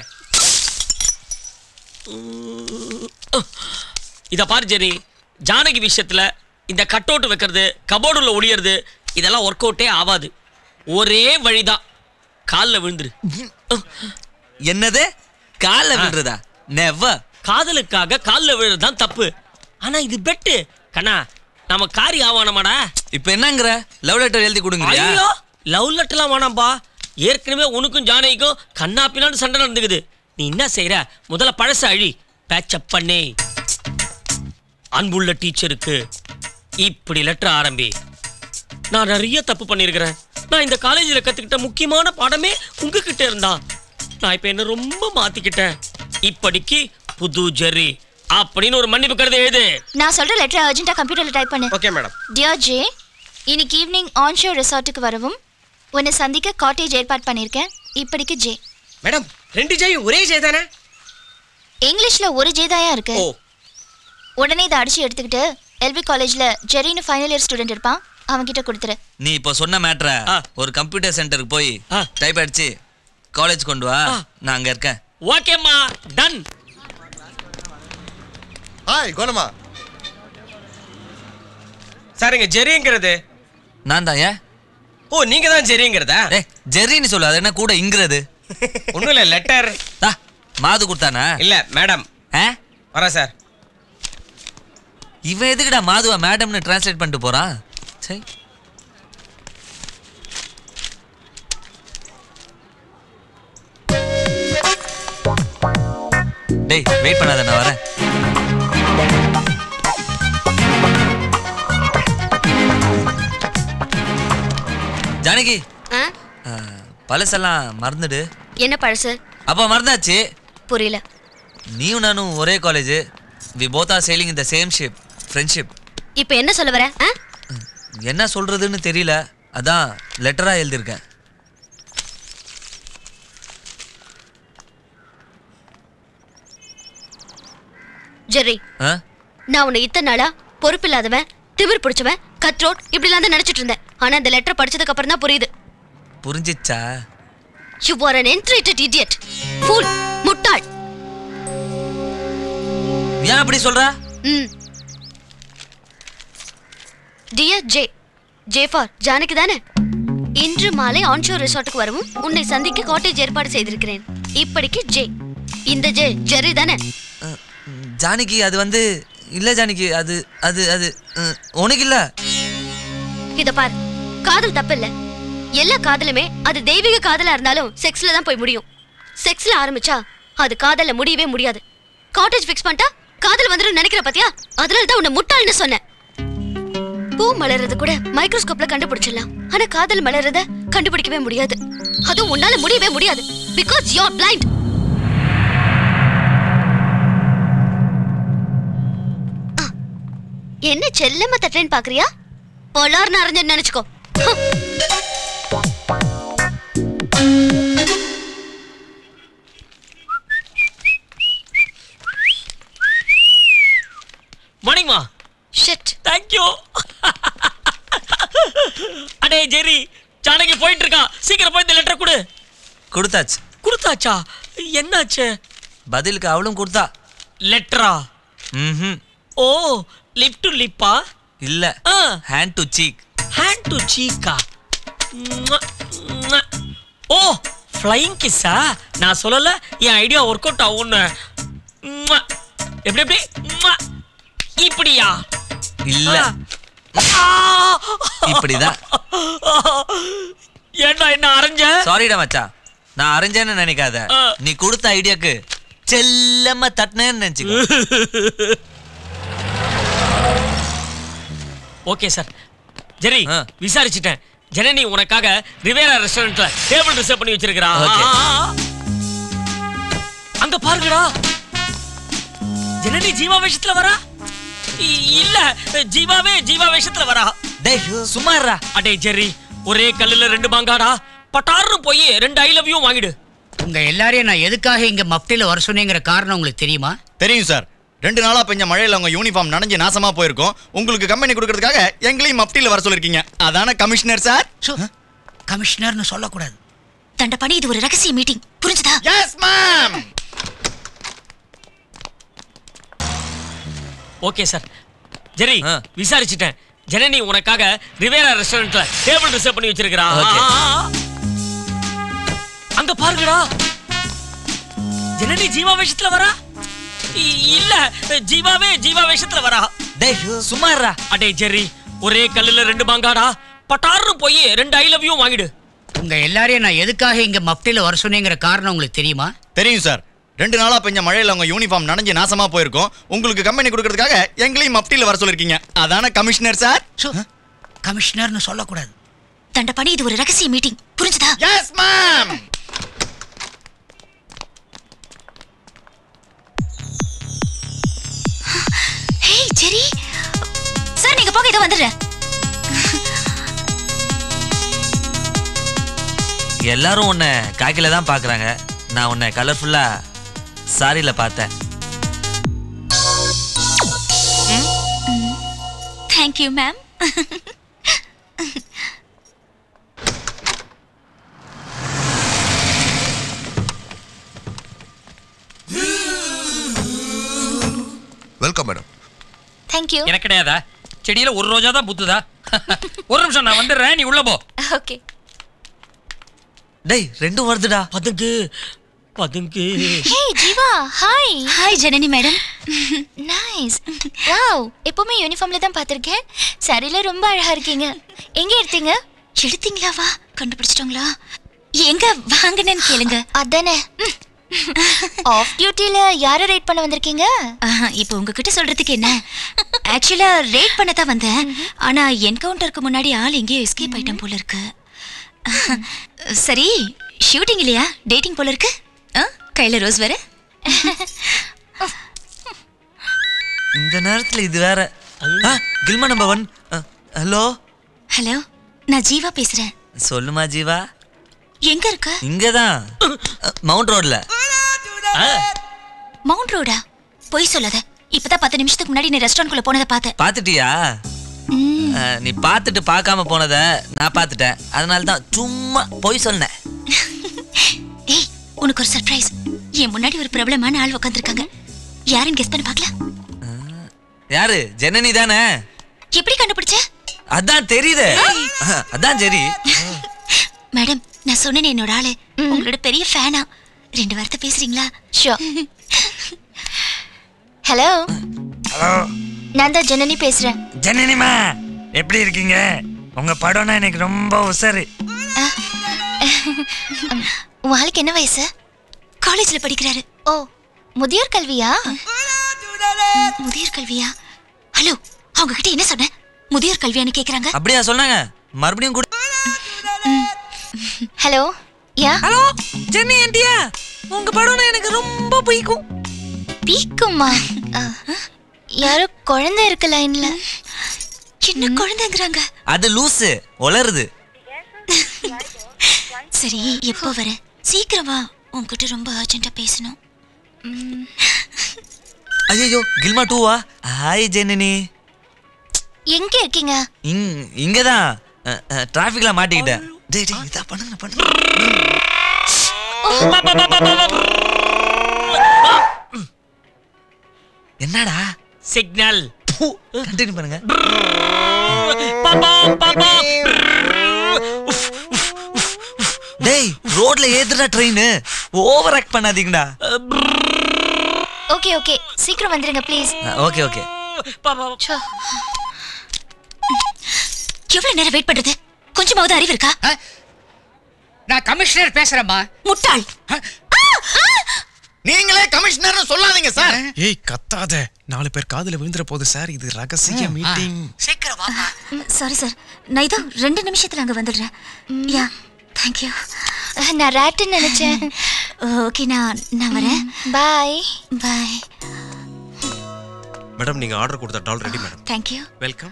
இத பாரு ஜெரி ஜானகி விஷயத்துல இந்த கட் அவுட் வைக்கிறது கபோர்டுல ஒளியறது இதெல்லாம் ஒர்க் அவுட்டே ஆகாது ஒரே வழிதான் கால்ல விழுந்துரு என்னது கால்ல விழுறதா நெவர் காதலுக்காக கால்ல விழுறது தான் தப்பு ஆனா இது பெட்டு கண்ணா நம்ம காரி ஆவானமாடா இப்போ என்னங்கற லவ் லெட்டர் எழுதி கொடுங்கறியா ஐயோ லவ் லெட்டர்லாம் வேணாம்பா ஏற்கனவே உனக்கும் ஜானகிக்கும் கண்ணா பின்னான்னு சண்டை நடந்துக்குது நீ என்ன செய்யற முதல்ல பழச அழி பேச்சப் பண்ணே அன்புள்ள டீச்சருக்கு இப்படி லெட்டர் ஆரம்பி நான் நிறைய தப்பு பண்ணியிருக்கிறேன் நான் இந்த காலேஜில் கத்துக்கிட்ட முக்கியமான பாடமே உங்ககிட்ட இருந்தான் நான் இப்ப என்ன ரொம்ப மாத்திக்கிட்டேன் இப்படிக்கு புது ஜெர்ரி அப்படின்னு ஒரு மன்னிப்பு கருது எழுது நான் சொல்ற லெட்டர் அர்ஜென்ட்டா கம்ப்யூட்டர்ல டைப் பண்ணு ஓகே மேடம் டியர் ஜே இன்னைக்கு ஈவினிங் ஆன்ஷோர் ரிசார்ட்டுக்கு வரவும் உன்னை சந்திக்க காட்டேஜ் ஏற்பாடு பண்ணியிருக்கேன் இப்படிக்கு ஜே மேடம் ரெண்டு ஜெய் ஒரே ஜெய் தானே இங்கிலீஷ்ல ஒரு ஜேதாயா இருக்கு ஓ உடனே இதை அடிச்சு எடுத்துக்கிட்டு எல்பி காலேஜ்ல ஜெரின்னு ஃபைனல் இயர் ஸ்டூடெண்ட் இருப்பான் அவன்கிட்ட கொடுத்துரு நீ இப்போ சொன்ன மேட்ர ஒரு கம்ப்யூட்டர் சென்டருக்கு போய் டைப் அடிச்சு காலேஜ் கொண்டு வா நான் அங்க இருக்கேன் ஓகேம்மா டன் ஹாய் கோணமா சாருங்க ஜெரிங்கிறது நான் தான் ஏன் ஓ நீங்க தான் ஜெரிங்கிறதா ஏ ஜெர்ரின்னு சொல்லு அது என்ன கூட இங்கிறது ஒண்ணும் இல்ல லெட்டர் தா மாது கொடுத்தானா இல்ல மேடம் ஆ வரேன் சார் இவன் எதுக்குடா மாதுவா மேடம்னு டிரான்ஸ்லேட் பண்ணிட்டு போறான் சரி டேய் வெயிட் பண்ணாத நான் வரேன் ஜானகி ஆ? ஆ, பழசெல்லாம் மறந்துடு என்ன பழசு அப்போ மறந்தாச்சு புரியல நீயும் நானும் ஒரே காலேஜ் we both are sailing in the same ship friendship இப்போ என்ன சொல்ல வர ஆ? என்ன சொல்றதுன்னு தெரியல அதான் லெட்டரா எழுதியிருக்கேன் ஜெர்ரி ஆ? நான் உன்னை இத்தனை நாளா பொறுப்பில்லாதவன் திமிர் பிடிச்சவன் கத்ரோட் இப்படிலாம் தான் நினைச்சிட்டு இருந்தேன் ஆனா இந்த லெட்டர் படிச்சதுக்கு அப்புறம் தான் புரியுது புரிஞ்சிச்சா you are an entreated idiot fool முட்டாள் ஏன் அப்படி சொல்ற ம் dear J J for Janaki தானே இன்று மாலை ஆன்ஷோர் ரிசார்ட்டுக்கு வரவும் உன்னை சந்திக்க காட்டேஜ் ஏற்பாடு செய்திருக்கிறேன் இப்படிக்கு ஜே இந்த ஜே ஜெர்ரி தானே ஜானகி அது வந்து இல்ல ஜானகி அது அது அது அஹ், உனக்கு இல்ல இத பாரு காதல் தப்பு இல்ல எல்லா காதலுமே அது தெய்வீக காதலா இருந்தாலும் செக்ஸ்ல தான் போய் முடியும் செக்ஸ்ல ஆரம்பிச்சா அது காதல்ல முடியவே முடியாது காட்டேஜ் ஃபிக்ஸ் பண்ணிட்டா காதல் வந்துடும் நினைக்கிற பாத்தியா அதனால தான் உன்னை முட்டாள்னு சொன்னேன் பூ மலர்றது கூட மைக்ரோஸ்கோப்ல கண்டுபிடிச்சிடலாம் ஆனா காதல் மலர்றத கண்டுபிடிக்கவே முடியாது அதுவும் உன்னால முடியவே முடியாது பிகாஸ் யூ ஆர் பிளைண்ட் என்ன செல்லம்மா தட்டுறேன்னு பாக்குறியா பொலார்னு அறிஞ்சு நினைச்சுக்கோ ஹம். மார்னிங்மா ஷிட் தேங்க் யூ அடே ஜெரி ஜானகி போயிட்டு இருக்கான் சீக்கிரம் போய் இந்த லெட்டர் கொடு கொடுத்தாச்சு கொடுத்தாச்சா என்னாச்சு பதிலுக்கு அவளும் கொடுத்தா லெட்டரா ம் ஓ லிப் டு லிப்பா இல்ல hand to cheek hand to சீக்கா ஓ ஃப்ளைங் கிஸ்ஸா நான் சொல்லல என் ஐடியா ஒர்க் அவுட் ஆகும்னு ம்ம். எப்படி எப்படி ம்ம். இப்படியா இல்ல இப்படிதான் ஏன்டா என்ன அரைஞ்ச சாரிடா மச்சான் நான் அரைஞ்சேன்னு நினைக்காத நீ கொடுத்த ஐடியாக்கு செல்லமா தட்டினேன்னு நினைச்சுக்கோ ஓகே சார் ஜெரி விசாரிச்சிட்டேன் ஜனனி உனக்காக ரிவேரா ரெஸ்டாரண்ட்ல டேபிள் ரிசர்வ் பண்ணி வச்சிருக்கா Okay. அங்க பாருங்கடா ஜனனி ஜீவா வேஷத்துல வரா இ- இல்ல ஜீவாவே ஜீவா வேஷத்துல வரா டேய் சும்மாறா அடே ஜெரி ஒரே கல்லுல ரெண்டு மாங்காடா பட்டாருன்னு போய் ரெண்டு ஐ லவ் யூ வாங்கிடு உங்க எல்லாரையும் நான் எதுக்காக இங்க மப்டில வர சொன்னேங்கிற காரணம் உங்களுக்கு தெரியுமா தெரியும் சார் ரெண்டு நாளா பெஞ்ச மழையில உங்க யூனிஃபார்ம் நனைஞ்சு நாசமா போயிருக்கும் உங்களுக்கு கம்பெனி கொடுக்கறதுக்காக எங்களையும் மப்டில வர சொல்லிருக்கீங்க அதான கமிஷனர் சார் கமிஷனர்னு சொல்லக்கூடாது தண்டபாணி இது ஒரு ரகசிய மீட்டிங் புரிஞ்சுதா yes ma'am okay sir Jerry விசாரிச்சிட்டேன் ஜனனி உனக்காக ரிவேரா ரெஸ்டாரண்ட்ல டேபிள் ரிசர்வ் பண்ணி வச்சிருக்கா Okay. அங்க பாருங்கடா ஜனனி ஜீவா வேஷத்துல வரா இ- இல்ல ஜீவாவே ஜீவா வேஷத்துல வரா டேய் சும்மாறா அடே ஜெரி ஒரே கல்லுல ரெண்டு மாங்காடா பட்டாருன்னு போய் ரெண்டு ஐ லவ் யூ வாங்கிடு உங்க எல்லாரையும் நான் எதுக்காக இங்க மப்டில வர சொன்னேங்கிற காரணம் உங்களுக்கு தெரியுமா தெரியும் சார் ரெண்டு நாளா பெஞ்ச மழையில உங்க யூனிஃபார்ம் நனைஞ்சு நாசமா போயிருக்கும் உங்களுக்கு கம்பெனி கொடுக்கறதுக்காக எங்களையும் மப்டில வர சொல்லிருக்கீங்க அதான கமிஷனர் சார் கமிஷனர்னு சொல்லக்கூடாது தண்டபாணி இது ஒரு ரகசிய மீட்டிங் புரிஞ்சுதா yes ma'am hey Jerry sir நீங்க போங்க இதோ வந்துடுறேன் எல்லாரும் உன்னை காக்கில தான் பாக்குறாங்க நான் உன்னை கலர்ஃபுல்லா சாரியில பார்த்தேன் thank you ma'am welcome madam thank you எனக்கு கிடையாதா செடியில ஒரு ரோஜா தான் புத்துதா ஒரு நிமிஷம் நான் வந்துடுறேன் நீ உள்ள போ ஓகே டேய் ரெண்டும் வருதுடா பதுங்கு பதுங்கு hey Jeeva hi hi Janani madam nice wow எப்பவுமே யூனிஃபார்ம்ல தான் பார்த்திருக்கேன் சரியில ரொம்ப அழகா இருக்கீங்க எங்க எடுத்தீங்க எடுத்தீங்களா வா கண்டுபிடிச்சிட்டோங்களா எங்க வாங்கினேன்னு கேளுங்க அதானே ஆஃப் டியூட்டில யாரை ரேட் பண்ண வந்திருக்கீங்க இப்போ உங்ககிட்ட சொல்றதுக்கு என்ன ஆக்சுவலா ரேட் பண்ண தான் வந்தேன் ஆனா என்கவுண்டருக்கு முன்னாடி ஆள் எங்கேயோ எஸ்கேப் ஆயிட்டம் போல இருக்கு சரி ஷூட்டிங் இல்லையா டேட்டிங் போல இருக்கு ஆ, கையில ரோஸ் வேற இந்த நேரத்துல இது வேற ஆ, கில்மா நம்பர் ஒன் ஹலோ ஹலோ நான் ஜீவா பேசுறேன் சொல்லுமா ஜீவா எங்க இருக்க இங்கதான் மவுண்ட் ரோட்ல மவுண்ட் ரோடா பொய் சொல்லாத இப்பதான் பத்து நிமிஷத்துக்கு முன்னாடி நீ ரெஸ்டாரண்ட்குள்ள போனதை பார்த்தேன் பாத்துட்டியா ஆ, நீ பார்த்துட்டு பார்க்காம போனத நான் பார்த்துட்டேன் அதனால தான் சும்மா போய் சொன்னேன் ஏய் உனக்கு ஒரு சர்ப்ரைஸ் என் முன்னாடி ஒரு பிரபலமான ஆள் உட்காந்துருக்காங்க யாருன்னு கெஸ் பண்ணி பார்க்கலாம் யாரு ஜனனி தானே எப்படி கண்டுபிடிச்ச அதான் தெரியுதே அதான் சரி மேடம் நான் சொன்னேனே என்னோட ஆளு உங்களோட பெரிய ஃபேனா ரெண்டு வார்த்தை பேசுறீங்களா ஷோ ஹலோ ஹலோ நான் தான் ஜனனி பேசுறேன் ஜனனிமா எப்படி இருக்கீங்க உங்க படம்னா எனக்கு ரொம்ப உசரு உன் ஆளுக்கு என்ன வயசு காலேஜ்ல படிக்கிறாரு ஓ முதியோர் கல்வியா முதியோர் கல்வியா ஹலோ அவங்க கிட்ட என்ன சொன்ன முதியோர் கல்வியான்னு கேக்குறாங்க அப்படியா சொன்னாங்க மறுபடியும் கூட ஹலோ யா ஹலோ ஜென்னி ஆண்டியா உங்க படம்னா எனக்கு ரொம்ப பிடிக்கும் பீக்குமா யாரோ குழந்தை இருக்கு லைன்ல சின்ன குழந்தைங்கிறாங்க அது லூசு உளருது சரி எப்போ வர சீக்கிரம் வா உன்கிட்ட ரொம்ப அர்ஜென்ட்டா பேசணும் ம், ஐயோ கில்மா டூவா ஹாய் ஜெனனி எங்க இருக்கீங்க இங் இங்கதான் டிராஃபிக்ல மாட்டிக்கிட்டேன் டேய் டேய் இதா பண்ணுங்க பண்ணுங்க என்னடா சிக்னல் கண்டினியூ பண்ணுங்க பாப்பா பாப்பா டேய் ரோட்ல ஏத்துடா ட்ரெயின் ஓவர் ஆக்ட் பண்ணாதீங்கடா ஓகே ஓகே சீக்கிரம் வந்துருங்க ப்ளீஸ் ஓகே ஓகே எவ்வளவு நேரம் வெயிட் பண்றது கொஞ்சமாவது அறிவு இருக்கா நான் கமிஷனர் பேசுறேம்மா முட்டாள் நீங்களே கமிஷனர் சொல்லாதீங்க சார் ஏய் கத்தாத நாலு பேர் காதுல விழுந்துற போகுது சார் இது ரகசிய மீட்டிங் சீக்கிரம் வாமா சாரி சார் நான் இதோ ரெண்டு நிமிஷத்துல அங்க வந்துடுறேன் யா தேங்க்யூ நான் ரேட்டுன்னு நினைச்சேன் ஓகே நான் நான் வரேன் பாய் பாய் மேடம் நீங்க ஆர்டர் கொடுத்த doll ready madam thank you welcome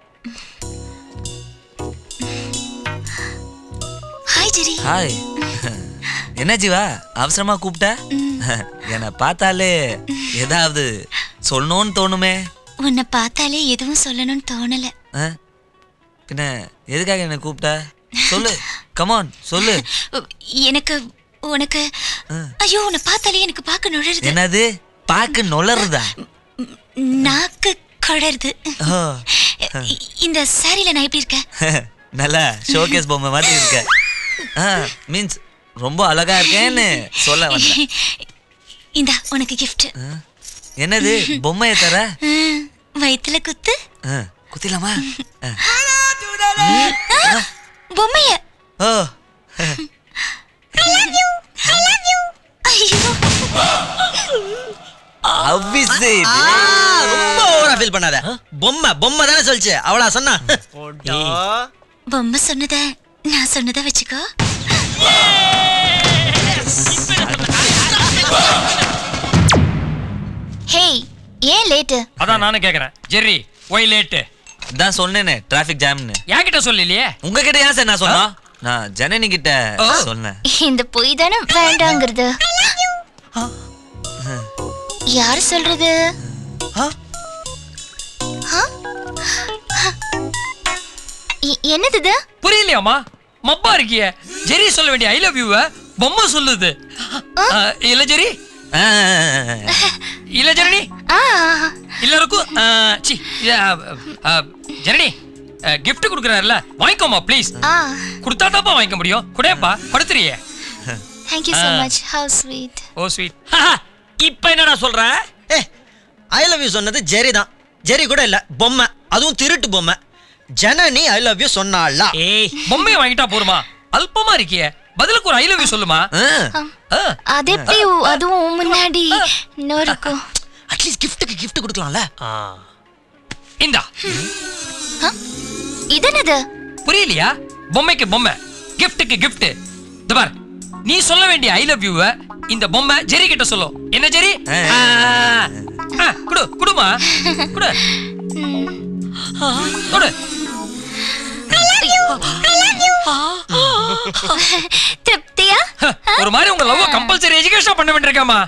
hi Jerry hi என்ன ஜீவா அவசரமா கூப்பிட்ட என்னை பார்த்தாலே ஏதாவது சொல்லணும்னு தோணுமே உன்னை பார்த்தாலே எதுவும் சொல்லணும்னு தோணல ஆ? பின்ன எதுக்காக என்ன கூப்பிட்ட சொல்லு கமான் சொல்லு எனக்கு உனக்கு ஐயோ உன்னை பார்த்தாலே எனக்கு பார்க்க நுழருது என்னது பாக்கு நொளருதா நாக்கு குழருது ஓ, இ- இந்த சாரில நான் எப்படி இருக்கேன் நல்லா ஷோகேஸ் பொம்மை மாதிரி இருக்க மீன்ஸ் ரொம்ப அழகா இருக்கேன்னு சொல்ல வந்தேன் இந்த உனக்கு gift என்னது பொம்மையை தர ம், வயித்துல குத்து ஆ, குத்திலாமா ஆ. ஆ, பொம்மைய ஓ ஐயோ அவ்விசே ரொம்ப ஓவரா ஃபீல் பண்ணாத பொம்மை பொம்மை தானே சொல்லுச்சு அவளா சொன்னா பொம்மை சொன்னத நான் சொன்னத வச்சுக்கோ ஹேய் ஏன் லேட்டு அதான் நானும் கேக்குறேன் ஜெர்ரி ஒய் லேட்டு தான் சொன்னேனே டிராஃபிக் ஜாம்னு என்கிட்ட சொல்லலையே உங்ககிட்ட ஏன் சார் நான் சொன்னா நான் ஜனனி கிட்ட சொன்னேன் இந்த பொய் தானே வேண்டாங்கிறது யார் சொல்றது ஆ? எ- என்னது இது புரியலையாமா மப்பா இருக்கிய ஜெரி சொல்ல வேண்டிய ஐ லவ் யூவ பொம்மை சொல்லுது ஆ, இல்ல ஜெரி இல்ல ஜெரணி ஆ எல்லாருக்கும் ஆ, சி இது, ஆ, ஆ, ஜெரணி கிஃப்ட் கொடுக்குறாருல வாங்கிக்கோமா ப்ளீஸ் ஆ கொடுத்தா தான்ப்பா வாங்கிக்க முடியும் குடையப்பா படுத்துறியே தேங்க் யூ so ஆ. Much how sweet oh sweet இப்ப என்னடா சொல்ற ஏ ஐ லவ் யூ சொன்னது ஜெரி தான் ஜெரி கூட இல்ல பொம்மை அதுவும் திருட்டு பொம்மை ஜனனி ஐ லவ் யூ சொன்னாளா ஏய் பொம்மையை வாங்கிட்டா போருமா அல்பமா இருக்கியே பதிலுக்கு ஒரு ஐ லவ் யூ சொல்லுமா ஆ. அது எப்படி அதுவும் முன்னாடி இன்னொருக்கும் அட்லீஸ்ட் கிஃப்ட்டுக்கு கிஃப்ட் கொடுக்கலாம்ல இந்தா இது என்னது புரியலையா பொம்மைக்கு பொம்மை கிஃப்ட்டுக்கு gift இந்த பார் நீ சொல்ல வேண்டிய ஐ லவ் யூவ இந்த பொம்மை ஜெரி கிட்ட சொல்லும் என்ன ஜெரி ஆ, ஆ, குடு குடுமா குடு குடு திருப்தியா ஒரு மாதிரி உங்க லவ் கம்பல்சரி எஜுகேஷன் பண்ண வேண்டியிருக்காமா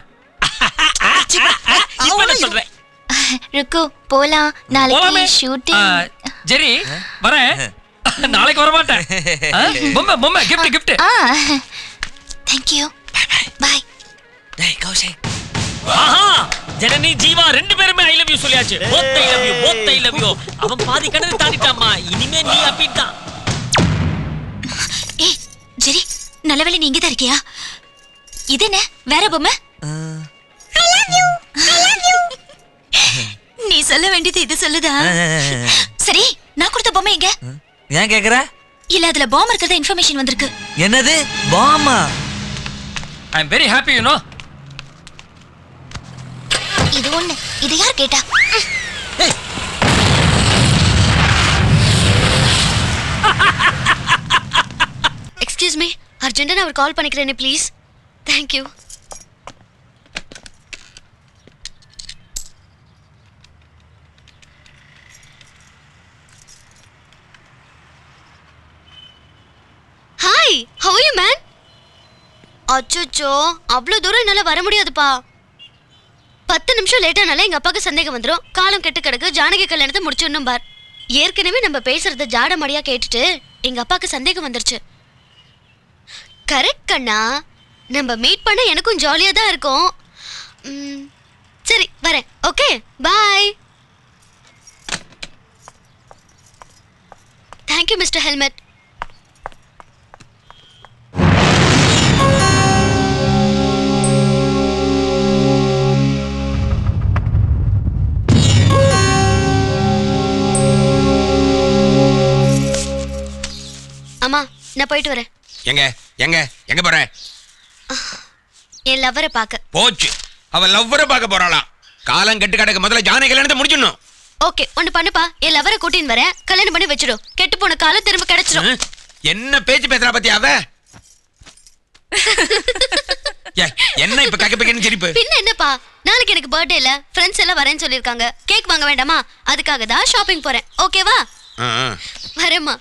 இப்ப என்ன சொல்றேன் ருக்கு போலாம் நாளைக்கு போலாமே ஷூட்டிங் ஆ, ஜெரி வரேன் நாளைக்கு வர மாட்டேன் ஆ, பொம்மை பொம்மை கிஃப்ட் கிஃப்ட் ஆ தேங்க் யூ பாய் டேய் கௌஷிக் ஆஹா ஜனனி ஜீவா ரெண்டு பேருமே ஐ லவ் யூ சொல்லியாச்சு both I love you both I love you அவன் பாதி கடந்து தாண்டிட்டாமா இனிமே நீ அப்பிட்டான் ஏய் ஜெரி நல்ல வேளை நீ இங்க தான் இருக்கியா இது என்ன வேற பொம்மை நீ சொல்ல வேண்டியது இது சொல்லுதா சரி நான் கொடுத்த பொம்மை எங்க ஏன் கேக்குற இல்ல அதுல பாம் இருக்கிறதா இன்ஃபர்மேஷன் வந்திருக்கு என்னது Bama I am very happy you know இது ஒண்ணு இது யார் கேட்டா எக்ஸ்கியூஸ் மீ அர்ஜென்ட்டா நான் ஒரு கால் பண்ணிக்கிறேனே please thank you hi how are you man அச்சோ அவ்வளோ தூரம் என்னால் வர முடியாதுப்பா பத்து நிமிஷம் லேட்டானால எங்க அப்பாவுக்கு சந்தேகம் வந்துடும் காலம் கெட்டு கிடக்கு ஜானகி கல்யாணத்தை முடிச்சிடணும் பார் ஏற்கனவே நம்ம பேசுறத ஜாடமடியா கேட்டுட்டு எங்க அப்பாவுக்கு சந்தேகம் வந்துருச்சு கரெக்ட் கண்ணா நம்ம மீட் பண்ண எனக்கும் ஜாலியாக தான் இருக்கும் ம், சரி வரேன் okay bye thank you mister helmet அம்மா நான் போயிட்டு வரேன் எங்க எங்க எங்க போற என் லவ்வரை பார்க்க போச்சு அவ லவ்வரை பார்க்க போறாளாம் காலம் கெட்டு கிடக்கு முதல்ல ஜானகி கல்யாணத்தை முடிச்சிடணும் ஓகே ஒன்று பண்ணுப்பா என் லவ்வரை கூட்டின்னு வரேன் கல்யாணம் பண்ணி வச்சிடும் கெட்டு போன காலம் திரும்ப கிடைச்சிடும் என்ன பேச்சு பேசுறா பத்தி அவ ஏ, என்ன இப்ப கக்க பக்கன்னு சிரிப்பு பின்ன என்னப்பா நாளைக்கு எனக்கு பர்த்டே இல்ல ஃப்ரெண்ட்ஸ் எல்லாம் வரேன்னு சொல்லிருக்காங்க கேக் வாங்க வேண்டாமா அதுக்காக தான் ஷாப்பிங் போறேன் ஓகேவா ஆ, ஆ. வரேம்மா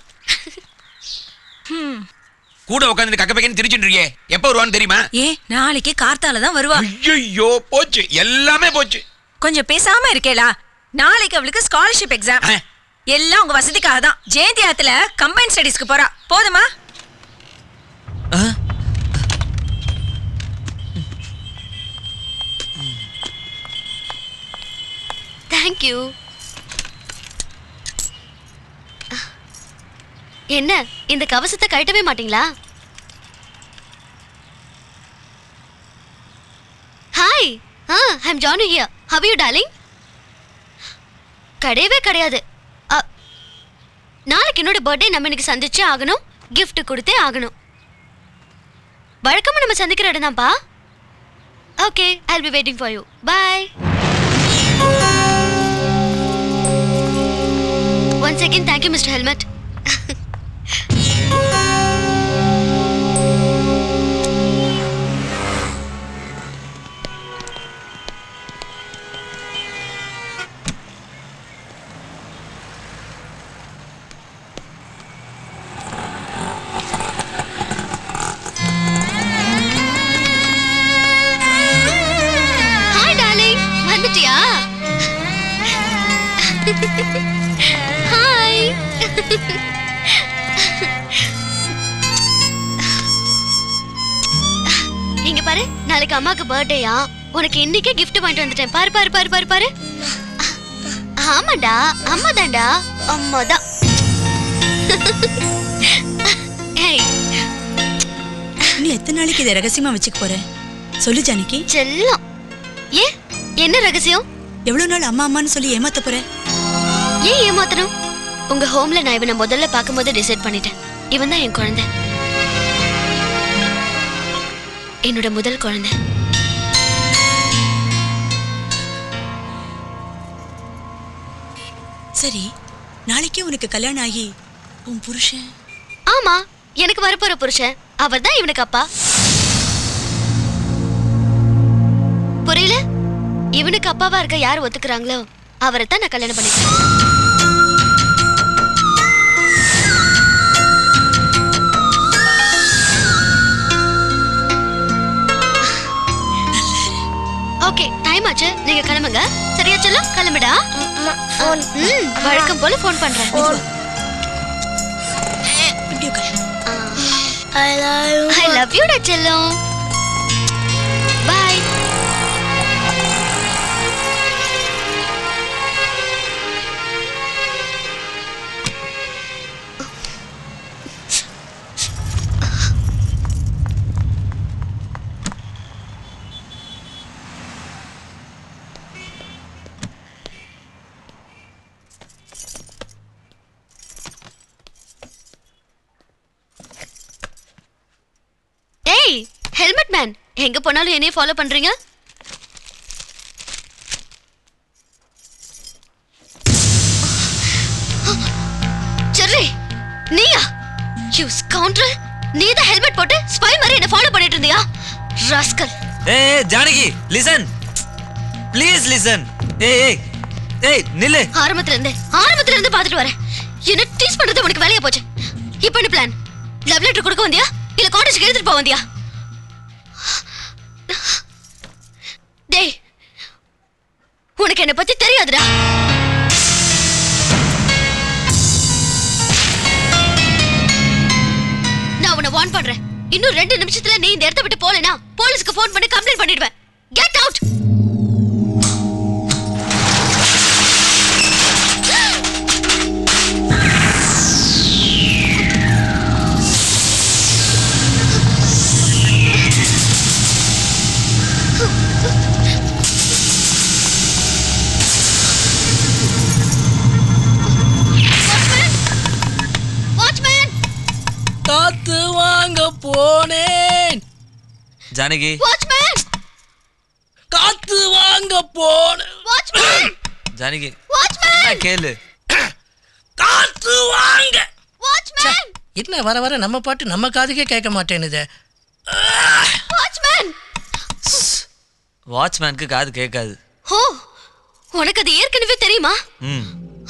கூட உட்காந்து கக்க பக்கன்னு திரிச்சுட்டு இருக்கியே எப்ப வருவான்னு தெரியுமா ஏ நாளைக்கு கார்த்தால தான் வருவா ஐயோ போச்சு எல்லாமே போச்சு கொஞ்சம் பேசாம இருக்கேளா நாளைக்கு அவளுக்கு ஸ்காலர்ஷிப் எக்ஸாம் எல்லாம் உங்க வசதிக்காக தான் ஜெயந்தியாத்துல கம்பைன் ஸ்டடீஸ்க்கு போறா போதுமா தேங்க்யூ என்ன இந்த கவசத்தை கழட்டவே மாட்டீங்களா hi ah I'm Janu here how you darling கிடையவே கிடையாது அ, நாளைக்கு என்னோட பர்த்டே நம்ம இன்னைக்கு சந்திச்சே ஆகணும் gift கொடுத்தே ஆகணும் வழக்கமா நம்ம சந்திக்கிற இடம் தான்ப்பா okay I'll be waiting for you bye once again thank you mister helmet hi darling வந்துட்டியா ஹாய் இங்க பாரு நாளைக்கு அம்மாக்கு பர்த்டேயா உனக்கு இன்னைக்கே gift வாங்கிட்டு வந்துட்டேன் பாரு பாரு பாரு பாரு பாரு ஆமாடா அம்மா தான்டா அம்மா தான் ஏய் நீ எத்தனை நாளைக்கு இதை ரகசியமா வச்சுக்க போற சொல்லு ஜானகி செல்லம் ஏன் என்ன ரகசியம் எவ்வளவு நாள் அம்மா அம்மான்னு சொல்லி ஏமாத்த போற ஏன் ஏமாத்தணும் உங்க ஹோம்ல நான் இவனை முதல்ல பார்க்கும்போது டிசைட் பண்ணிட்டேன் இவன் தான் என் குழந்தை என்னோட முதல் குழந்தை சரி நாளைக்கே உனக்கு கல்யாணம் ஆகி உன் புருஷன் ஆமா எனக்கு வரப்போற புருஷன் அவர் தான் இவனுக்கு அப்பா புரியல இவனுக்கு அப்பாவா இருக்க யார் ஒத்துக்கிறாங்களோ அவரை தான் நான் கல்யாணம் பண்ணிக்கிறேன் ஓகே டைம் ஆச்சு நீங்க கிளம்புங்க சரியா செல்லம் கிளம்புடா ம் வழக்கம் போல ஃபோன் பண்றேன் I love I love you டா செல்லம் பை ஹெல்மெட் மேன் எங்க போனாலும் என்னைய ஃபாலோ பண்றீங்க செர்ரி நீயா யூ ஸ்கவுண்டர் நீ தான் ஹெல்மெட் போட்டு ஸ்பை மாதிரி என்ன ஃபாலோ பண்ணிட்டு இருந்தியா ராஸ்கல் ஏய் ஜானகி லிசன் ப்ளீஸ் லிசன் ஏய் ஏய் ஏய் நில்லு ஆரம்பத்துல இருந்து ஆரம்பத்துல இருந்து பாத்துட்டு வரேன் என்ன டீஸ் பண்றது உனக்கு வேலையா போச்சு இப்போ என்ன பிளான் லவ் லெட்டர் கொடுக்க வந்தியா இல்ல காலேஜ்க்கு எடுத்துட்டு போக வந்தியா டேய் உனக்கு என்ன பத்தி தெரியாதுடா நான் உன்னை வார்ன் பண்றேன் இன்னும் ரெண்டு நிமிஷத்துல நீ இந்த இடத்த விட்டு போலனா போலீஸ்க்கு ஃபோன் பண்ணி கம்ப்ளைண்ட் பண்ணிடுவேன் கெட் அவுட் வாட்ச்மேன் காத்து வாங்க போனேன் ஜானகி வாட்ச்மேன் காத்து வாங்க போனேன் வாட்ச்மேன் ஜானகி வாட்ச்மேன் என்ன கேளு காத்து வாங்க வாட்ச்மேன் என்ன வர வர நம்ம பாட்டு நம்ம காதுக்கே கேட்க மாட்டேனுதே வாட்ச்மேன் வாட்ச்மேனுக்கு காது கேட்காது ஓ உனக்கு அது ஏற்கனவே தெரியுமா ம்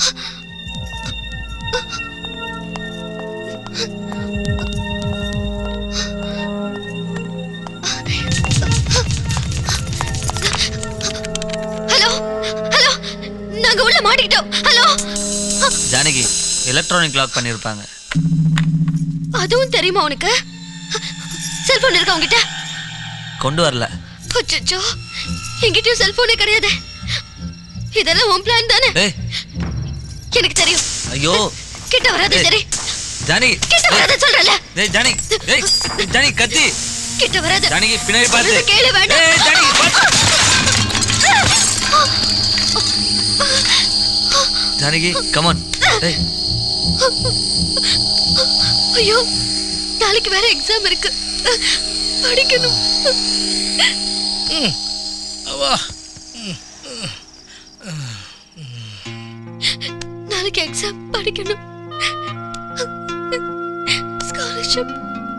ஹலோ ஹலோ நாங்க உள்ள மாட்டிக்கிட்டோம் ஹலோ ஜானகி எலக்ட்ரானிக் லாக் பண்ணியிருப்பாங்க அதுவும் தெரியுமா உனக்கு செல்போன் இருக்கா உங்ககிட்ட கொண்டு வரல அச்சோ என்கிட்டயும் செல்போனே கிடையாது இதெல்லாம் உன் பிளான் தானே ஏய் எனக்கு தெரியும் ஐயோ கிட்ட வராது ஏய், சரி ஜானகி கிட்ட வராத சொல்றல ஏய் ஜானகி ஏய் ஜானகி கத்தி கிட்ட வராத ஜானகி பின்னாடி பார்த்து சொல்றத கேளு வேண்டாம் ஏய் ஜானகி பார்த்து ஜானகி கமான் ஏய் ஐயோ நாளைக்கு வேற எக்ஸாம் இருக்கு படிக்கணும் அவா நாளைக்கு எக்ஸாம் படிக்கணும் ஸ்காலர்ஷிப்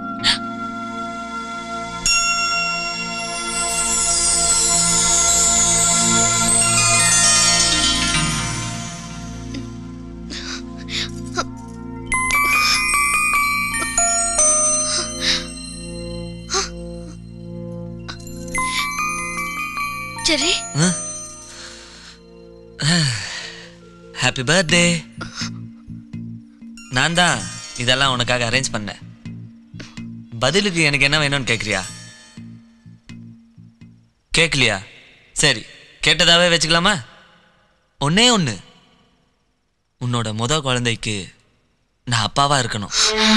சரி ஹாப்பி பர்த்டே நான் தான் இதெல்லாம் உனக்காக அரேஞ்ச் பண்ணேன் பதிலுக்கு எனக்கு என்ன வேணும்னு கேட்குறியா கேட்கலையா சரி கேட்டதாவே வச்சுக்கலாமா ஒன்னே ஒன்று உன்னோட முத குழந்தைக்கு நான் அப்பாவா இருக்கணும்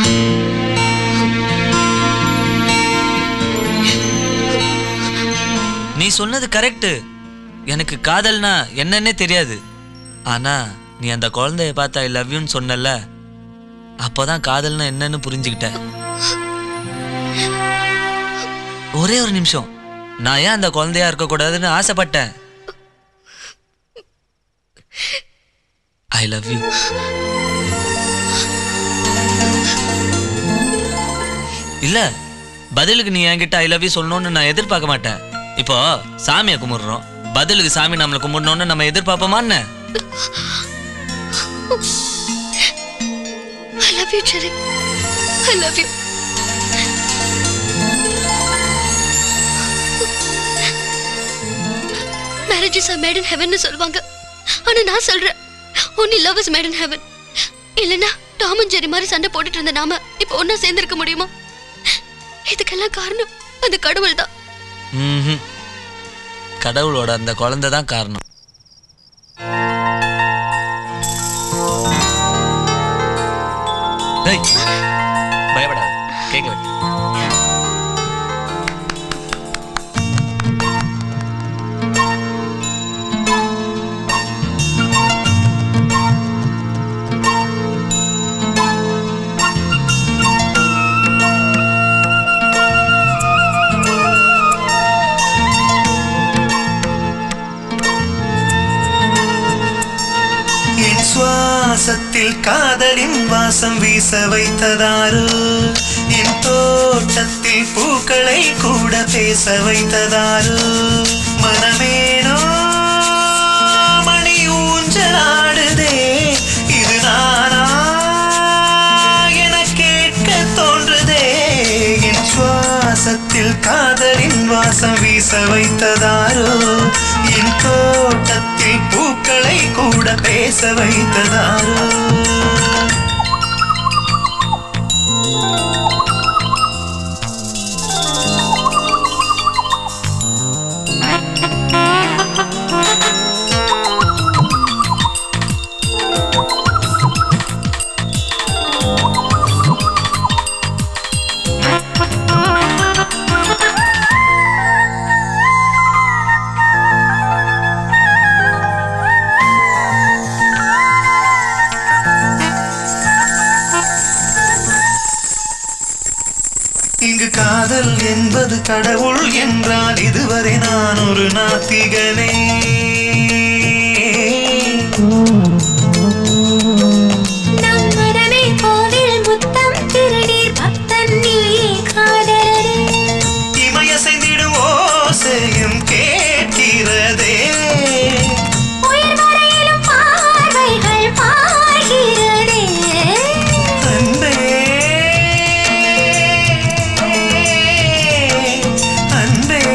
நீ சொன்னது கரெக்டு எனக்கு காதல்னா என்னன்னே தெரியாது ஆனா நீ அந்த குழந்தைய பார்த்து ஐ லவ் யூன்னு சொன்னல அப்போதான் காதல்னா என்னன்னு புரிஞ்சுக்கிட்டேன் ஒரே ஒரு நிமிஷம் நான் ஏன் அந்த குழந்தையா இருக்கக்கூடாதுன்னு ஆசைப்பட்டேன் ஐ லவ் யூ இல்ல பதிலுக்கு நீ என்கிட்ட ஐ லவ் யூ சொல்லணும்னு நான் எதிர்பார்க்க மாட்டேன் இப்போ சாமியை கும்பிடுறோம் பதிலுக்கு சாமி நம்மளை கும்பிடணும்னு நம்ம எதிர்பார்ப்போமா என்ன ஐ லவ் யூ சரி I love you marriages are made in heaven சொல்லுவாங்க ஆனா நான் சொல்றேன் only love is made in heaven இல்லனா டாம் அண்ட் ஜெரி மாதிரி சண்டை போட்டுட்டு இருந்த நாம இப்போ ஒண்ணா சேர்ந்திருக்க முடியுமா இதுக்கெல்லாம் காரணம் அந்த கடவுள் தான் ம்ஹும். கடவுளோட அந்த குழந்தை தான் காரணம் டேய், பயப்படாத கேட்க வை. சுவாசத்தில் காதலின் வாசம் வீச வைத்ததாரோ என் தோட்டத்தில் பூக்களை கூட பேச வைத்ததாரோ மனமேனோ மணி ஊஞ்சலாடுதே இது நானா என கேட்க தோன்றுதே என் சுவாசத்தில் காதலின் வாசம் வீச வைத்ததாரோ என் தோட்டத்தில் பூக்களை கூட பேச வைத்ததாரோ இங்கு காதல் என்பது கடவுள் என்றால் இதுவரை நான் ஒரு நாத்திகனே நம் மனமே கோவில் முத்தம் திருநீர் பக்தன் நீயே காதலரே இமயசைந்திடும் ஓசையும் கேட்கிறதே உயிர் வரையிலும் பார்வைகள் பாய்கிறதே அன்பே அன்பே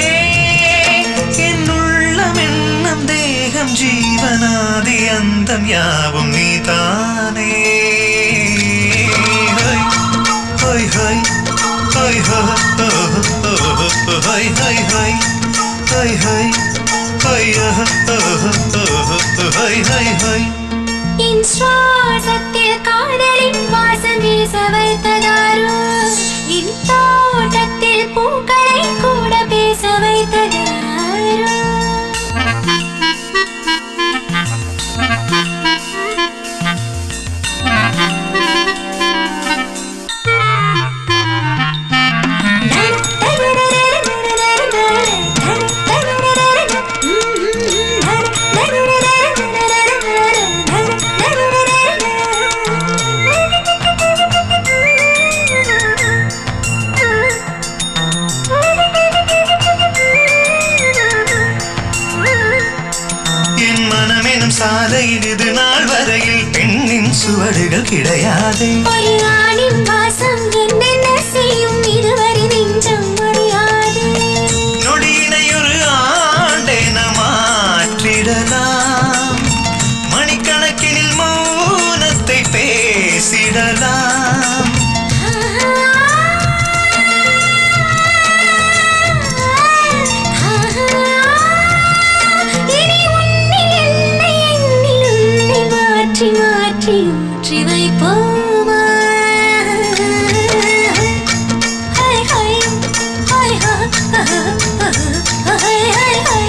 என் உள்ளம் எண்ணம் தேகம் ஜீவனாதி அந்தம் யாவும் நீதானே ஹொய் ஹொய் ஹொய் ஹொய் ஹொய் ஹொய் ஹொய் ஹொய் ஹொய் ஹொய் ஹொய் ஹொய் என் சுவாசத்தில் காதலின் வாசம் வீச வைத்ததாரோ என் தோட்டத்தில் பூக்களை கூட பேச வைத்ததாரோ என் மனமெனும் சாலையில் இது நாள் வரையில் பெண்ணின் சுவடுகள் கிடையாதே ஒரு ஆணின் வாசம் என்னென்ன செய்யும் இதுவரை நெஞ்சம் அறியாது நொடியினை ஒரு ஆண்டென மாற்றிடலாம் மணிக்கணக்கினில் மௌனத்தை பேசிடலாம் இனி உன்னில் என்னை என்னில் உன்னை மாற்றி மாற்றி ஊற்றி வைப்போமா ஹை ஹை ஹை ஹை ஹை ஹை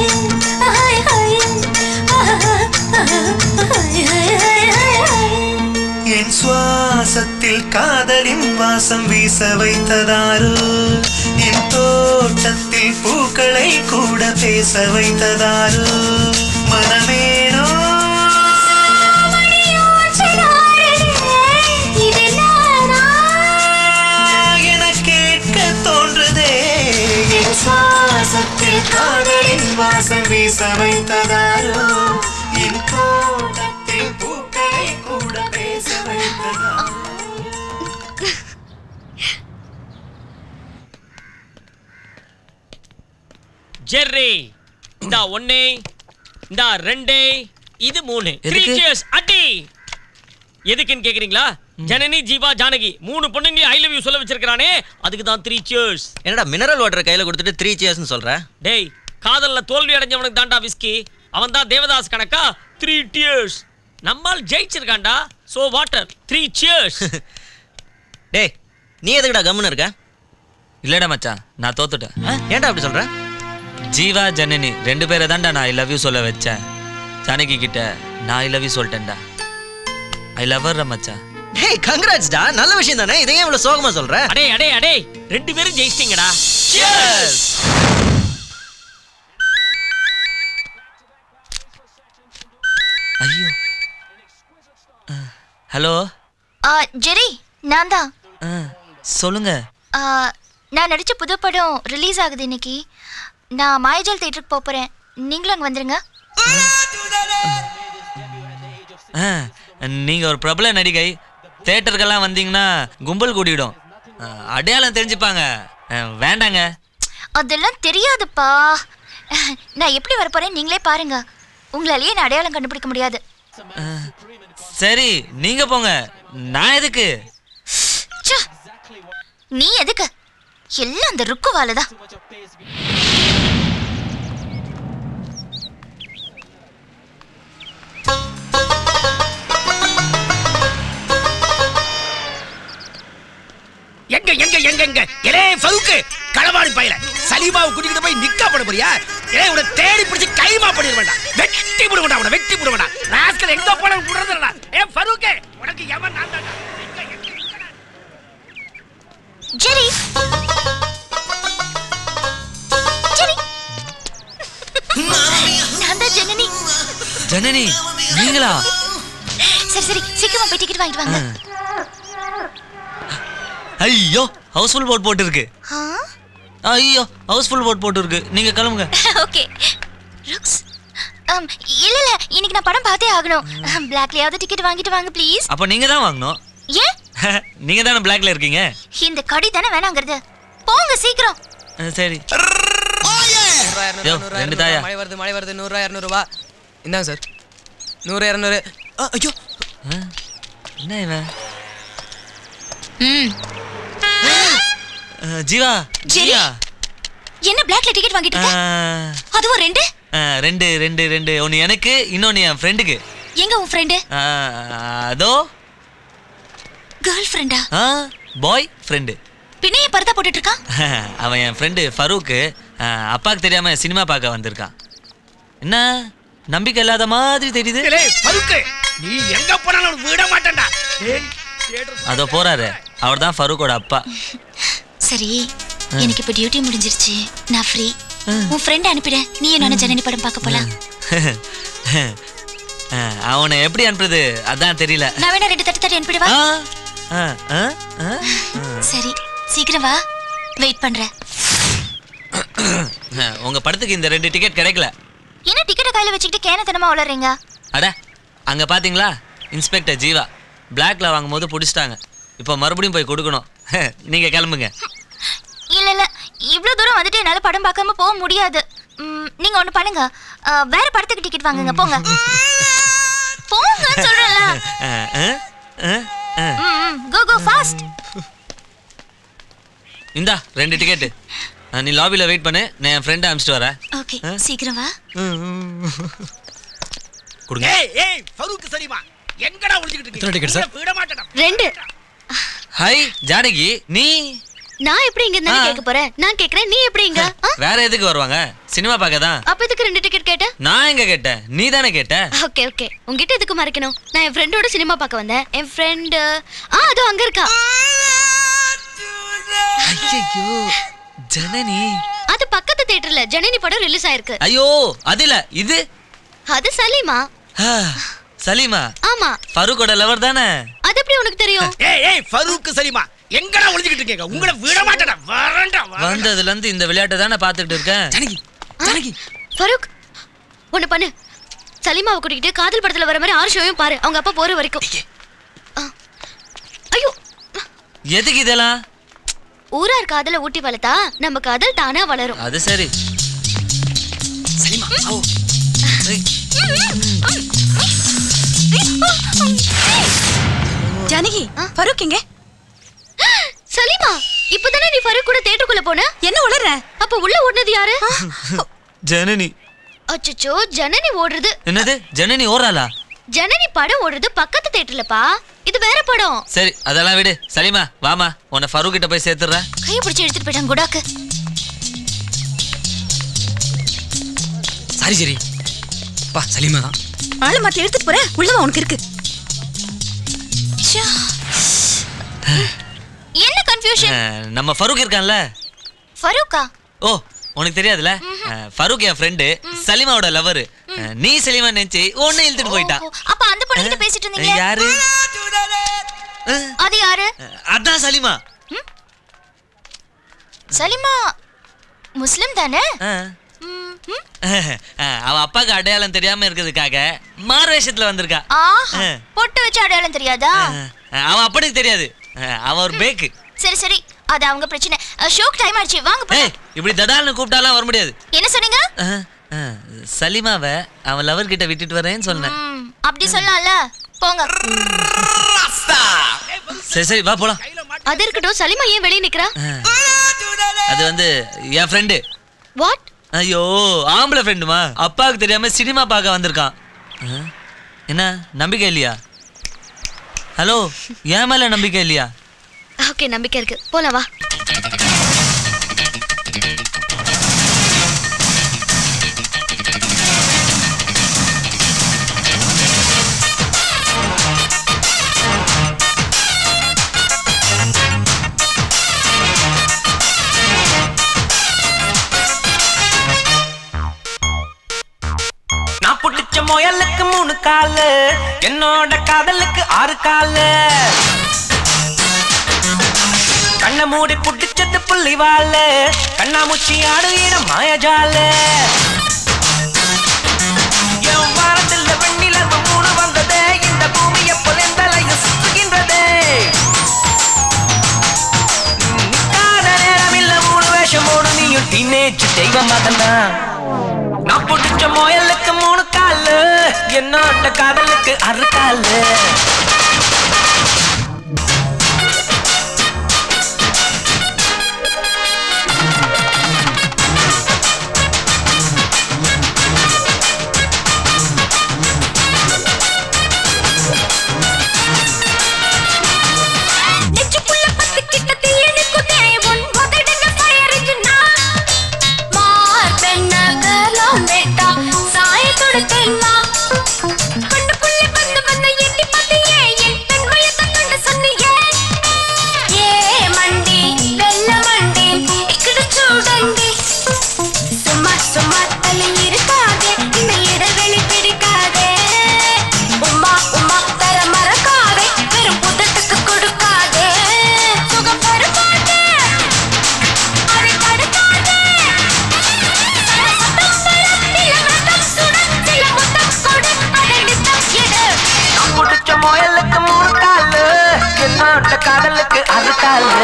என் சுவாசத்தில் காதலின் வாசம் வீச வைத்ததாரோ என் தோட்டத்தில் பூக்களை கூட பேச வைத்ததாரோ மனமேனோ என கேட்க தோன்றுதே என் சுவாசத்தில் காதலின் வாசம் வீச வைத்ததாரோ என் தோட்டத்தில் பூக்களை கூட பேச வைத்ததாரோ ஜெர்ரி இந்தா ஒண்ணே இந்தா ரெண்டே இது மூணு த்ரீ எதுக்கு? சியர்ஸ் அடி எதுக்குன்னு கேக்குறீங்களா ஜனனி ஜீவா ஜானகி மூணு பொண்ணுங்களையும் ஐ லவ் யூ சொல்ல வச்சிருக்கானே அதுக்கு தான் த்ரீ சியர்ஸ் என்னடா மினரல் வாட்டர் கையில கொடுத்துட்டு த்ரீ சேர்ஸ்னு சொல்ற டேய் காதல்ல தோல்வி அடைஞ்சவனுக்கு தான்டா விஸ்கி அவன் தான் தேவதாஸ் கணக்கா த்ரீ டியர்ஸ் நம்மால் ஜெயிச்சிருக்கான்டா சோ வாட்டர் த்ரீ சியர்ஸ் டேய் நீ எதுக்குடா கம்முன்னு இருக்க இல்லடா மச்சான் நான் தோத்துட்டேன் ஏன்டா அப்படி சொல்ற ஜீவா ஜனனி ரெண்டு பேரை தான்டா நான் ஐ லவ் யூ சொல்ல வச்சேன் ஜானகி கிட்ட நான் ஐ லவ் யூ சொல்லிட்டேன்டா ஐ லவ் மச்சான் டேய் கங்க்ராட்ஸ்டா நல்ல விஷயம் தானே இதை ஏன் இவ்வளவு சோகமா சொல்ற அடே அடே அடே ரெண்டு பேரும் ஜெயிச்சிட்டீங்கடா Cheers! ஐயோ ஹலோ ஆ, ஜெரி நான் தான் ஆ, சொல்லுங்க ஆ, நான் நடிச்ச புது படம் ரிலீஸ் ஆகுது இன்னைக்கு நான் மாயஜால் தேட்டருக்கு போக போறேன் நீங்களும் அங்கே வந்துருங்க ஆ, நீங்க ஒரு பிரபல நடிகை தேட்டருக்கெல்லாம் வந்தீங்கன்னா கும்பல் கூடிடும் ஆ, அடையாளம் தெரிஞ்சுப்பாங்க ஆ, வேண்டாங்க அதெல்லாம் தெரியாதுப்பா நான் எப்படி வர போறேன் நீங்களே பாருங்க உங்களாலேயே நான் அடையாளம் கண்டுபிடிக்க முடியாது ஆ, சரி நீங்க போங்க நான் எதுக்கு ச்சே, நீ எதுக்கு எல்லாம் அந்த ருக்குவால தான் எங்க எங்க எங்க எங்க இலே ஃபருக் களவாடி பையல சலீமாவை கூட்டிட்டு போய் நிக்கா பண்ண போறியா இலே உன தேடி பிடிச்சு கைமா பண்ணிட வேண்டாம் வெட்டி விட வேண்டாம் உன வெட்டி விட வேண்டாம் ராஸ்கல் எங்க போன விடுறதுடா ஏ ஃபருக் உனக்கு எவன் நான் தான் ஜெரி ஜெரி நான் தான் ஜனனி ஜனனி நீங்களா சரி சரி சீக்கிரமா போய் டிக்கெட் வாங்கிட்டு வாங்க ஐயோ ஹவுஸ்ஃபுல் போட் போட்டு இருக்கு ஆ? ஐயோ ஹவுஸ்ஃபுல் போட் போட்டு இருக்கு நீங்க கிளம்புங்க ஓகே ருக்ஸ் um, இல்ல இல்ல இன்னைக்கு நான் படம் பார்த்தே ஆகணும் பிளாக்லயாவது டிக்கெட் வாங்கிட்டு வாங்க ப்ளீஸ் அப்ப நீங்க தான் வாங்கணும் ஏன் நீங்க தானே பிளாக்ல இருக்கீங்க இந்த கடி தானே வேணாங்கிறது போங்க சீக்கிரம் ஆ, சரி யோ, ரெண்டு தாயா மழை வருது மழை வருது நூறுரூவா இரநூறுவா இந்தாங்க சார் நூறு இரநூறு ஆ, ஐயோ என்ன இவன் ம் ஆ, ஜீவா ஜெரி. ஜீவா என்ன பிளாக்ல டிக்கெட் வாங்கிட்டு இருக்க அதுவும் ரெண்டு ஆ, ரெண்டு ரெண்டு ரெண்டு ஒன்னு எனக்கு இன்னொன்னு என் ஃப்ரெண்டுக்கு எங்க உன் ஃப்ரெண்டு அதோ கேர்ள் ஃப்ரெண்டா ஆ பாய் ஃப்ரெண்டு பின்னைய பரதா போட்டுட்டு இருக்கான் அவன் என் ஃப்ரெண்டு ஃபரூக்கு ஆ, அப்பாவுக்கு தெரியாம சினிமா பார்க்க வந்திருக்கான் என்ன நம்பிக்கை இல்லாத மாதிரி தெரியுது இலே ஃபருக் நீ எங்க போனாலும் உனக்கு விட மாட்டேன்டா ஏய், அதோ போறாரு அவர் தான் ஃபரூக்கோட அப்பா சரி எனக்கு இப்ப டியூட்டி முடிஞ்சிருச்சு நான் ஃப்ரீ உன் ஃப்ரெண்ட் அனுப்பிட நீ நானும் ஜனனி படம் பார்க்க போலாம் ஆ, அவனை எப்படி அனுப்புறது அதான் தெரியல நான் வேணா ரெண்டு தட்டு தட்டி அனுப்பிடவா ஆ, ஆ, ஆ. சரி சீக்கிரம் வா வெயிட் பண்றேன் உங்க படத்துக்கு இந்த ரெண்டு டிக்கெட் கிடைக்கல என்ன டிக்கெட்டை கையில வச்சுக்கிட்டு கேனத்தனமா வளர்றீங்க அட அங்க பாத்தீங்களா இன்ஸ்பெக்டர் ஜீவா பிளாக்ல வாங்கும்போது பிடிச்சிட்டாங்க இப்போ மறுபடியும் போய் கொடுக்கணும் நீங்க கிளம்புங்க இல்ல இல்ல இவ்வளவு தூரம் வந்துட்டு என்னால படம் பார்க்காம போக முடியாது ம், நீங்க ஒண்ணு பண்ணுங்க ஆ, வேற படத்துக்கு டிக்கெட் வாங்குங்க போங்க போங்க சொல்றேன்ல ஆ, ஆ, ஆ, ஆ. கோ கோ ஃபாஸ்ட் இந்தா ரெண்டு டிக்கெட் நீ லாபில வெயிட் பண்ணு நான் என் ஃப்ரெண்டை அனுப்பிச்சிட்டு வரேன் ஓகே சீக்கிரம் வா கொடுங்க ஏய் ஏய் ஃபருக் சரிமா எங்கடா ஒளிஞ்சிட்டு எத்தனை ticket, இருக்கீங்க sir? உன்னை விட மாட்டேன்டா ரெண்டு ஹாய் ஜானகி நீ நான் எப்படி இங்க இருந்தா கேட்க போறேன் நான் கேக்குறேன் நீ எப்படி இங்க ஆ? வேற எதுக்கு வருவாங்க சினிமா பார்க்க தான் அப்ப இதுக்கு ரெண்டு டிக்கெட் கேட்ட நான் எங்க கேட்டேன் நீ தானே கேட்ட ஓகே ஓகே உங்ககிட்ட எதுக்கு மறைக்கணும் நான் என் ஃப்ரெண்டோட சினிமா பார்க்க வந்தேன் என் ஃப்ரெண்டு ஆ அதோ அங்க இருக்கா ஐயோ ஜனனி அது பக்கத்து தியேட்டர்ல ஜனனி படம் ரிலீஸ் ஆயிருக்கு ஐயோ அது இல்ல இது அது சலீமா ஆ, சலீமா ஆமா ஃபரூக்கோட லவர் தானே அது எப்படி உனக்கு தெரியும் ஏய் ஏய் ஃபருக் சரிமா எங்கடா ஒளிஞ்சிட்டு இருக்கீங்க உங்களை விட மாட்டேன்டா வரேன்டா வரேன்டா. வந்ததுல இருந்து இந்த விளையாட்டை தானே பார்த்துட்டு இருக்கேன் ஃபரூக் ஒண்ணு பண்ணு சலீமாவை கூட்டிக்கிட்டு காதல் படத்துல வர மாதிரி ஆறு ஷோவையும் பாரு அவங்க அப்பா போற வரைக்கும் ஆ. ஐயோ எதுக்கு இதெல்லாம் ஊரார் காதல ஊட்டி வளர்த்தா நம்ம காதல் தானா வளரும் அது சரி சலிமா ஓ ஜானகி ஃபருக் எங்க சலீமா இப்பதானே நீ ஃபரூக் கூட தியேட்டருக்குள்ள போன என்ன உளற அப்ப உள்ள ஓடுனது யாரு ஜனனி அச்சச்சோ ஜனனி ஓடுறது என்னது ஜனனி ஓராளா ஜனனி படம் ஓடுறது பக்கத்து தியேட்டர்லப்பா இது வேற படம் சரி அதெல்லாம் விடு சலீமா வாமா உன்னை ஃபரூக் கிட்ட போய் சேர்த்துறேன் கையை பிடிச்சி எடுத்துட்டு போயிட்டாங்க குடாக்கு சாரி சரி பா சலீமா தான் ஆளை மாத்தி எடுத்துட்டு போற உள்ளவா உனக்கு இருக்கு என்ன கன்ஃபியூஷன் அஹ், நம்ம ஃபரூக் இருக்கான்ல ஃபரூக்கா ஓ உனக்கு தெரியாதுல அஹ், ஃபரூக் என் ஃப்ரெண்டு சலீமாவோட லவர் நீ சலீமா நினைச்சு ஒன்னு இழுத்துட்டு போயிட்டா அப்ப அந்த பொண்ணுகிட்ட பேசிட்டு இருந்தீங்க யாரு அது யாரு அதான் சலீமா சலிமா முஸ்லிம் தானே ஆ. அவ அப்பாக்கு அடையாளம் தெரியாம இருக்கிறதுக்காக மாறு வேஷத்துல வந்திருக்கா ஆஹா ஆ. பொட்டு வச்சு அடையாளம் தெரியாதா அவன் அப்பனுக்கு தெரியாது அவன் ஒரு பேக்கு சரி சரி அது அவங்க பிரச்சனை ஷோக் டைம் ஆயிடுச்சு வாங்க போலாம். ஏய் இப்படி தடால்னு கூப்பிட்டாலாம் வர முடியாது என்ன சொன்னீங்க ஆ, ஆ, சலீமாவை அவன் லவர் கிட்ட விட்டுட்டு வரேன்னு சொன்னேன் ம், அப்படி சொல்லலாம்ல போங்க சரி சரி வா போலாம் அது இருக்கட்டும் சலிமா ஏன் வெளியே நிக்கிறா அது வந்து என் ஃப்ரெண்டு வாட் ஐயோ ஆம்பளை ஃப்ரெண்டுமா அப்பாவுக்கு தெரியாம சினிமா பார்க்க வந்திருக்கான் ஆ? என்ன நம்பிக்கை இல்லையா ஹலோ என் மேல நம்பிக்கை இல்லையா ஓகே நம்பிக்கை இருக்கு போலாம் வா நான் புடிச்ச முயலுக்கு மூணு காலு என்னோட காதலுக்கு ஆறு காலு கண்ணை மூடி புடிச்சது புள்ளி வாழு கண்ணாமூச்சி ஆடுகிற மாயஜாலு என் வாரத்தில் வெண்ணிலவு மூணு வந்ததே இந்த பூமியை பொலைந்தலையும் சுற்றுகின்றதே நிக்காத நேரம் இல்ல மூணு வேஷம் போடு நீயும் டீனேஜ் தெய்வ மகன்தான் நான் பிடிச்ச முயலுக்கு மூணு காலு என்னோட காதலுக்கு அறு காலு நெஞ்சுக்குள்ள பத்து கிட்ட தீயணைக்குதே, உன் உதடுன fire engine ஆ? மார்பெண்ணகலம் வெட்டா, சாய தொடுத்தேன்னா? கண்ணுக்குள்ளே வந்து வந்து எட்டி பார்த்தியே, என் பெண்மையைத் கண்டு சொன்னியே. ஏ மண்டி, வெள்ள மண்டி, இக்கடு சூடண்டி. சும்மா சும்மா தலை இருக்காதே இந்த இடைவெளி பிடிக்காதே உம்மா உம்மா தர மறக்காதே வெறும் புதத்துக்கு கொடுக்காதே சுகம் பருப்பாதே அதை தடுக்காதே சில சத்தம் பல, சில ரத்தம் சுட, சில முத்தம் கொடு, அதை நித்தம் எடு. நான் பிடிச்ச முயலுக்கு மூணு காலு என்னோட காதலுக்கு அறு காலு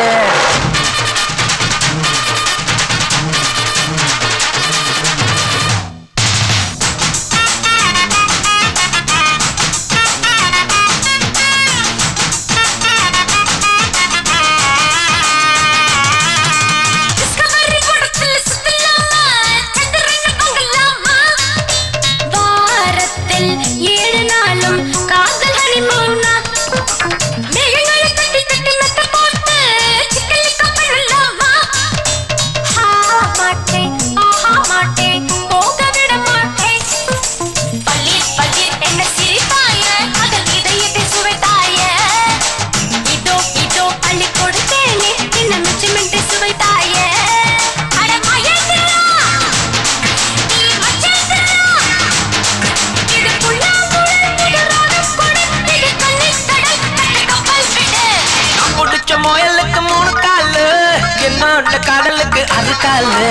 டிஸ்கவரி கூடத்துல சுத்தலாமா, சந்திரனை பொங்கலாமா? வாரத்தில் ஏழு நாளும் காதல் ஹனிமூனா மேகங்களை தட்டி தட்டி மெத்த போட்டு சிக்கலுக்கு பண்ணலாமா ஹா மாட்டேன் ஆஹா மாட்டேன் போக விட மாட்டேன் பள்ளீர் பள்ளீர் என்ன சிரித்தாய அதன் இதயத்தை சுவைத்தாய இதோ இதோ அள்ளி கொடுத்தேனே என்ன மிச்சமின்றி சுவைத்தாய அட மயக்கிறா நீ மச்சக்கிறா இது புல்லாங்குழல் இது ராகம் கொடு இது கண்ணில் கடல் கட்ட கப்பல் விடு நான் பிடிச்ச முயலுக்கு மூணு காலு என்னோட காதலுக்கு அறு காலு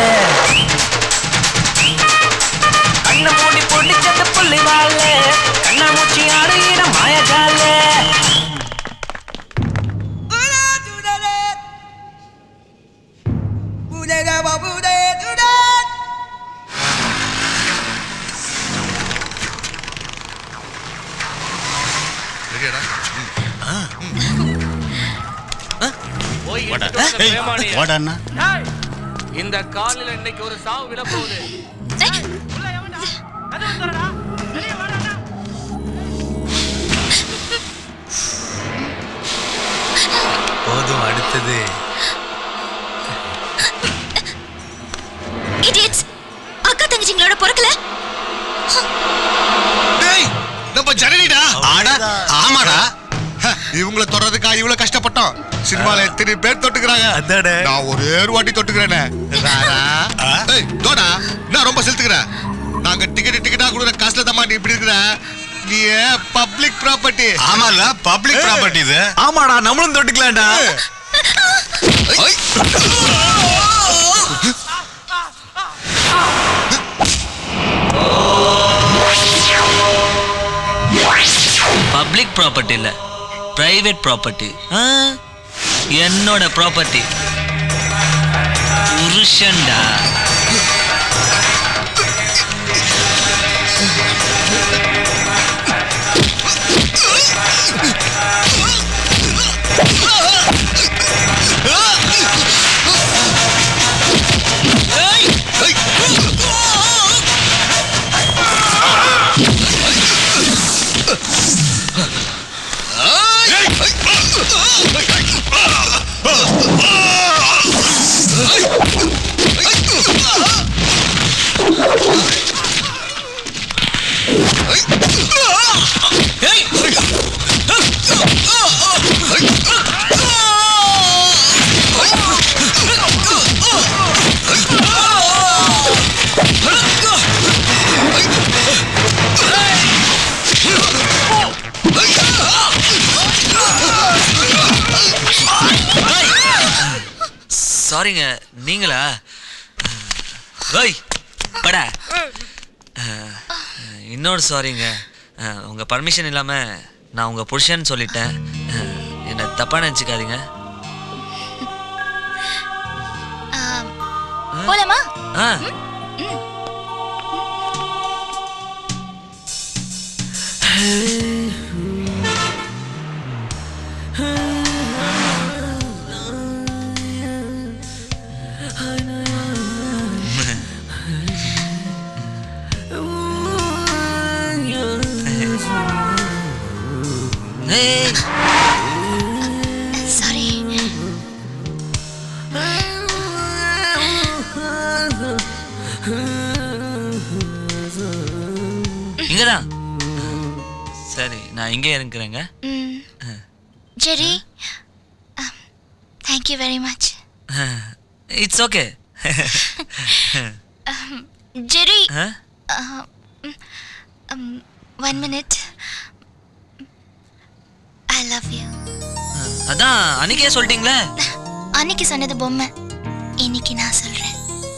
கண்ணை மூடி பிடிச்சது புள்ளி வாழு கண்ணாமூச்சி ஆடுகிற மாயஜாலு ரெடியாடா போய் வாடா. எடுத்துட்டு வந்த ஏய், பிரேமானிய. வாடா அண்ணா. ஏய், இந்த காலில் இன்னைக்கு ஒரு சாவு விழ போகுது போதும் அடுத்தது இடியட்ஸ் அக்கா தங்கச்சிங்களோட பொறுக்கல டேய் நம்ம ஜனனிடா ஆடா ஆமாடா ஹ, இவங்கள தொடறதுக்கா இவ்வளவு கஷ்டப்பட்டோம் சினிமால எத்தனை பேர் தொட்டுக்கிறாங்க நான் ஒரே ஒரு வாட்டி தொட்டுக்கிறேனே ராரா. ஏய் தோடா என்ன ரொம்ப செலுத்துக்கிற நாங்க டிக்கெட் டிக்கெட்டா கொடுக்குற காசுல நீ இப்படி இருக்கிற நீ பப்ளிக் ப்ராப்பர்ட்டி ஆமால பப்ளிக் ப்ராப்பர்ட்டி இது ஆமாடா நம்மளும் தொட்டுக்கலாம்டா பப்ளிக் ப்ராப்பர்ட்டி இல்ல பிரைவேட் ப்ராப்பர்ட்டி என்னோட ப்ராப்பர்ட்டி புருஷன்டா சாரிங்க நீங்களா ஓய் படா அஹ், இன்னொரு சாரிங்க அஹ், உங்க பர்மிஷன் இல்லாம நான் உங்க புருஷன் சொல்லிட்டேன் அஹ், என்ன தப்பா நினைச்சுக்காதீங்க போலாமா ஆ ஏய் சாரி இங்கதான் சரி நான் இங்கே இருக்கிறேங்க Jerry thank you very much it's okay Jerry one minute I love you அதான் அன்னைக்கே சொல்லிட்டீங்களே அன்னைக்கு சொன்னது பொம்மை இன்னைக்கு நான் சொல்றேன்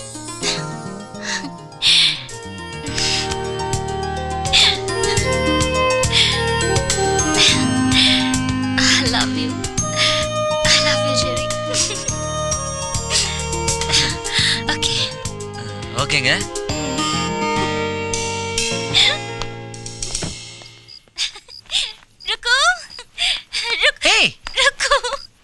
I love you. I love you, Jerry. okay. ஓகேங்க ருக்கு ருக்கு ருக்கு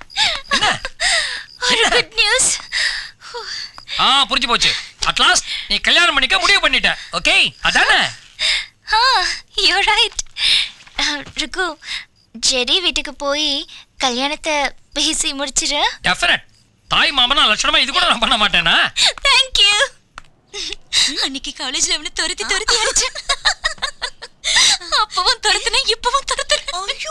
ஒரு குட் நியூஸ் ஆ புரிஞ்சு போச்சு அட்லாஸ்ட் நீ கல்யாணம் பண்ணிக்க முடிவு பண்ணிட்ட ஓகே அதானே ஆ யூ ரைட் ருக்கு ஜெரி வீட்டுக்கு போய் கல்யாணத்தை பேசி முடிச்சிரு டெஃபினட் தாய் மாமனா லட்சணமா இது கூட நான் பண்ண மாட்டேனா தேங்க் யூ அன்னைக்கு காலேஜ்ல அவனை துரத்தி துரத்தி அடிச்சேன் அப்பவும் துரத்துனேன் இப்பவும் துரத்துறேன் ஐயோ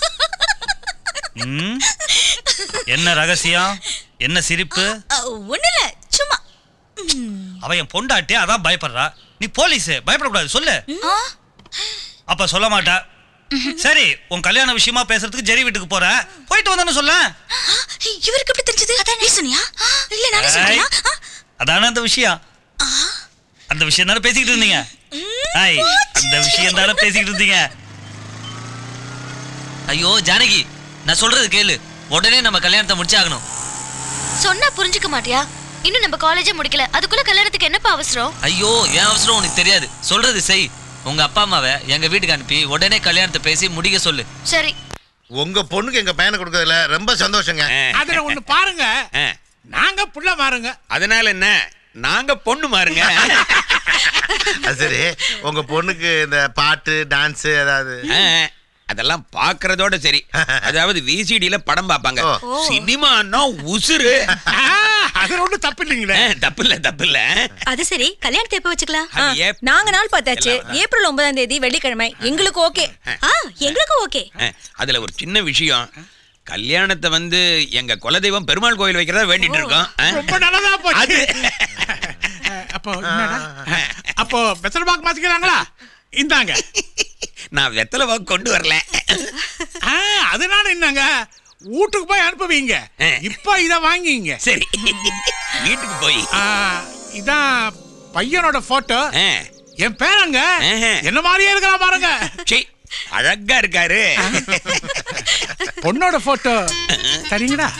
ம்? என்ன ரகசியம் என்ன சிரிப்பு ஒண்ணு இல்ல சும்மா அவ என் பொண்டாட்டி அதான் பயப்படுறா நீ போலீஸ் பயப்படக்கூடாது சொல்லு அப்ப சொல்ல மாட்டா சரி உன் கல்யாண விஷயமா பேசுறதுக்கு ஜெரி வீட்டுக்கு போற போயிட்டு வந்தானு சொல்ல இவருக்கு எப்படி தெரிஞ்சது நீ சொன்னியா இல்ல நானே சொல்றியா அதான அந்த விஷயம் அந்த விஷயம் தானே பேசிக்கிட்டு இருந்தீங்க ஐய் அந்த விஷயம் தானே பேசிக்கிட்டு இருந்தீங்க ஐயோ ஜானகி நான் சொல்றது கேளு உடனே நம்ம கல்யாணத்தை முடிச்சாகணும் சொன்னா புரிஞ்சுக்க மாட்டியா இன்னும் நம்ம காலேஜே முடிக்கல அதுக்குள்ள கல்யாணத்துக்கு என்னப்பா அவசரம் ஐயோ என் அவசரம் உனக்கு தெரியாது சொல்றது செய் உங்க அப்பா அம்மாவை எங்க வீட்டுக்கு அனுப்பி உடனே கல்யாணத்தை பேசி முடிக்க சொல்லு சரி உங்க பொண்ணுக்கு எங்க பையனை கொடுக்கறதுல ரொம்ப சந்தோஷங்க அதுல ஒண்ணு பாருங்க நாங்க புள்ள மாறுங்க அதனால என்ன நாங்க பொண்ணு மாறுங்க அது சரி உங்க பொண்ணுக்கு இந்த பாட்டு டான்ஸ் ஏதாவது ஆ, அதெல்லாம் பாக்குறதோட சரி அதாவது விசிடில படம் பார்ப்பாங்க ஓ. சினிமான்னா உசுரு அதுல ஒண்ணு தப்பு இல்லைங்களே தப்பு இல்ல தப்பு இல்ல அது சரி கல்யாணத்தை எப்ப வச்சுக்கலாம் அது ஆ, ஏப்- நாங்க நாள் பார்த்தாச்சு ஏப்ரல் ஒன்பதாம் தேதி வெள்ளிக்கிழமை எங்களுக்கு ஓகே ஆ எங்களுக்கு ஓகே ஆ, அதுல ஒரு சின்ன விஷயம் கல்யாணத்தை வந்து எங்க குலதெய்வம் பெருமாள் கோயில் வைக்கிறதா வேண்டிட்டு இருக்கோம் ஆ? ரொம்ப நல்லதா போச்சு அப்போ என்னடா அப்போ பெசல் பாக்கு மாத்திக்கிறாங்களா இந்தாங்க நான் வெத்தலை பாக்கு கொண்டு வரல ஆ, அதனால என்னங்க வீட்டுக்கு போய் அனுப்புவீங்க இப்ப இத வாங்கிங்க சரி வீட்டுக்கு போய் இதான் பையனோட போட்டோ என் பேரங்க என்ன மாதிரியே இருக்கிறா பாருங்க அழகா இருக்காரு பொண்ணோட போட்டோ சரிங்களா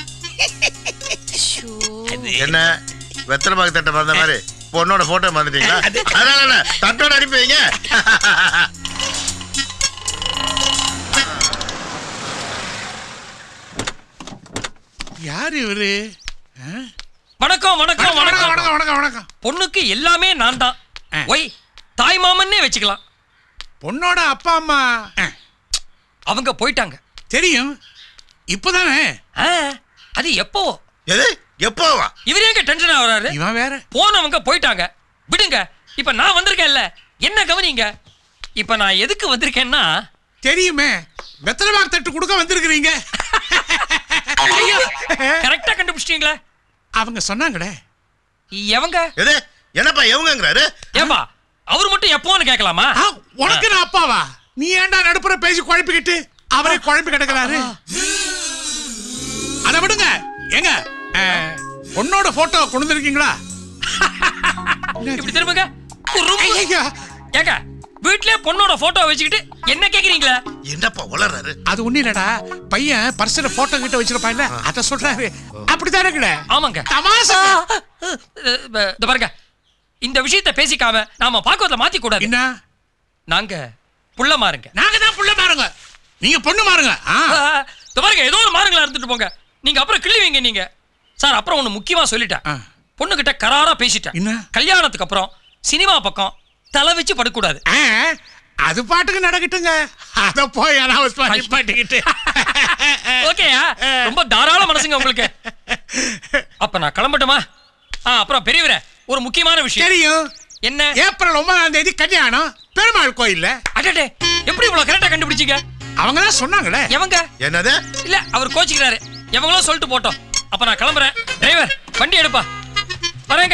என்ன வெத்தலை பாக்கு தட்டை மறந்த மாதிரி பொண்ணோட போட்டோ மறந்துட்டீங்களா அதனால என்ன தட்டோட அனுப்பி வைங்க யாரு இவரு வணக்கம் வணக்கம் வணக்கம் வணக்கம் வணக்கம் வணக்கம் பொண்ணுக்கு எல்லாமே நான் தான் ஒய் தாய் மாமன்னே வச்சுக்கலாம் பொண்ணோட அப்பா அம்மா அவங்க போயிட்டாங்க தெரியும் இப்பதானே அது எப்போ எது எப்போவா இவர் எங்க டென்ஷன் ஆகுறாரு இவன் வேற போனவங்க போயிட்டாங்க விடுங்க இப்ப நான் வந்திருக்கேன்ல என்ன கவனிங்க இப்ப நான் எதுக்கு வந்திருக்கேன்னா தெரியுமே வெத்தலை பாக்கு தட்டு கொடுக்க வந்திருக்கிறீங்க கரெக்டா கண்டுபிடிச்சிட்டீங்களா அவங்க சொன்னாங்களே எவங்க எது என்னப்பா எவங்கங்கிறாரு ஏம்பா அவர் மட்டும் எப்போன்னு கேட்கலாமா உனக்கு நான் அப்பாவா நீ ஏன்டா நடுப்புற பேசி குழப்பிக்கிட்டு அவரே குழப்பி கிடக்குறாரு அத விடுங்க ஏங்க அஹ், பொண்ணோட போட்டோ கொண்டு வந்திருக்கீங்களா இப்படி திரும்புங்க ஏங்க வீட்லயே பொண்ணோட போட்டோ வச்சுக்கிட்டு என்ன கேக்குறீங்களா என்னப்பா வளர்றாரு அது ஒண்ணு இல்லடா பையன் பர்சன போட்டோ கிட்ட வச்சிருப்பான்ல அத சொல்றாரு அப்படித்தானே ஆமாங்க தமாசா இந்த பாருங்க இந்த விஷயத்தை பேசிக்காம நாம பாக்குவதில் மாத்தி கூடாது என்ன நாங்க புள்ள மாறுங்க நாங்க தான் புள்ள மாறுங்க நீங்க பொண்ணு மாறுங்க இந்த பாருங்க ஏதோ ஒரு மாறுங்களா இருந்துட்டு போங்க நீங்க அப்புறம் கிள்ளுவீங்க நீங்க சார் அப்புறம் ஒண்ணு முக்கியமா சொல்லிட்டேன் பொண்ணுகிட்ட கராரா பேசிட்டேன் கல்யாணத்துக்கு அப்புறம் சினிமா பக்கம் தலை வச்சு படக்கூடாது அது பாட்டுக்கு நடக்கட்டுங்க அத போய் அனாவசியமா நிப்பாட்டிக்கிட்டு ஓகேயா ரொம்ப தாராள மனசுங்க உங்களுக்கு அப்ப நான் கிளம்பட்டுமா ஆ அப்புறம் பெரியவரே ஒரு முக்கியமான விஷயம் தெரியும் என்ன ஏப்ரல் ஒன்பதாம் தேதி கல்யாணம் பெருமாள் கோயில்ல அடடே எப்படி இவ்வளவு கரெக்டா கண்டுபிடிச்சீங்க அவங்க தான் சொன்னாங்களே எவங்க என்னது இல்ல அவர் கோச்சிக்கிறாரு எவங்களோ சொல்லிட்டு போட்டோம் அப்ப நான் கிளம்புறேன் டிரைவர் வண்டி எடுப்பா வரேங்க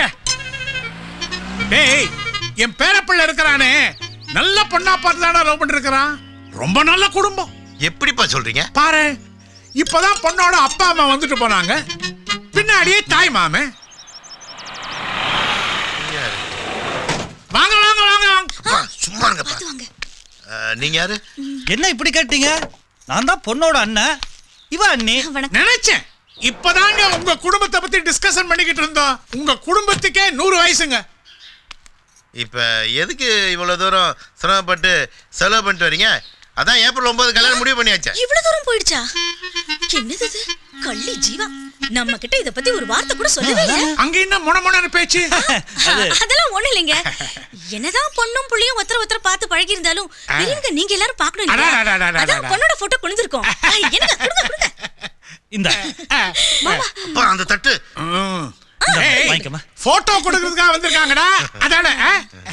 டேய் என் பேரப்பிள்ளை இருக்கிறானே நல்ல பொண்ணா பார்த்து தானே லவ் பண்ணிருக்கிறான் ரொம்ப நல்ல குடும்பம் எப்படிப்பா சொல்றீங்க பாரு இப்பதான் பொண்ணோட அப்பா அம்மா வந்துட்டு போனாங்க பின்னாடியே தாய் மாமன் வாங்க வாங்க வாங்க வாங்க சும்மா இருங்கப்பா அஹ், நீங்க யாரு என்ன இப்படி கேட்டீங்க நான் தான் பொண்ணோட அண்ணன் இவ அண்ணி நினைச்சேன் இப்பதாங்க உங்க குடும்பத்தை பத்தி டிஸ்கஷன் பண்ணிக்கிட்டு இருந்தோம் உங்க குடும்பத்துக்கே நூறு வயசுங்க இப்ப எதுக்கு இவ்வளவு தூரம் சிரமப்பட்டு செலவு பண்ணிட்டு வரீங்க அதான் ஏப்ரல் ஒன்பது கல்யாணம் முடிவு பண்ணியாச்சே இவ்வளவு தூரம் போயிடுச்சா என்னது இது கள்ளி ஜீவா நம்ம கிட்ட இத பத்தி ஒரு வார்த்தை கூட சொல்லவே இல்ல அங்க என்ன முன முனன்னு பேச்சு அதெல்லாம் ஒண்ணு இல்லைங்க என்னதான் பொண்ணும் புள்ளியும் ஒருத்தர ஒருத்தர பார்த்து பழகி இருந்தாலும் பெரியவங்க நீங்க எல்லாரும் பார்க்கணும் இல்லையா? அடா, அடா, அடா, அதான் அடா. பொண்ணோட போட்டோ குனிஞ்சிருக்கோம் என்னங்க கொடுங்க கொடுங்க இந்த அப்பா அந்த தட்டு வாங்கிக்கம்மா போட்டோ கொடுக்கறதுக்காக வந்திருக்காங்கடா அதான ஆ?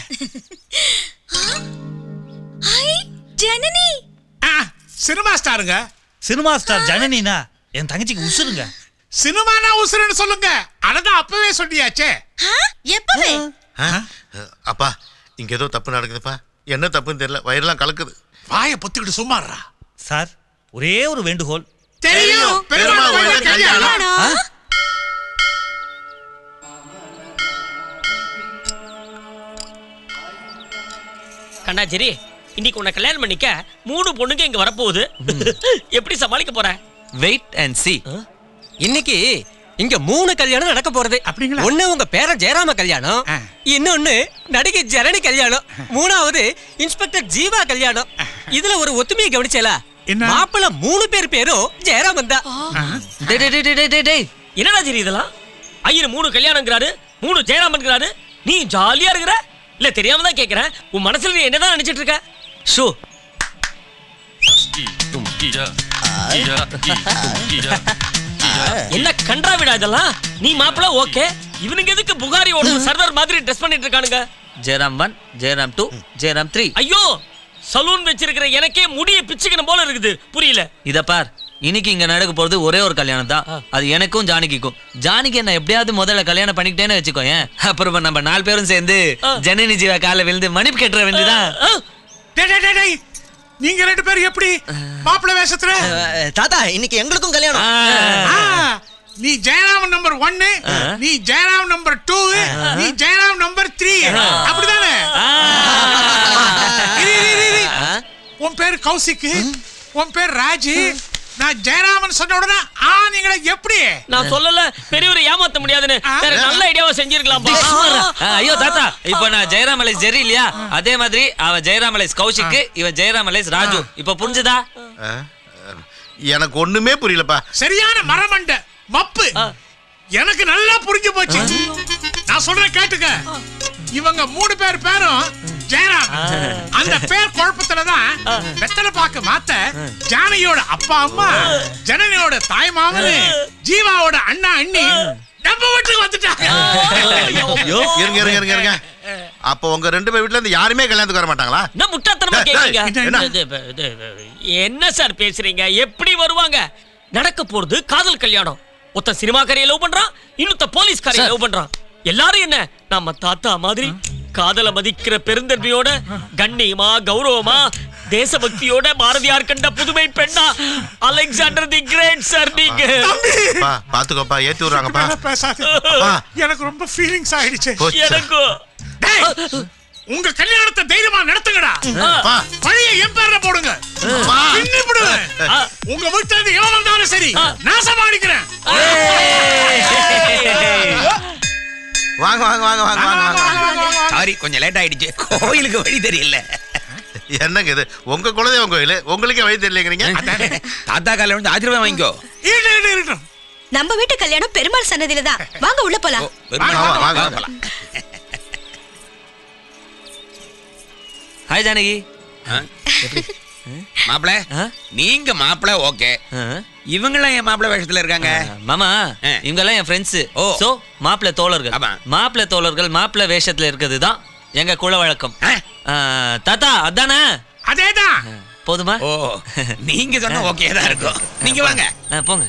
ஹாய் ஜனனி ஆ, சினிமா ஸ்டாருங்க சினிமா ஸ்டார் ஜனனினா என் தங்கச்சிக்கு உசுருங்க சினிமானா உசுருன்னு சொல்லுங்க அதான் அப்பவே சொல்லியாச்சே எப்பவே ஆ? அப்பா இங்க ஏதோ தப்பு நடக்குதுப்பா என்ன தப்புன்னு தெரியல வயிறெல்லாம் கலக்குது வாயை பொத்திக்கிட்டு சும்மாறா சார் ஒரே ஒரு வேண்டுகோள் தெரியும் பெருமாள் கோயில்ல கல்யாணம் ஆ? கண்டாச்சேரி இன்னைக்கு உன்னை கல்யாணம் பண்ணிக்க மூணு பொண்ணுங்க இங்க வரப்போகுது எப்படி சமாளிக்க போற வெயிட் அண்ட் சி இன்னைக்கு இங்க மூணு கல்யாணம் நடக்க போறது ஒண்ணு உங்க பேரன் ஜெயராம கல்யாணம் இன்னொன்னு நடிகை ஜனனி கல்யாணம் மூணாவது இன்ஸ்பெக்டர் ஜீவா கல்யாணம் இதுல ஒரு ஒத்துமையை கவனிச்சல மாப்பிள்ள மூணு பேர் பேரும் ஜெயராமன் தான் டேய், டேய், டேய், டேய், டேய், டேய். என்னடா சரி இதெல்லாம் ஐயர் மூணு கல்யாணம்ங்கிறாரு மூணு ஜெயராமன்ங்கிறாரு நீ ஜாலியா இருக்கிற இல்ல தெரியாம தான் கேக்குறேன் உன் மனசுல நீ என்னதான் நினைச்சிட்டு இருக்க ஷோ என்ன கன்றா விடா இதெல்லாம் நீ மாப்பிள ஓகே இவனுக்கு எதுக்கு புகாரி ஓடும் சர்தார் மாதிரி ட்ரெஸ் பண்ணிட்டு இருக்கானுங்க Jayaram one Jayaram two Jayaram three ஐயோ சலூன் வச்சிருக்கிற எனக்கே முடிய பிச்சுக்கணும் போல இருக்குது புரியல இத பார் இன்னைக்கு இங்க நடக்க போறது ஒரே ஒரு கல்யாணம் தான் அது எனக்கும் ஜானகிக்கும் ஜானகி என்ன எப்படியாவது முதல்ல கல்யாணம் பண்ணிக்கிட்டேன்னு வச்சுக்கோ ஏன் அப்புறம் நம்ம நாலு பேரும் சேர்ந்து ஜனனி ஜீவா கால விழுந்து மன்னிப்பு கட்டுற வேண்டியதான் டேய் டேய், டேய் டேய் நீங்க ரெண்டு பேரும் எப்படி மாப்பிள்ளை வேஷத்துல தாத்தா இன்னைக்கு எங்களுக்கும் கல்யாணம் ஆ, நீ ஜெயராமன் நம்பர் ஒன்னு நீ ஜெயராம் நம்பர் டூ நீ ஜெயராம் நம்பர் த்ரீ அப்படிதானே இரு, இரு, இரு, இரு. உன் பேர் கௌசிக்கு உன் பேர் ராஜு நான் ஜெயராமன் சொன்ன உடனே ஆ நீங்கள எப்படி நான் சொல்லல பெரியவரை ஏமாத்த முடியாதுன்னு வேற நல்ல ஐடியாவா செஞ்சிருக்கலாம் ஆ, ஐயோ தாத்தா இப்போ நான் ஜெயராமலேஸ் ஜெரி இல்லையா அதே மாதிரி அவன் ஜெயராமலேஸ் கௌஷிக் இவன் ஜெயராமலேஸ் ராஜு இப்போ புரிஞ்சுதா எனக்கு ஒண்ணுமே புரியலப்பா சரியான மரமண்ட மப்பு எனக்கு நல்லா புரிஞ்சு போச்சு நான் சொல்றேன் கேட்டுக்க இவங்க மூணு பேர் பேரும் ஜெயராம் அந்த பேர் குழப்பத்துல தான் வெத்தலை பாக்க மாத்த ஜானகியோட அப்பா அம்மா ஜனனியோட தாய் மாமனு ஜீவாவோட அண்ணா அண்ணி நம்ம வீட்டுக்கு வந்துட்டாங்க இருங்க இருங்க இருங்க இருங்க அப்போ உங்க ரெண்டு பேர் வீட்ல இருந்து யாருமே கல்யாணத்துக்கு வர மாட்டாங்களா என்ன முட்டாத்தனமா டேய், டேய், கேக்குறீங்க என்ன? இது, இது, இது, என்ன சார் பேசுறீங்க எப்படி வருவாங்க நடக்க போறது காதல் கல்யாணம் ஒருத்தன் சினிமாக்காரியை லவ் பண்றான் இன்னொருத்த போலீஸ்காரியை லவ் பண்றான் எல்லாரும் என்ன நம்ம தாத்தா மாதிரி காதல மதிக்கிற பெருந்தன்மையோட கண்ணியமா கௌரவமா தேசபக்தியோட பாரதியார் கண்ட புதுமை பெண்ணா அலெக்சாண்டர் தி கிரேட் சார் நீங்க பா பாத்துக்கோப்பா ஏத்தி விடுறாங்கப்பா மேல பேசாத அப்பா. எனக்கு ரொம்ப ஃபீலிங்ஸ் ஆயிடுச்சு போச்சு. எனக்கும் டேய், உங்க கல்யாணத்தை தைரியமா நடத்துங்கடா அப்பா. பழைய என் பேர்ல போடுங்க பின்னி விடுவேன் உங்க வீட்டுல இருந்து எவன் வந்தாலும் சரி நான் சமாளிக்கிறேன் வாங்க வாங்க வாங்க வாங்க வாங்க வாங்க சாரி கொஞ்சம் லேட் ஆயிடுச்சு கோயிலுக்கு வழி தெரியல என்னங்க இது உங்க குலதெய்வம் கோயில் உங்களுக்கே வழி தெரியலங்கிறீங்க தாத்தா கால வந்து ஆசீர்வாதம் வாங்கிக்கோ நம்ம வீட்டு கல்யாணம் பெருமாள் சன்னதியில தான் வாங்க உள்ள போலாம் பெருமாள் வாங்க, வாங்க, வாங்க, வாங்க. ஹாய் ஜானகி மாப்பிள நீங்க மாப்பிள ஓகே இவங்களாம் என் மாப்பிள வேஷத்துல இருக்காங்க மாமா இவங்கெல்லாம் என் ஃப்ரெண்ட்ஸ் ஓ சோ மாப்பிள்ளை தோழர்கள் மாப்பிள்ளை தோழர்கள் மாப்பிள்ளை வேஷத்துல இருக்கிறது தான் எங்க குல வழக்கம் ஆ, தாத்தா அதானே அதேதான் போதுமா ஓ நீங்க சொன்னா ஓகே தான் இருக்கும் நீங்க வாங்க ஆ, போங்க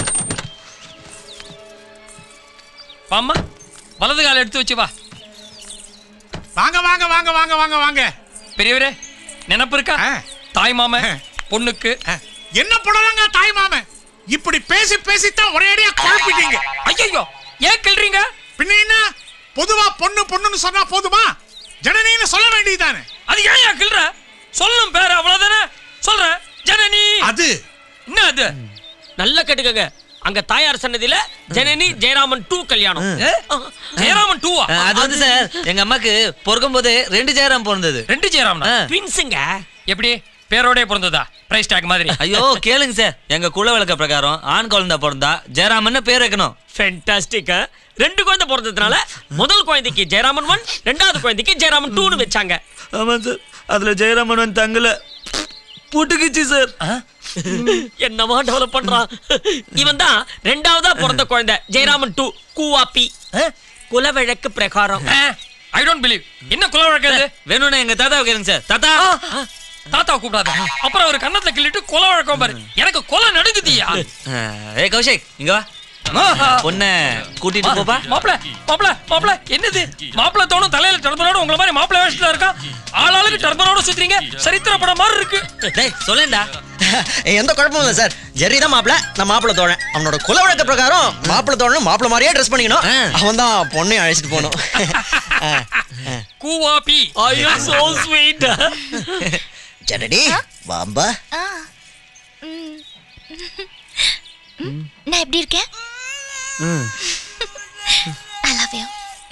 பாம்மா வலது கால எடுத்து வச்சு வா வாங்க வாங்க வாங்க வாங்க வாங்க வாங்க பெரியவரே நினப்பு இருக்கா தாய் மாம பொண்ணுக்கு என்ன போடலாங்க தாய் மாமன் இப்படி பேசி பேசித்தான் ஒரேடியா குழப்பிட்டீங்க ஐயோ ஏன் கிள்றீங்க பின்ன என்ன பொதுவா பொண்ணு பொண்ணுன்னு சொன்னா போதுமா ஜனனின்னு சொல்ல வேண்டியதானே அது ஏன் ஏன் கிள்ற சொல்லும் பேர் அவ்வளவுதானே சொல்றேன் ஜனனி அது என்ன அது நல்ல கேட்டுக்கங்க அங்க தாயார் சன்னதியில ஜனனி ஜெயராமன் டூ கல்யாணம் ஜெயராமன் டூவா ஆ, அது வந்து சார் எங்க அம்மாக்கு பிறக்கும் போது ரெண்டு ஜெயராம் பிறந்தது ரெண்டு ஜெயராம் ட்வின்ஸுங்க எப்படி பேரோடே பிறந்ததா பிரைஸ் டாக் மாதிரி ஐயோ கேளுங்க சார் எங்க குல வழக்க பிரகாரம் ஆண் குழந்தை பிறந்தா ஜெயராமன்னு பேர் வைக்கணும் ஃபென்டாஸ்டிக் ரெண்டு குழந்தை பிறந்ததுனால முதல் குழந்தைக்கு ஜெயராமன் ஒன் ரெண்டாவது குழந்தைக்கு ஜெயராமன் டூன்னு வச்சாங்க ஆமா சார் அதுல ஜெயராமன் வந்து தங்கல புட்டுக்குச்சு சார் என்னமா டெவலப் பண்றான் இவன் தான் ரெண்டாவதா பிறந்த குழந்தை ஜெயராமன் டூ கூவாப்பி குலவழக்கு பிரகாரம் ஐ டோன்ட் பிலீவ் என்ன குல வழக்கம் இது வேணும்னா எங்க தாத்தாவை கேளுங்க சார் தாத்தா தாத்தா கூப்பிடாத அப்புறம் அவர் கன்னத்துல கிள்ளிட்டு கொல வழக்கம் பாரு எனக்கு கொலை நடுக்குதியா ஆ, ஏய் கௌஷிக் இங்க வா பொண்ண கூட்டிட்டு போப்பா மாப்பிள மாப்பிள மாப்பிள என்னது மாப்பிள தோணும் தலையில டர்பனோட உங்கள மாதிரி மாப்பிள வேஷத்துல இருக்கான் ஆளாளுக்கு டர்பனோட சுத்துறீங்க சரித்திர படம் மாதிரி இருக்கு டேய் சொல்லேன்டா எந்த குழப்பமும் இல்லை சார் ஜெர்ரி தான் மாப்பிள நான் மாப்பிள தோழன் அவனோட குல வழக்க பிரகாரம் மாப்பிள தோழன் மாப்பிள மாதிரியே ட்ரெஸ் பண்ணிக்கணும் அவன் தான் பொண்ணையும் அழைச்சிட்டு போகணும் கூவாபி ஐயோ சோ ஸ்வீட் ஜனடி வாம்பா நான் எப்படி இருக்கேன் I love you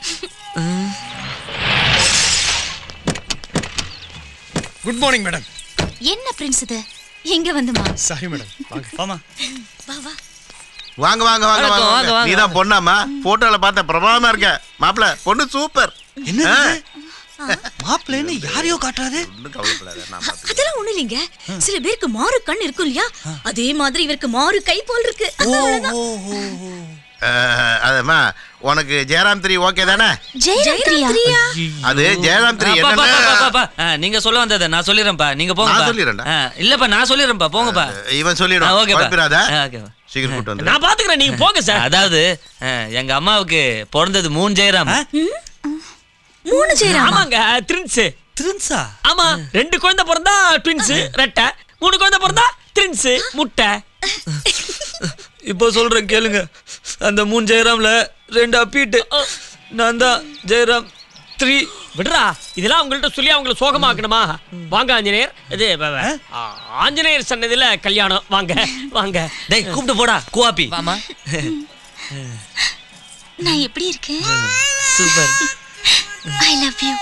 good morning madam என்ன பிரின்ஸ் இது இங்க வந்துமா சாரி மேடம் வாங்க வாமா வா வா வாங்க வாங்க வாங்க வணக்கம், வாங்க, வாங்க வாங்க, நீதான் பொண்ணாமா போட்டோல பார்த்த பிரபலமா இருக்க மாப்பிள பொண்ணு சூப்பர் என்ன ஆ. மாப்பிள்ளைன்னு யாரையோ காட்டுறாரு ஒண்ணும் கவலைப்படாத நான் பார்த்துக்கிறேன். அதெல்லாம் ஒண்ணு இல்லைங்க சில பேருக்கு மாறு கண் இருக்கும் இல்லையா அதே மாதிரி இவருக்கு மாறு கை போல் இருக்கு அவ்வளவுதான். அஹ், அதுமா உனக்கு ஜெயராம் த்ரீ ஓகே தானே ஜெயராத்திரியா அது ஜெயராம் த்ரீ அப்பா, அப்பா, என்னன்னா அப்பா, அப்பா. ஆ, நீங்க சொல்ல வந்ததை நான் சொல்லிடுறேன்ப்பா நீங்க போங்க நான் சொல்லிடுறேன்டா. இல்லப்பா நான் சொல்லிடுறேன்ப்பா போங்கப்பா இவன் ஆ, சொல்லிடுவான் ஓகேப்பா. குழப்பிடாத ஆ, ஓகேப்பா. சீக்கிரம் கூட்டு வந்து நான் பாத்துக்கிறேன் நீங்க போங்க சார் அதாவது ஆ, எங்க அம்மாவுக்கு பிறந்தது மூணு ஜெயராம் மூணு ஜெயராமா ஆமாங்க ட்வின்ஸ் ட்வின்ஸா ஆமா ரெண்டு குழந்தை பிறந்தா ட்வின்ஸ் ரெட்டை மூணு குழந்தை பிறந்தா ட்வின்ஸ் முட்டை இப்போ சொல்றேன் கேளுங்க அந்த மூணு ஜெயராம்ல ரெண்டு அப்பீட்டு நான் தான் ஜெயராம் த்ரீ விடுறா இதெல்லாம் அவங்கள்ட்ட சொல்லி அவங்கள சோகமாக்கணுமா வாங்க ஆஞ்சநேயர் இது வ- வ- ஆ, ஆஞ்சநேயர் சன்னதில கல்யாணம் வாங்க வாங்க டேய் கூப்பிட்டு போடா குவாப்பி வாமா நான் எப்படி இருக்கேன் சூப்பர் ஐ லவ் யூ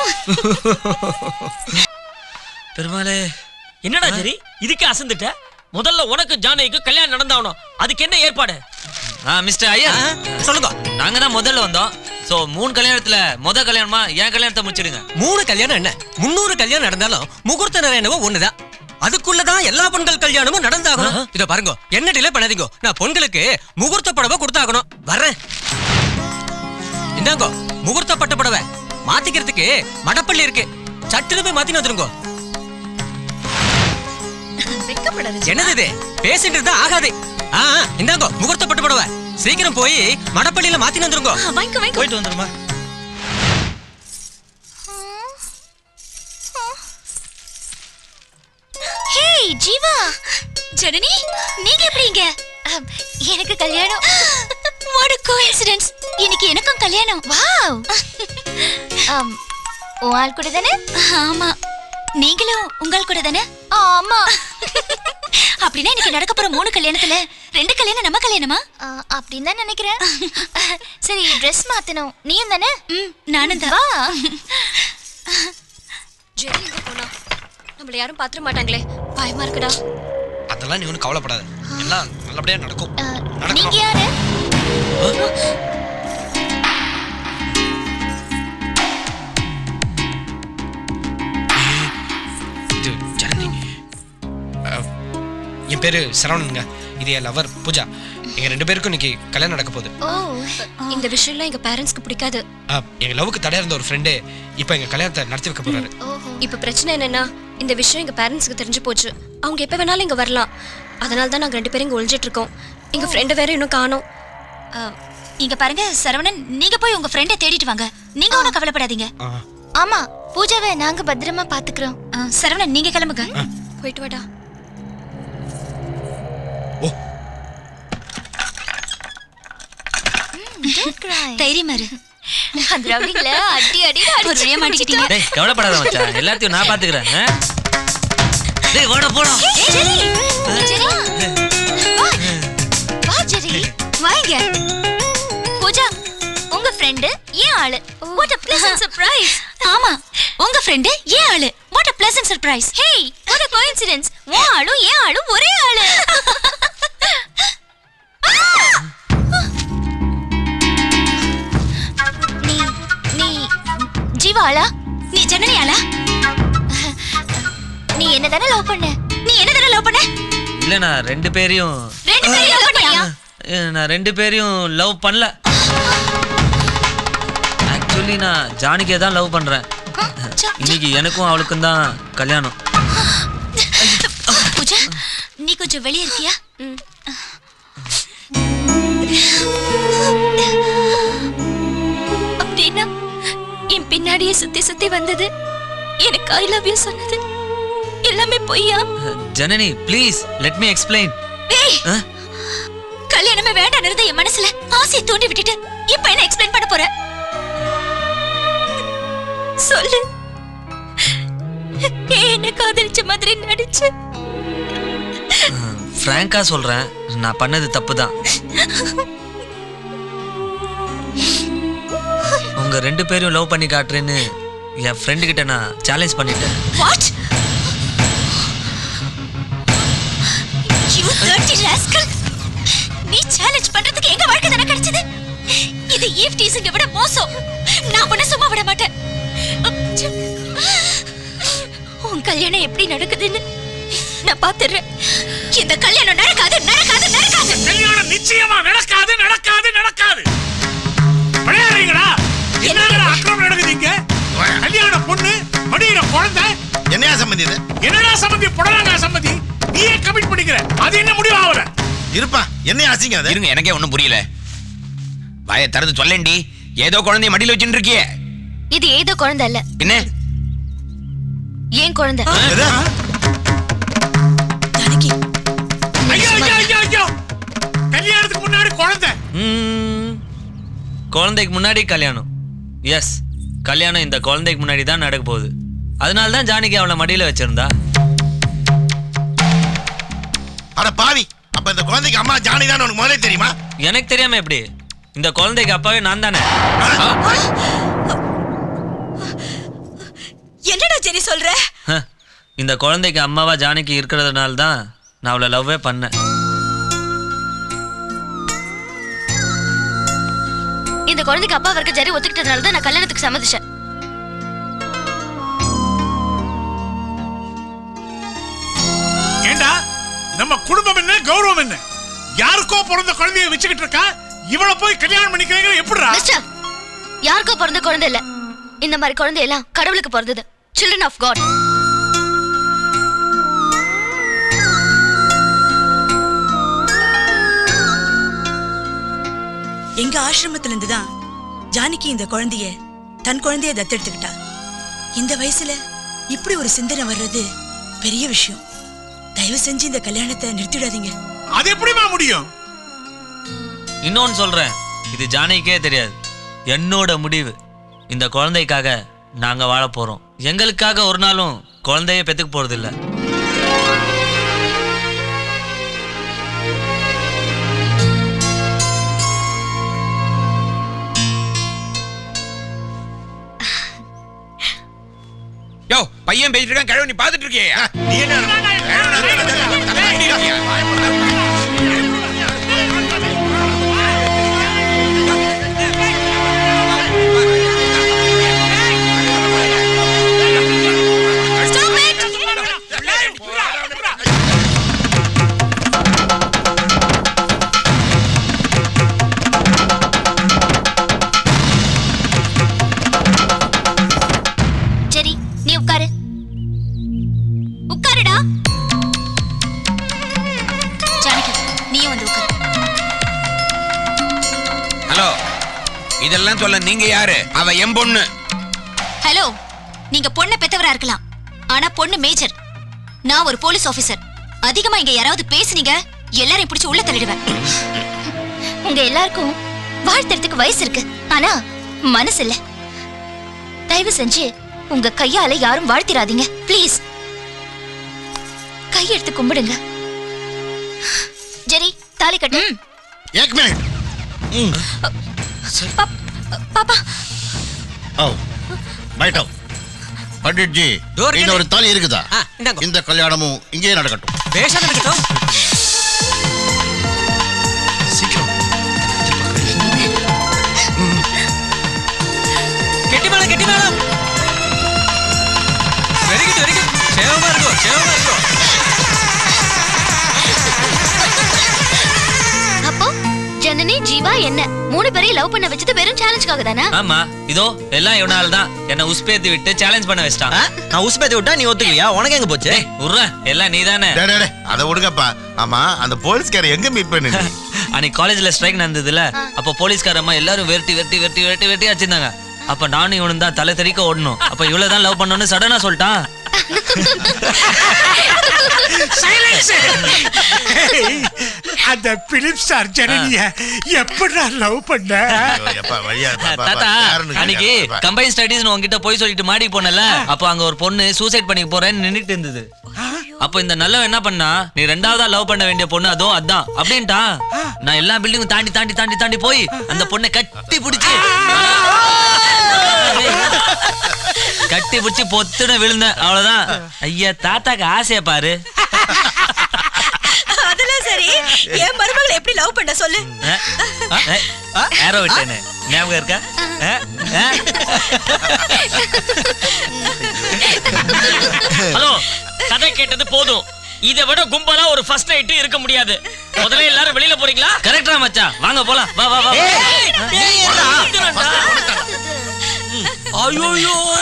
பெருமாளே என்னடா சரி இதுக்கு அசந்துட்ட முதல்ல உனக்கு ஜானகிக்கு கல்யாணம் நடந்தாகணும் அதுக்கு என்ன ஏற்பாடு ஆ மிஸ்டர் ஐயா சொல்லுங்க நாங்க தான் முதல்ல வந்தோம் சோ மூணு கல்யாணத்துல முத கல்யாணமா என் கல்யாணத்தை முடிச்சிடுங்க மூணு கல்யாணம் என்ன முன்னூறு கல்யாணம் நடந்தாலும் முகூர்த்த நேரம் என்னவோ ஒண்ணுதான் அதுக்குள்ளதான் எல்லா பெண்கள் கல்யாணமும் நடந்தாகணும் இத பாருங்க என்ன டிலே பண்ணாதீங்க நான் பொண்களுக்கு முகூர்த்த புடவை கொடுத்தாகணும் வர்றேன் இந்தாங்கோ முகூர்த்த பட்டு புடவை மாத்திக்கிறதுக்கு மடப்பள்ளி இருக்கு சட்டுன்னு போய் மாத்தின்னு வந்துருங்க என்னது இது பேசிட்டு இருந்தா ஆகாது ஆ ஆ, இந்தாங்கோ முகூர்த்த பட்டு புடவை சீக்கிரம் போய் மடப்பள்ளியில மாத்தின்னு வந்துருங்க வாங்கிக்கோ வாங்கிக்கோ போயிட்டு வந்துருமா ஹேய் ஜீவா ஜனனி நீங்க எப்படி இங்க எனக்கு கல்யாணம் வாட் a coincidence இன்னைக்கு எனக்கும் கல்யாணம் வாவ் உன் ஆள் கூட தானே ஆமா நீங்களும் உங்கள் கூட தானே ஆமா அப்படின்னா இன்னைக்கு நடக்க போற மூணு கல்யாணத்துல ரெண்டு கல்யாணம் நம்ம கல்யாணமா அப்படின்னு தான் நினைக்கிறேன் சரி ட்ரெஸ் மாத்தணும் நீயும் தானே நானும் தான் வா ஜெரி எங்க போனா நம்மள யாரும் பாத்துற மாட்டாங்களே பயமா இருக்குடா அதெல்லாம் நீ ஒன்றும் கவலைப்படாத எல்லாம் நல்லபடியா நடக்கும் நீங்க யாரு இது ஜனனி அஹ், என் பேரு சரவணனுங்க இது என் லவர் பூஜா எங்க ரெண்டு பேருக்கும் இன்னைக்கு கல்யாணம் நடக்க போகுது ஓ இந்த விஷயம்லாம் எங்க பேரண்ட்ஸ்க்கு பிடிக்காது அஹ், எங்க லவ்வுக்கு தடையா இருந்த ஒரு ஃப்ரெண்டு இப்போ எங்க கல்யாணத்தை நடத்தி வைக்க போறாரு இப்ப பிரச்சனை என்னன்னா இந்த விஷயம் எங்க பேரண்ட்ஸ்க்கு தெரிஞ்சு போச்சு அவங்க எப்ப வேணாலும் இங்க வரலாம் அதனால தான் நாங்க ரெண்டு பேரும் இங்க ஒளிஞ்சிட்டு இருக்கோம் எங்க ஃப்ரெண்டு வேற இன்னும் காணோம் இங்க பாருங்க சரவணன் நீங்க போய் உங்க ஃப்ரெண்டை தேடிட்டு வாங்க நீங்க ஒன்றும் கவலைப்படாதீங்க ஆமா பூஜாவை நாங்க பத்திரமா பாத்துக்கிறோம் சரவணன் நீங்க கிளம்புங்க போயிட்டு வாடா தைரியமா இரு அந்த ரவுடிங்கள அடி அடி ஒரு வழியா மாட்டிக்கிட்டீங்க டேய் கவலைப்படாத மச்சான் எல்லாத்தையும் நான் பாத்துக்கிறேன் ஆ? டேய் வாடா போடா ஏய், ஜெரி ஜெரி வா வா ஜெரி வாங்க பூஜா உங்க ஃப்ரெண்டு ஏன் ஆளு வாட் a pleasant surprise ஆமா உங்க ஃப்ரெண்டு ஏன் ஆளு what a pleasant surprise hey what a coincidence உன் ஆளும் ஏன் ஆளும் ஒரே ஆளு நீ நீ ஜீவா ஆளா நீ ஜனனி ஆளா நீ என்ன தானே லவ் பண்ண நீ என்ன தானே லவ் பண்ண இல்ல நான் ரெண்டு பேரையும் ரெண்டு பேரும் லவ் பண்ணியா அஹ், நான் ரெண்டு பேரையும் லவ் பண்ணல ஆக்சுவலி நான் ஜானிக்கே தான் லவ் பண்றேன் இன்னைக்கு எனக்கும் அவளுக்கும் தான் கல்யாணம் பூஜா நீ கொஞ்சம் வெளியே இருக்கியா அப்படின்னா என் பின்னாடியே சுத்தி சுத்தி வந்தது எனக்கு ஐ லவ் யூ சொன்னது எல்லாமே பொய்யா Janani please let me explain ஏய் கல்யாணமே வேண்டாம் இருந்த என் மனசுல ஆசையை தூண்டி விட்டுட்டு இப்ப என்ன எக்ஸ்பிளைன் பண்ண போற சொல்லு ஏன் என்ன காதலிச்ச மாதிரி நடிச்சு ஃப்ராங்கா சொல்றேன் நான் பண்ணது தப்பு தான் உங்க ரெண்டு பேரும் லவ் பண்ணி காட்டுறேன்னு என் ஃப்ரெண்டு கிட்ட நான் சேலஞ்ச் பண்ணிட்டேன் வாட் யூ dirty rascal நீ சேலஞ்ச் பண்றதுக்கு எங்க வாழ்க்கை தானே கிடைச்சது இது ஈவ் டீசிங்க விட மோசம் நான் உன்னை சும்மா விட மாட்டேன் உன் கல்யாணம் எப்படி நடக்குதுன்னு நான் பாத்துறேன் இந்த கல்யாணம் நடக்காது நடக்காது நடக்காது கல்யாணம் நிச்சயமா நடக்காது நடக்காது நடக்காது விளையாடுறீங்களா என்னடா அக்கிரமம் நடக்குது இங்க கல்யாண பொண்ணு மடியில குழந்தை என்னையா சம்பந்தி இது என்னடா சம்பந்தி புடலங்கா சம்பந்தி நீயே கமிட் பண்ணிக்கிற அது என்ன முடிவு ஆகுற இருப்பா என்னையா அசிங்க அது இருங்க எனக்கே ஒண்ணும் புரியல வாயை திறந்து சொல்லேன்டி ஏதோ குழந்தைய மடியில வச்சுட்டு இருக்கியே இது ஏதோ குழந்தை இல்ல என்ன ஏன் குழந்தை ஐயோ ஐயோ ஐயோ ஐயோ கல்யாணத்துக்கு முன்னாடி குழந்தை ம், குழந்தைக்கு முன்னாடி கல்யாணம் எஸ் கல்யாணம் இந்த குழந்தைக்கு முன்னாடி தான் நடக்க போகுது அதனால தான் ஜானகி அவளை மடியில வச்சிருந்தா அட பாவி அப்ப இந்த குழந்தைக்கு அம்மா ஜானி தான் உனக்கு முதலே தெரியுமா எனக்கு தெரியாம எப்படி இந்த குழந்தைக்கு அப்பாவே நான் தானே என்னடா ஜெனி சொல்ற ஹ, இந்த குழந்தைக்கு அம்மாவா ஜானகி இருக்கிறதுனால தான் நான் அவளை லவ்வே பண்ணேன் இந்த குழந்தைக்கு அப்பா இருக்க ஜெரி ஒத்துக்கிட்டதுனால தான் நான் கல்யாணத்துக்கு சம்மதிச்சேன் ஏண்டா நம்ம குடும்பம் என்ன கௌரவம் என்ன யாருக்கோ பிறந்த குழந்தைய வச்சுக்கிட்டு இருக்கா இவளை போய் கல்யாணம் பண்ணிக்கிறீங்க எப்படிடா மிஸ்டர் யாருக்கோ பிறந்த குழந்தை இல்ல இந்த மாதிரி குழந்தை எல்லாம் கடவுளுக்கு பிறந்தது சில்ட்ரன் ஆஃப் காட் எங்க ஆசிரமத்துல இருந்து தான் ஜானகி இந்த குழந்தைய தன் குழந்தைய தத்தெடுத்துக்கிட்டா இந்த வயசுல இப்படி ஒரு சிந்தனை வர்றது பெரிய விஷயம் தயவு செஞ்சு இந்த கல்யாணத்தை நிறுத்திடாதீங்க அது எப்படிமா முடியும் இன்னொன்னு சொல்றேன் இது ஜானகிக்கே தெரியாது என்னோட முடிவு இந்த குழந்தைக்காக நாங்க வாழ போறோம் எங்களுக்காக ஒரு நாளும் குழந்தைய பெத்துக்க போறது இல்ல யோ பையன் பேசிட்டு இருக்கான் கிழவன் நீ பாத்துட்டு இருக்கியா நீ என்ன ஜெரி நீ உட்காரு உட்காருடா ஜானகி நீயும் வந்து உட்காரு ஹலோ இதெல்லாம் சொல்ல நீங்க யாரு அவ என் பொண்ணு ஹலோ நீங்க பொண்ணை பெத்தவரா இருக்கலாம் ஆனா பொண்ணு மேஜர் நான் ஒரு போலீஸ் ஆபீசர் அதிகமா இங்க யாராவது பேசுனீங்க எல்லாரையும் பிடிச்சு உள்ள தள்ளிடுவேன் உங்க எல்லாருக்கும் வாழ்த்துறதுக்கு வயசு இருக்கு ஆனா மனசு இல்ல தயவு செஞ்சு உங்க கையால யாரும் வாழ்த்திராதீங்க ப்ளீஸ் கையெடுத்து கும்பிடுங்க ஜெரி தாலி கட்டு एक मिनट பாப்பா ஓ बैठो பண்டிட் ஜி இந்த ஒரு தாலி இருக்குதா இந்த கல்யாணமும் இங்கேயே நடக்கட்டும் பேஷா நடக்கட்டும் கெட்டி மேளம் கெட்டி மேளம் வெரி குட் வெரி குட் சேவமா இருக்கும் சேவமா இருக்கும் அப்போ ஜனனி ஜீவா என்ன மூணு பேரையும் லவ் பண்ண வச்சது வெறும் சேலஞ்சுக்காக தானே ஆமா இதோ எல்லாம் இவனால தான் என்ன உஸ்பேத்தி விட்டு சேலஞ்ச் பண்ண வச்சிட்டான் நான் உஸ்பேத்தி விட்டா நீ ஒத்துக்குவியா உனக்கு எங்க போச்சு உர்ற எல்லாம் நீதானே டேய், டேய், டேய், அதை விடுங்கப்பா ஆமா அந்த போலீஸ்கார எங்க மீட் பண்ணு அன்னைக்கு காலேஜ்ல ஸ்ட்ரைக் நடந்ததுல அப்ப போலீஸ்கார அம்மா எல்லாரும் வெட்டி வெட்டி வெட்டி வெட்டி வெட்டி வச்சிருந்தாங்க அப்ப நானும் இவனும் தான் தலை தெறிக்க ஓடணும் அப்ப இவ்வளவு தான் லவ் பண்ணணும்னு சடனா சொல்லிட்டான் அந்த பிலிப் ஸ்டார் ஜனனிய எப்படா லவ் பண்ண தாத்தா அன்னைக்கு கம்பைன் ஸ்டடீஸ் உங்ககிட்ட போய் சொல்லிட்டு மாடி போனல அப்ப அங்க ஒரு பொண்ணு சூசைட் பண்ணிக்க போறேன்னு நின்னுட்டு இருந்தது அப்ப இந்த நல்லவன் என்ன பண்ணா நீ ரெண்டாவதா லவ் பண்ண வேண்டிய பொண்ணு அதோ அதான் அப்படின்ட்டா நான் எல்லா பில்டிங்கும் தாண்டி தாண்டி தாண்டி தாண்டி போய் அந்த பொண்ணை கட்டி பிடிச்சி கட்டி பிடிச்சி பொத்துன்னு விழுந்தேன் அவ்வளவுதான் ஐயா தாத்தாக்கு ஆசைய பாரு அதெல்லாம் சரி என் மருமகளை எப்படி லவ் பண்ண சொல்லு ஏரோ விட்டேனே ஞாபகம் இருக்கா அஹ், அஹ். ஹலோ கதை கேட்டது போதும் இதை விட கும்பலா ஒரு ஃபர்ஸ்ட் நைட் இருக்க முடியாது முதல்ல எல்லாரும் வெளியில போறீங்களா கரெக்டா மச்சான் வாங்க போலாம் வா வா வா ஐயோ